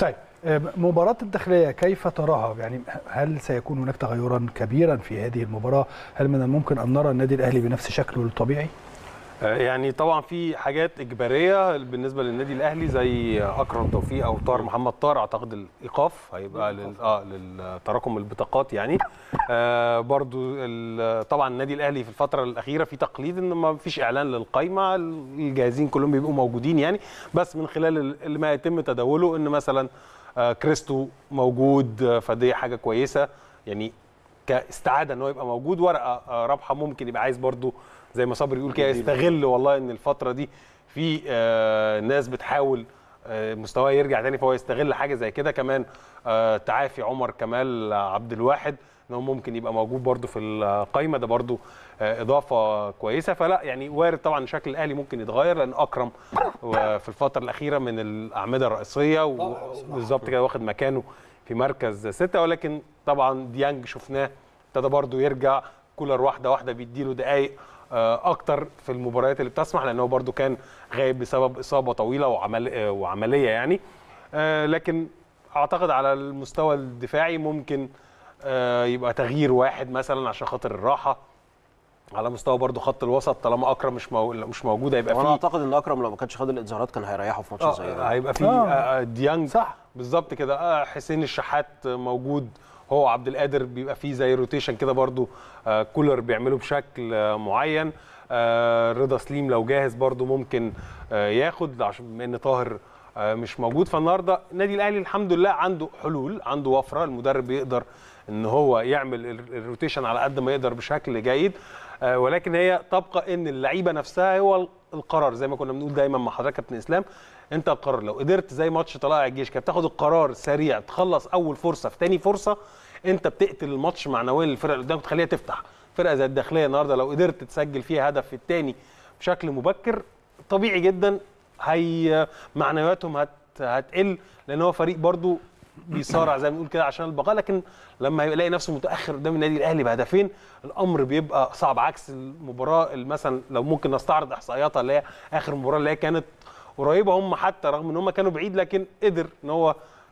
آه، مباراة الداخلية كيف تراها؟ يعني هل سيكون هناك تغيرا كبيرا في هذه المباراة؟ هل من الممكن أن نرى النادي الأهلي بنفس شكله الطبيعي؟ آه، يعني طبعا في حاجات اجباريه بالنسبه للنادي الاهلي زي اكرم توفيق او طاهر محمد طاهر اعتقد الايقاف هيبقى لل... اه للتراكم البطاقات يعني آه برضو ال- طبعا النادي الاهلي في الفتره الاخيره في تقليد ان ما فيش اعلان للقايمه الجاهزين كلهم بيبقوا موجودين يعني بس من خلال ال- اللي ما يتم تداوله ان مثلا آه كريستو موجود آه، فدي حاجه كويسه يعني كاستعاده ان هو يبقى موجود ورقه آه، رابحه ممكن يبقى عايز برضو زي ما صبري يقول كده يستغل والله ان الفتره دي في آه، ناس بتحاول آه، مستواه يرجع تاني فهو يستغل حاجه زي كده كمان آه، تعافي عمر كمال عبد الواحد ان هو ممكن يبقى موجود برضو في القايمه ده برضو آه، اضافه كويسه فلا يعني وارد طبعا شكل الاهلي ممكن يتغير لان اكرم و- في الفتره الاخيره من الاعمده الرئيسيه و- وبالظبط كده واخد مكانه في مركز ستة ولكن طبعا ديانج شفناه ابتدى برضو يرجع كولر واحده واحده بيديله دقائق آه، اكتر في المباريات اللي بتسمح لانه برضو كان غايب بسبب اصابه طويله وعمل آه، وعمليه يعني آه، لكن اعتقد على المستوى الدفاعي ممكن آه، يبقى تغيير واحد مثلا عشان خاطر الراحه على مستوى برضو خط الوسط طالما اكرم مش مو... مش موجود هيبقى وانا فيه اعتقد ان اكرم لو ما كانش خد الانذارات كان هيريحه في ماتش زي آه ده هيبقى في آه. آه. ديانج صح. بالظبط كده آه حسين الشحات موجود هو عبد القادر بيبقى فيه زي روتيشن كده برضو آه كولر بيعمله بشكل آه معين آه رضا سليم لو جاهز برضو ممكن آه ياخد عشان بما ان طاهر آه مش موجود فالنهارده النادي الاهلي الحمد لله عنده حلول عنده وفره المدرب بيقدر ان هو يعمل ال- الروتيشن على قد ما يقدر بشكل جيد آه ولكن هي تبقى ان اللعيبه نفسها هو القرار زي ما كنا بنقول دايما مع حضرتك يا كابتن اسلام انت القرار لو قدرت زي ماتش طلائع الجيش كده بتاخد القرار سريع تخلص اول فرصه في تاني فرصه انت بتقتل الماتش معنويا للفرقه اللي قدامك تخليها تفتح فرقه زي الداخليه النهارده لو قدرت تسجل فيها هدف في الثاني بشكل مبكر طبيعي جدا هي معنوياتهم هت هتقل لان هو فريق برضو بيصارع زي ما بنقول كده عشان البقاء لكن لما يلاقي نفسه متاخر قدام النادي الاهلي بهدفين الامر بيبقى صعب عكس المباراه اللي مثلا لو ممكن نستعرض احصائياتها اللي هي اخر مباراه اللي هي كانت قريبه هم حتى رغم ان هم كانوا بعيد لكن قدر ان هو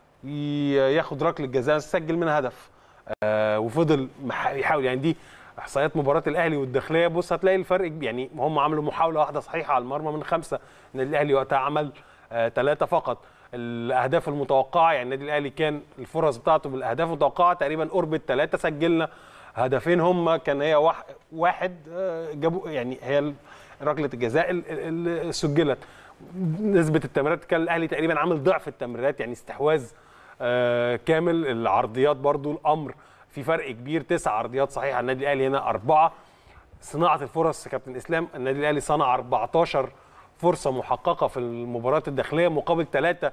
ي- ياخد ركله جزاء سجل منها هدف آه وفضل مح- يحاول يعني دي احصائيات مباراه الاهلي والداخليه بص هتلاقي الفرق يعني هم عملوا محاوله واحده صحيحه على المرمى من خمسه النادي الاهلي وقتها عمل ثلاثه فقط الاهداف المتوقعه يعني النادي الاهلي كان الفرص بتاعته بالاهداف المتوقعه تقريبا قرب الثلاثه سجلنا هدفين هم كان هي واحد, واحد آه، جابوا يعني هي ال- ركله الجزاء ال- ال- اللي سجلت نسبه التمريرات كان الاهلي تقريبا عامل ضعف التمريرات يعني استحواذ آه، كامل العرضيات برضو الامر في فرق كبير تسع عرضيات صحيحه النادي الاهلي هنا اربعه صناعه الفرص يا كابتن اسلام النادي الاهلي صنع 14 فرصه محققه في المباريات الداخليه مقابل ثلاثه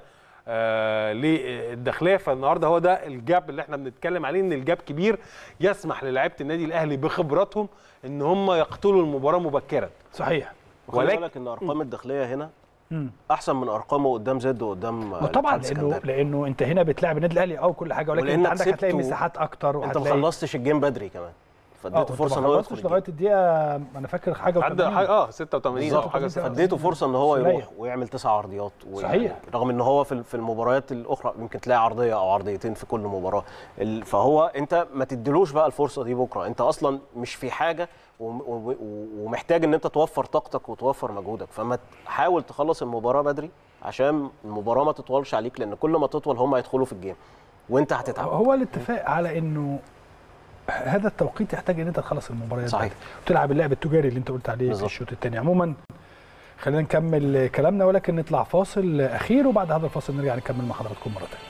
آه للداخليه فالنهارده هو ده الجاب اللي احنا بنتكلم عليه ان الجاب كبير يسمح للاعيبه النادي الاهلي بخبراتهم ان هم يقتلوا المباراه مبكرا صحيح وخلي ولكن- بالك ان ارقام الداخليه هنا مم. احسن من ارقامه قدام زد وقدام آه، وطبعا الاتحاد لانه السكندري. لانه انت هنا بتلاعب النادي الاهلي اه وكل حاجه ولكن انت ولأنك عندك هتلاقي سبته- مساحات اكتر انت ما وهتلاقي خلصتش الجيم بدري كمان اه فاديته انت فرصه ما ان هو خلصتش يدخل لغايه الجيم. الدقيقه انا فاكر حاجه عدى و80. حاجه اه 86 او بالظبط. حاجه بالظبط. فاديته فرصه ان هو قليل. يروح ويعمل تسع عرضيات ويعني صحيح. رغم ان هو في في المباريات الاخرى يمكن تلاقي عرضيه او عرضيتين في كل مباراه ال- فهو انت ما تديلوش بقى الفرصه دي بكره انت اصلا مش في حاجه وم- و- و- ومحتاج ان انت توفر طاقتك وتوفر مجهودك فما تحاول تخلص المباراه بدري عشان المباراه ما تطولش عليك لان كل ما تطول هم هيدخلوا في الجيم وانت هتتعب هو الاتفاق على انه هذا التوقيت يحتاج ان انت تخلص المباريات صحيح. بدري وتلعب اللعب التجاري اللي انت قلت عليه في بالظبط. الشوط الثاني عموما خلينا نكمل كلامنا ولكن نطلع فاصل اخير وبعد هذا الفاصل نرجع نكمل مع حضراتكم مره ثانيه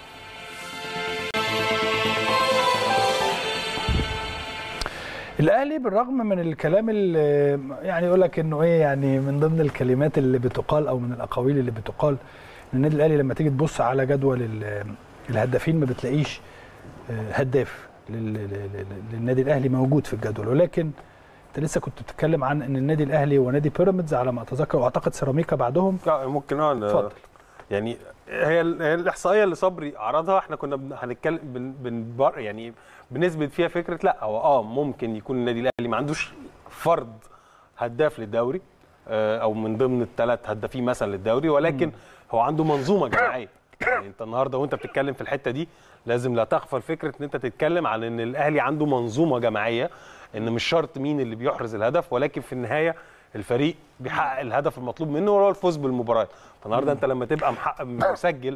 الاهلي بالرغم من الكلام اللي يعني يقول لك انه ايه يعني من ضمن الكلمات اللي بتقال او من الاقاويل اللي بتقال ان النادي الاهلي لما تيجي تبص على جدول ال- الهدافين ما بتلاقيش آه، هداف لل- لل- لل- للنادي الاهلي موجود في الجدول ولكن انت لسه كنت بتتكلم عن ان النادي الاهلي ونادي بيراميدز على ما اتذكر واعتقد سيراميكا بعدهم لا ممكن اه اتفضل. يعني هي ال- هي الاحصائيه اللي صبري عرضها احنا كنا بن- هنتكلم بن بن يعني بنثبت فيها فكره لا هو اه ممكن يكون النادي الاهلي ما عندوش فرد هداف للدوري آه، او من ضمن الثلاث هدافين مثلا للدوري ولكن هو عنده منظومه جماعيه يعني انت النهارده وانت بتتكلم في الحته دي لازم لا تغفل فكره ان انت تتكلم عن ان الاهلي عنده منظومه جماعيه ان مش شرط مين اللي بيحرز الهدف ولكن في النهايه الفريق بيحقق الهدف المطلوب منه وهو الفوز بالمباراه فالنهارده انت لما تبقى محقق مسجل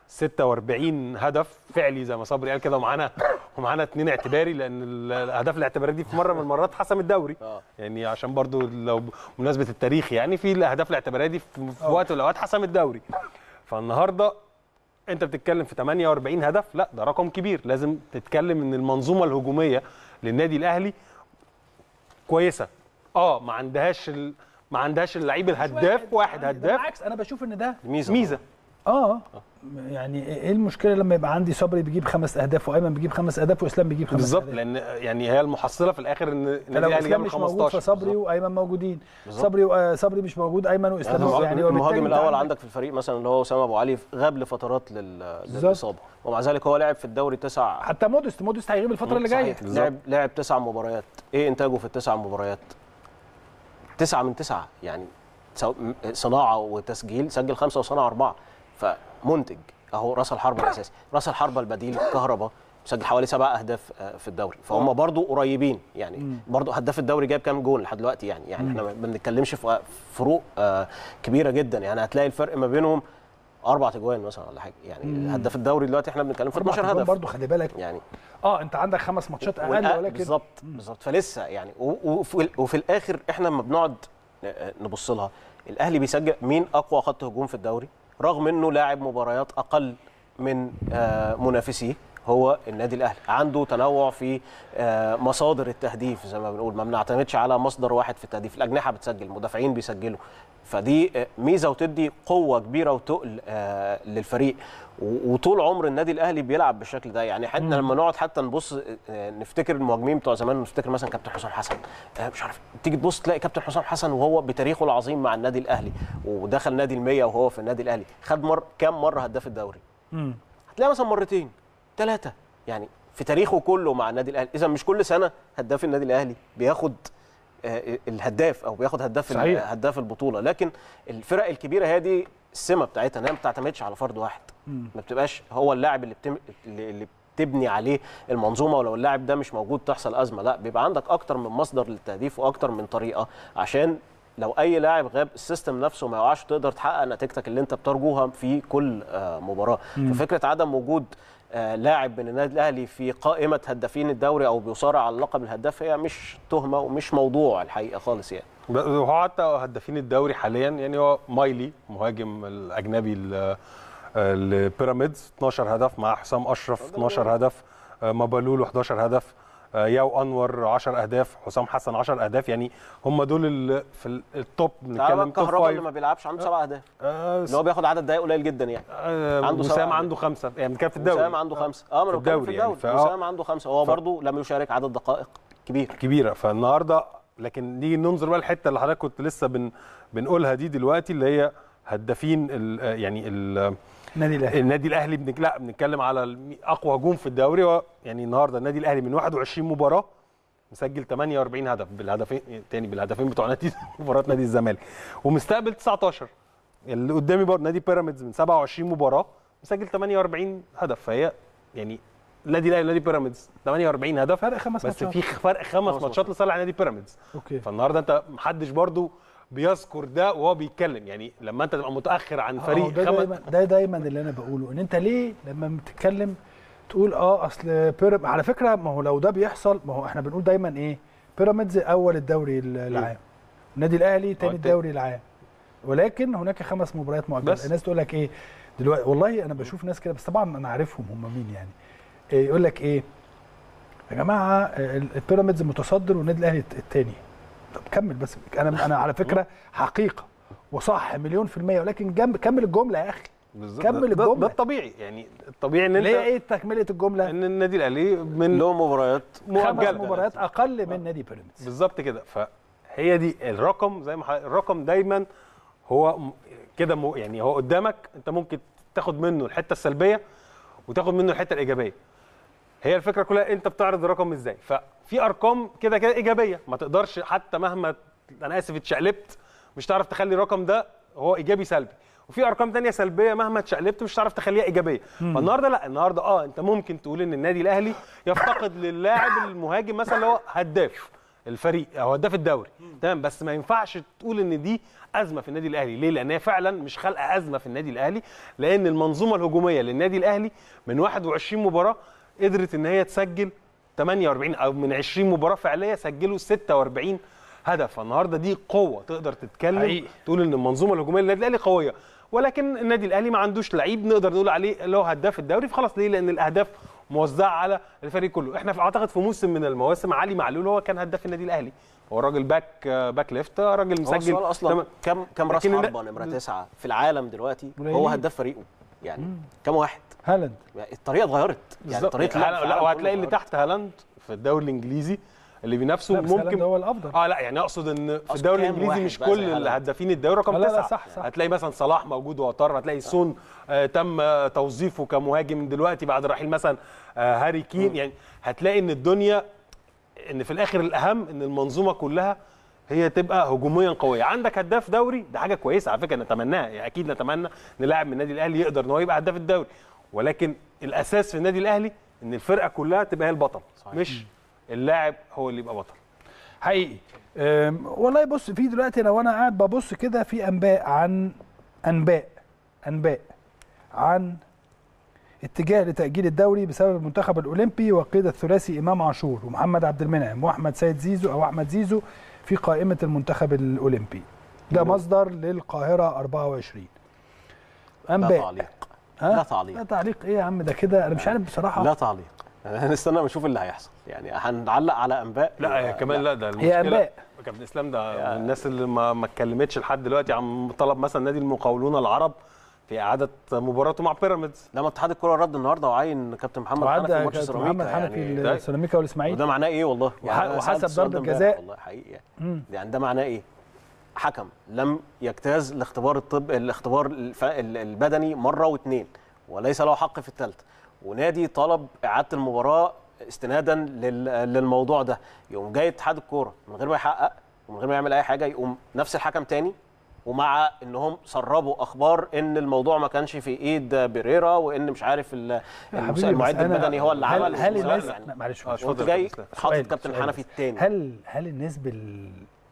46 هدف فعلي زي ما صبري قال كده ومعانا ومعانا اثنين اعتباري لان الاهداف الاعتباريه دي في مره من المرات حسم الدوري آه. يعني عشان برضو لو بمناسبه التاريخ يعني في الاهداف الاعتباريه دي في في وقت من الاوقات حسم الدوري فالنهارده انت بتتكلم في 48 هدف لا ده رقم كبير لازم تتكلم ان المنظومه الهجوميه للنادي الاهلي كويسه اه ما عندهاش ال... ما عندهاش اللعيب الهداف واحد ده هداف بالعكس انا بشوف ان ده ميزه ميزه اه يعني ايه المشكله لما يبقى عندي صبري بيجيب خمس اهداف وايمن بيجيب خمس اهداف واسلام بيجيب خمس بالظبط اهداف لان يعني هي المحصله في الاخر ان النادي فلو الاهلي اسلام جاب ال مش موجود 15 فصبري وايمن موجودين بالظبط. صبري و- صبري مش موجود ايمن واسلام يعني يعني هو المهاجم بالتالي الاول أنت عندك في الفريق مثلا اللي هو اسامه ابو علي غاب لفترات لل... بالظبط. للاصابه ومع ذلك هو لعب في الدوري تسع حتى مودست مودست هيغيب الفتره اللي جايه صحيح. لعب لعب تسع مباريات ايه انتاجه في التسع مباريات تسعة من تسعة يعني سو- م- صناعة وتسجيل سجل خمسة وصنع أربعة فمنتج أهو راس الحربة الأساسي راس الحربة البديل كهربا سجل حوالي سبع أهداف آه، في الدوري فهم برضو قريبين يعني برضو هداف الدوري جايب كام جول لحد دلوقتي يعني يعني احنا ما بنتكلمش في فروق آه، كبيرة جدا يعني هتلاقي الفرق ما بينهم أربع أجوان مثلا ولا حاجة يعني هداف الدوري دلوقتي احنا بنتكلم في 12 هدف برضه خلي بالك يعني اه انت عندك خمس ماتشات اقل والأ- ولكن بالظبط بالظبط فلسه يعني و- وفي, وفي الاخر احنا لما بنقعد نبص لها الاهلي بيسجل مين اقوى خط هجوم في الدوري رغم انه لاعب مباريات اقل من آه، منافسيه هو النادي الاهلي عنده تنوع في آه، مصادر التهديف زي ما بنقول ما بنعتمدش على مصدر واحد في التهديف الاجنحه بتسجل المدافعين بيسجلوا فدي آه، ميزه وتدي قوه كبيره وتقل آه، للفريق و- وطول عمر النادي الاهلي بيلعب بالشكل ده يعني احنا لما نقعد حتى نبص آه، نفتكر المهاجمين بتوع زمان نفتكر مثلا كابتن حسام حسن آه، مش عارف تيجي تبص تلاقي كابتن حسام حسن وهو بتاريخه العظيم مع النادي الاهلي ودخل نادي المية وهو في النادي الاهلي خد مر كام مره هداف الدوري مم. هتلاقي مثلا مرتين ثلاثه يعني في تاريخه كله مع النادي الاهلي اذا مش كل سنه هداف النادي الاهلي بياخد آه، الهداف او بياخد هداف صحيح. هداف البطوله لكن الفرق الكبيره هي دي السمه بتاعتها انها ما بتعتمدش على فرد واحد ما بتبقاش هو اللاعب اللي بتم... اللي اللي بتبني عليه المنظومه ولو اللاعب ده مش موجود تحصل ازمه لا بيبقى عندك اكتر من مصدر للتهديف واكتر من طريقه عشان لو اي لاعب غاب السيستم نفسه ما يقعش تقدر تحقق نتيجتك اللي انت بترجوها في كل آه، مباراه ففكره عدم وجود آه، لاعب من النادي الاهلي في قائمه هدافين الدوري او بيصارع على اللقب الهداف هي مش تهمه ومش موضوع الحقيقه خالص يعني ب- هو حتى هدافين الدوري حاليا يعني هو مايلي مهاجم الاجنبي ال- البيراميدز 12 هدف مع حسام اشرف 12 هدف آه، مبالولو 11 هدف آه، ياو انور 10 اهداف حسام حسن 10 اهداف يعني هم دول ال- في ال- التوب تعالى بقى بنتكلم توب الكهرباء اللي فايف ما بيلعبش عنده سبع اهداف آه، اللي هو بياخد عدد دقايق قليل جدا يعني آه، عنده سبعة وسام أهداف. عنده خمسه يعني بنتكلم في الدوري وسام عنده خمسه اه ما انا في بتكلم في الدوري يعني. الدوري فآه. وسام عنده خمسه هو ف- برضه لم يشارك عدد دقائق كبير كبيره فالنهارده لكن نيجي ننظر بقى الحته اللي حضرتك كنت لسه بن بنقولها دي دلوقتي اللي هي هدافين ال- يعني ال- النادي الاهلي النادي الاهلي بنك... لا بنتكلم على الم- اقوى هجوم في الدوري و... يعني النهارده النادي الاهلي من 21 مباراه مسجل 48 هدف بالهدفين تاني بالهدفين بتوع نادي مباراه نادي الزمالك ومستقبل 19 اللي قدامي برضه نادي بيراميدز من 27 مباراه مسجل 48 هدف فهي يعني النادي الاهلي ونادي بيراميدز 48 هدف فرق خمس بس ماتشات. في فرق خمس خمس ماتشات لصالح نادي بيراميدز اوكي فالنهارده انت محدش برضه بيذكر ده وهو بيتكلم يعني لما انت تبقى متاخر عن آه، فريق ده خمس دايما ده دايما اللي انا بقوله ان انت ليه لما بتتكلم تقول اه اصل بيراميدز على فكره ما هو لو ده بيحصل ما هو احنا بنقول دايما ايه بيراميدز اول الدوري العام النادي الاهلي تاني التاني. الدوري العام ولكن هناك خمس مباريات مؤجله بس. الناس تقول لك ايه دلوقتي والله انا بشوف ناس كده بس طبعا انا عارفهم هم مين يعني إيه يقول لك ايه يا جماعه آه، البيراميدز متصدر والنادي الاهلي الثاني طب كمل بس انا انا على فكره حقيقه وصح مليون في الميه ولكن جنب كمل الجمله يا اخي بالظبط كمل ده- ده, الجملة. ده الطبيعي يعني الطبيعي ان انت ليه ايه تكمله الجمله ان النادي الاهلي من له مباريات خمس مؤجلة. مباريات اقل من نادي بيراميدز بالظبط كده فهي دي الرقم زي ما ح- الرقم دايما هو م- كده م- يعني هو قدامك انت ممكن تاخد منه الحته السلبيه وتاخد منه الحته الايجابيه هي الفكره كلها انت بتعرض الرقم ازاي ففي ارقام كده كده ايجابيه ما تقدرش حتى مهما انا اسف اتشقلبت مش تعرف تخلي الرقم ده هو ايجابي سلبي وفي ارقام تانية سلبيه مهما اتشقلبت مش هتعرف تخليها ايجابيه فالنهارده لا النهارده اه انت ممكن تقول ان النادي الاهلي يفتقد للاعب المهاجم مثلا اللي هو هداف الفريق او هداف الدوري تمام بس ما ينفعش تقول ان دي ازمه في النادي الاهلي ليه لان هي فعلا مش خالقه ازمه في النادي الاهلي لان المنظومه الهجوميه للنادي الاهلي من 21 مباراه قدرت ان هي تسجل 48 او من 20 مباراه فعليه سجلوا 46 هدف فالنهارده دي قوه تقدر تتكلم حقيقي. تقول ان المنظومه الهجوميه للنادي الاهلي قويه ولكن النادي الاهلي ما عندوش لعيب نقدر نقول عليه اللي هو هداف الدوري فخلاص ليه لان الاهداف موزعه على الفريق كله احنا في اعتقد في موسم من المواسم علي معلول هو كان هداف النادي الاهلي هو الراجل باك باك ليفت راجل هو مسجل السؤال اصلا تمام. كم كم راس لكن حربه نمره تسعه في العالم دلوقتي هو قليلين. هداف فريقه يعني كم واحد هالاند يعني الطريقه اتغيرت يعني بالظبط. طريقه اللعب في لا العالم وهتلاقي كله اللي اتغيرت. تحت هالاند في الدوري الانجليزي اللي بينافسوا لا بس هالاند ممكن هو الافضل اه لا يعني اقصد ان في أصل الدوري كام الانجليزي واحد مش بقى كل زي هالاند؟ الهدافين الدوري رقم لا، لا، تسعه صح، صح. هتلاقي مثلا صلاح موجود وطار هتلاقي سون آه تم آه توظيفه كمهاجم دلوقتي بعد رحيل مثلا آه هاري كين يعني هتلاقي ان الدنيا ان في الاخر الاهم ان المنظومه كلها هي تبقى هجوميا قويه عندك هداف دوري ده حاجه كويسه على فكره نتمناها يعني اكيد نتمنى ان لاعب من النادي الاهلي يقدر ان هو يبقى هداف الدوري ولكن الاساس في النادي الاهلي ان الفرقه كلها تبقى هي البطل صحيح. مش اللاعب هو اللي يبقى بطل حقيقي أم، والله بص في دلوقتي لو انا قاعد ببص كده في انباء عن انباء انباء عن اتجاه لتأجيل الدوري بسبب المنتخب الأولمبي وقيد الثلاثي إمام عاشور ومحمد عبد المنعم وأحمد سيد زيزو أو أحمد زيزو في قائمة المنتخب الأولمبي ده مصدر للقاهرة 24 لا أنباء تعليق ها؟ لا لا تعليق تعليق إيه يا عم ده كده أنا مش عارف بصراحة لا تعليق هنستنى ونشوف اللي هيحصل يعني هنعلق على انباء لا هي كمان لا ده هي المشكله أنباء. كابتن اسلام ده من الناس اللي ما ما اتكلمتش لحد دلوقتي عن طلب مثلا نادي المقاولون العرب في اعاده مباراته مع بيراميدز لما اتحاد الكره رد النهارده وعين كابتن محمد حنفي في وعدى ماتش كابتن سيراميكا محمد حنفي يعني ده- السيراميكا والإسماعيلي وده معناه ايه والله وح- أنا وحسب سألت السؤال ضربة ده امبارح جزاء. والله حقيقي يعني. مم. يعني ده معناه ايه حكم لم يجتاز الاختبار الطب الاختبار الف... ال- البدني مره واثنين وليس له حق في الثالثه ونادي طلب اعاده المباراه استنادا لل... للموضوع ده يقوم جاي اتحاد الكوره من غير ما يحقق ومن غير ما يعمل اي حاجه يقوم نفس الحكم تاني ومع انهم سربوا اخبار ان الموضوع ما كانش في ايد بيريرا وان مش عارف ال- يا المس- حبيبي، المعد بس أنا- البدني هو اللي هل عمل هل المساعد الناس يعني. معلش آه، معلش. اتفضل. وانت جاي سؤال- حاطط سؤال- كابتن سؤال حنفي بس. التاني هل هل الناس بال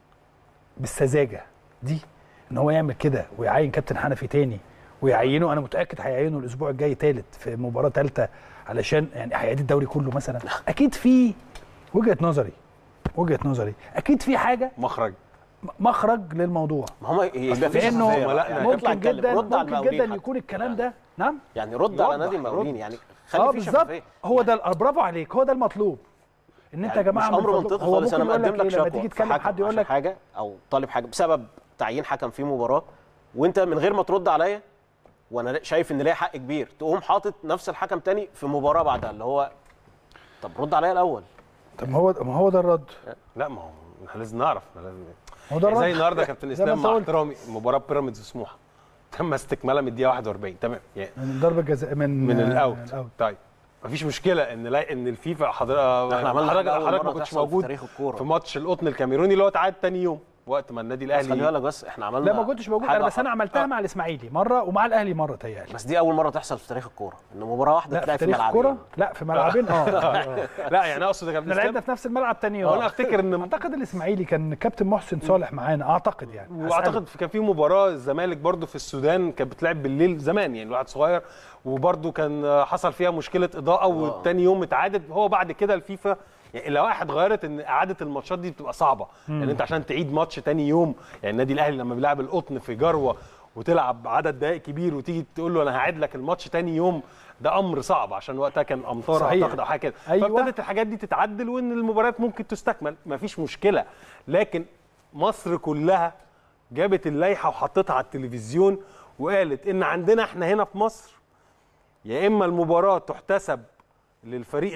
بالسذاجه دي ان هو يعمل كده ويعين كابتن حنفي تاني ويعينه انا متاكد هيعينه الاسبوع الجاي ثالث في مباراه ثالثه علشان يعني هيعيد الدوري كله مثلا اكيد في وجهه نظري وجهه نظري اكيد في حاجه مخرج م- مخرج للموضوع ما هم يبقى في لانه شفافية بقى. لا، يعني اطلع ممكن اتكلم، جدا رد على ممكن المقاولين جدا حتى. يكون الكلام ده نعم يعني رد على يوضح، نادي المقاولين رد. يعني اه خلي في بالظبط شفافيه هو ده ال- برافو عليك هو ده المطلوب ان انت يا يعني جماعه مش امر من منطقي فضلكم- هو خالص انا ممكن يقول مقدم لك لك إيه لما شكوى تيجي في تكلم حكم حد يقول عشان لك حاجه او طالب حاجه بسبب تعيين حكم في مباراه وانت من غير ما ترد عليا وانا شايف ان ليا حق كبير تقوم حاطط نفس الحكم تاني في مباراه بعدها اللي هو طب رد عليا الاول طب ما هو ما هو ده الرد لا ما هو احنا لازم نعرف ما لازم هو ده يعني زي الرد النهارده يا كابتن زي ما اسلام أنت مع قلت. احترامي مباراه بيراميدز وسموحه تم استكمالها من الدقيقه 41 تمام يعني من ضربه جزاء من من آه، الاوت الأوت. طيب مفيش مشكله ان لا ان الفيفا حضرتك احنا عملنا حضرتك حاجة أول حضرتك مرة ما كنتش تحصل في موجود تاريخ الكورة. في ماتش القطن الكاميروني اللي هو اتعاد تاني يوم وقت ما النادي بس خلي الاهلي بالك بس احنا عملنا لا ما كنتش موجود انا حاجة بس انا عملتها آه. مع الاسماعيلي مره ومع الاهلي مره تهيألي بس دي اول مره تحصل في تاريخ الكوره ان مباراه واحده لا في تلاقي في تاريخ ملعبين الكوره لا في ملعبين اه آه. لا يعني اقصد يا كابتن احنا لعبنا اسلام في نفس الملعب تاني وانا يوم افتكر ان اعتقد الاسماعيلي كان كابتن محسن صالح معانا اعتقد يعني هسأله. واعتقد في- كان في مباراه الزمالك برضو في السودان كانت بتلعب بالليل زمان يعني الواحد صغير وبرضو كان حصل فيها مشكله اضاءه وتاني يوم اتعادت هو بعد كده الفيفا يعني اللوائح اتغيرت ان اعاده الماتشات دي بتبقى صعبه يعني انت عشان تعيد ماتش تاني يوم يعني النادي الاهلي لما بيلعب القطن في جروه وتلعب عدد دقائق كبير وتيجي تقول له انا هعيد لك الماتش تاني يوم ده امر صعب عشان وقتها كان امطار صحيح. اعتقد او حاجه كده أيوة. فابتدت الحاجات دي تتعدل وان المباريات ممكن تستكمل مفيش مشكله لكن مصر كلها جابت اللائحه وحطتها على التلفزيون وقالت ان عندنا احنا هنا في مصر يا اما المباراه تحتسب للفريق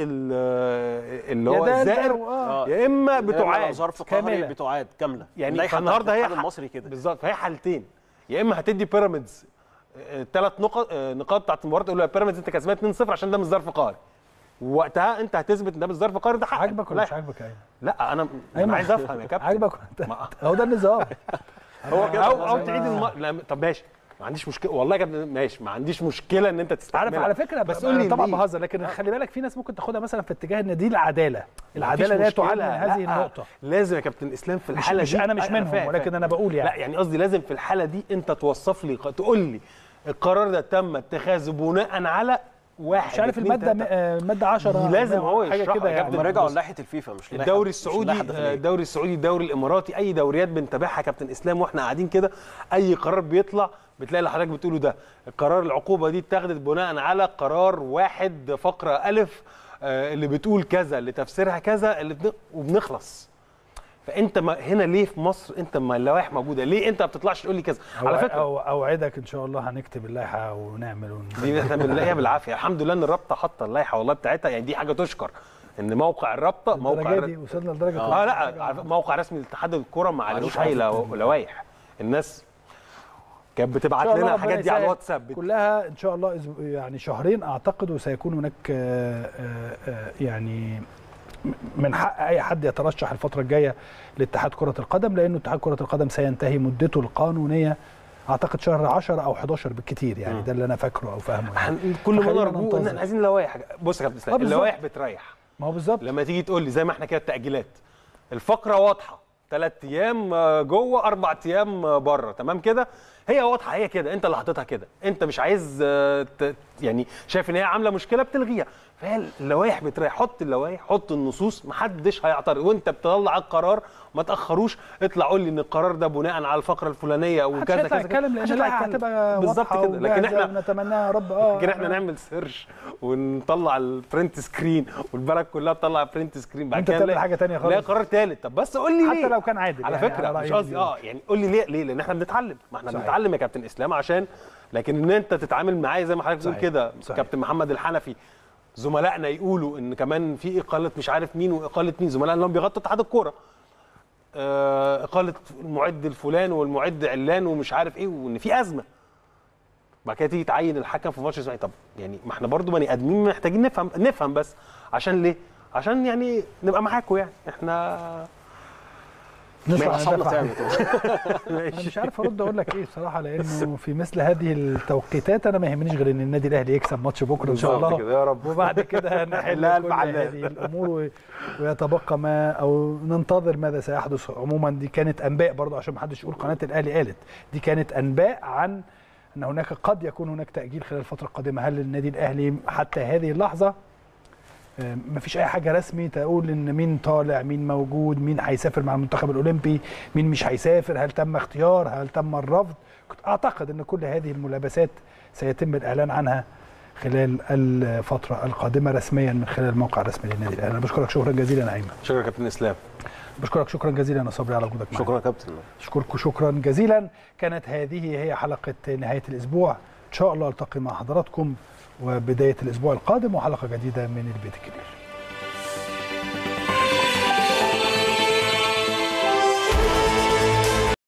ال- اللي يا هو ده- ده الزائر آه. يا اما إنما بتعاد ظرف قهري كاملة. بتعاد كامله يعني اللائحة فالنهارده بتاعت هي الاتحاد ح- المصري كده بالظبط فهي حالتين يا اما هتدي بيراميدز ثلاث نقط آه، نقاط بتاعت المباراه تقول له يا بيراميدز انت كسبان 2-0 عشان ده مش ظرف قهري ووقتها انت هتثبت ان ده مش ظرف قهري ده حقك عاجبك ولا لا- مش عاجبك يا ايمن؟ لا انا أيمن. انا عايز افهم يا كابتن عاجبك ولا انت- ما- هو ده النظام هو كده او او تعيد الم... لا طب ماشي ما عنديش مشكله والله يا كابتن ماشي ما عنديش مشكله ان انت عارف تستحملها على فكره بس بس قول لي طبعا ليه؟ بهزر لكن خلي بالك في ناس ممكن تاخدها مثلا في اتجاه ان دي العداله العداله مفيش لا مشكلة. تعد من هذه لا، النقطه لازم يا كابتن اسلام في مش, الحاله مش دي انا مش منهم فاهم- ولكن فاهم. انا بقول لا يعني يعني قصدي لازم في الحاله دي انت توصف لي تقول لي القرار ده تم اتخاذه بناء على واحد مش عارف اتنين، الماده تلاتة. آه، الماده 10 لازم هو حاجه يشرحها كده يا يعني كابتن. هم رجعوا بص. لائحه الفيفا مش لائحة- الدوري مش السعودي لائحة داخلية. الدوري السعودي الدوري الاماراتي اي دوريات بنتابعها كابتن اسلام واحنا قاعدين كده اي قرار بيطلع بتلاقي اللي حضرتك بتقوله ده القرار العقوبه دي اتخذت بناء على قرار واحد فقره الف آه، اللي بتقول كذا اللي تفسيرها كذا اللي بن... وبنخلص فانت ما هنا ليه في مصر انت ما اللوائح موجوده ليه انت ما بتطلعش تقول لي كذا على فكره أو اوعدك ان شاء الله هنكتب اللائحه ونعمل ون... دي احنا بنلاقيها بالعافيه الحمد لله ان الرابطه حاطه اللائحه والله بتاعتها يعني دي حاجه تشكر ان موقع الرابطه موقع الدرجه الر- دي وصلنا لدرجه اه لا عارف- موقع رسمي لاتحاد الكره ما عليهوش اي لو- لوائح الناس كانت بتبعت لنا الحاجات دي على الواتساب بت- كلها ان شاء الله أسبوع- يعني شهرين اعتقد وسيكون هناك آه، آه، آه، يعني م- من حق اي حد يترشح الفتره الجايه لاتحاد كره القدم لانه اتحاد كره القدم سينتهي مدته القانونيه اعتقد شهر 10 او 11 بالكتير يعني ده اللي انا فاكره او فاهمه يعني. هن- كل ما فخلينا نرجوه ان ننتظر. احنا عايزين لوائح بص يا كابتن آه، اسلام بالظبط. اللوائح بتريح ما هو بالظبط لما تيجي تقول لي زي ما احنا كده التاجيلات الفقره واضحه ثلاث ايام آه، جوه اربع ايام آه، بره تمام كده هي واضحه هي كده انت اللي حاططها كده انت مش عايز آه، ت- يعني شايف ان هي عامله مشكله بتلغيها فهي اللوائح بتريح حط اللوائح حط النصوص محدش هيعترض وانت بتطلع القرار ما تاخروش اطلع قول لي ان القرار ده بناء على الفقره الفلانيه او محدش كذا هيطلع كذا يتكلم لان محدش هيطلع اللائحه يتكلم. هتبقى بالظبط واضحة كده لكن وجاهزة احنا ونتمناها يا رب اه لكن احنا نعمل سيرش ونطلع البرنت سكرين والبلد كلها تطلع برنت سكرين بعد وانت كده تعمل نلاقي- حاجة تانية خالص. نلاقي قرار ثالث طب بس قول لي حتى ليه لو كان عادل على يعني فكره على مش رأي قصدي ال- اه يعني قول لي ليه ليه لان احنا بنتعلم ما احنا صحيح. بنتعلم يا كابتن اسلام عشان لكن ان انت تتعامل معايا زي ما حضرتك بتقول صحيح. كده صحيح. كابتن محمد الحنفي زملائنا يقولوا ان كمان في اقاله مش عارف مين واقاله مين زملائنا اللي هم بيغطوا اتحاد الكوره آه، اقاله المعد الفلان والمعد علان ومش عارف ايه وان في ازمه بعد كده تيجي تعين الحكم في ماتش اسماعيلي طب يعني ما احنا برضو بني ادمين محتاجين نفهم نفهم بس عشان ليه؟ عشان يعني نبقى معاكم يعني احنا نطلع اعصابنا ندافع تعبت انا مش عارف ارد اقول لك ايه بصراحه لانه في مثل هذه التوقيتات انا ما يهمنيش غير ان النادي الاهلي يكسب ماتش بكره ان شاء بالظبط الله كده، يا رب. وبعد كده نحل لا، كل الفعاليات. هذه الامور و- ويتبقى ما او ننتظر ماذا سيحدث عموما دي كانت انباء برضه عشان ما حدش يقول قناه الاهلي قالت دي كانت انباء عن ان هناك قد يكون هناك تاجيل خلال الفتره القادمه هل النادي الاهلي حتى هذه اللحظه ما فيش اي حاجه رسمي تقول ان مين طالع مين موجود مين هيسافر مع المنتخب الاولمبي مين مش هيسافر هل تم اختيار هل تم الرفض كنت اعتقد ان كل هذه الملابسات سيتم الاعلان عنها خلال الفتره القادمه رسميا من خلال الموقع الرسمي للنادي الاهلي انا بشكرك شكرا جزيلا يا ايمن شكرا كابتن اسلام بشكرك شكرا جزيلا يا صبري على وجودك معنا شكرا يا كابتن اشكركم شكرا جزيلا كانت هذه هي حلقه نهايه الاسبوع ان شاء الله التقي مع حضراتكم وبدايه الاسبوع القادم وحلقه جديده من البيت الكبير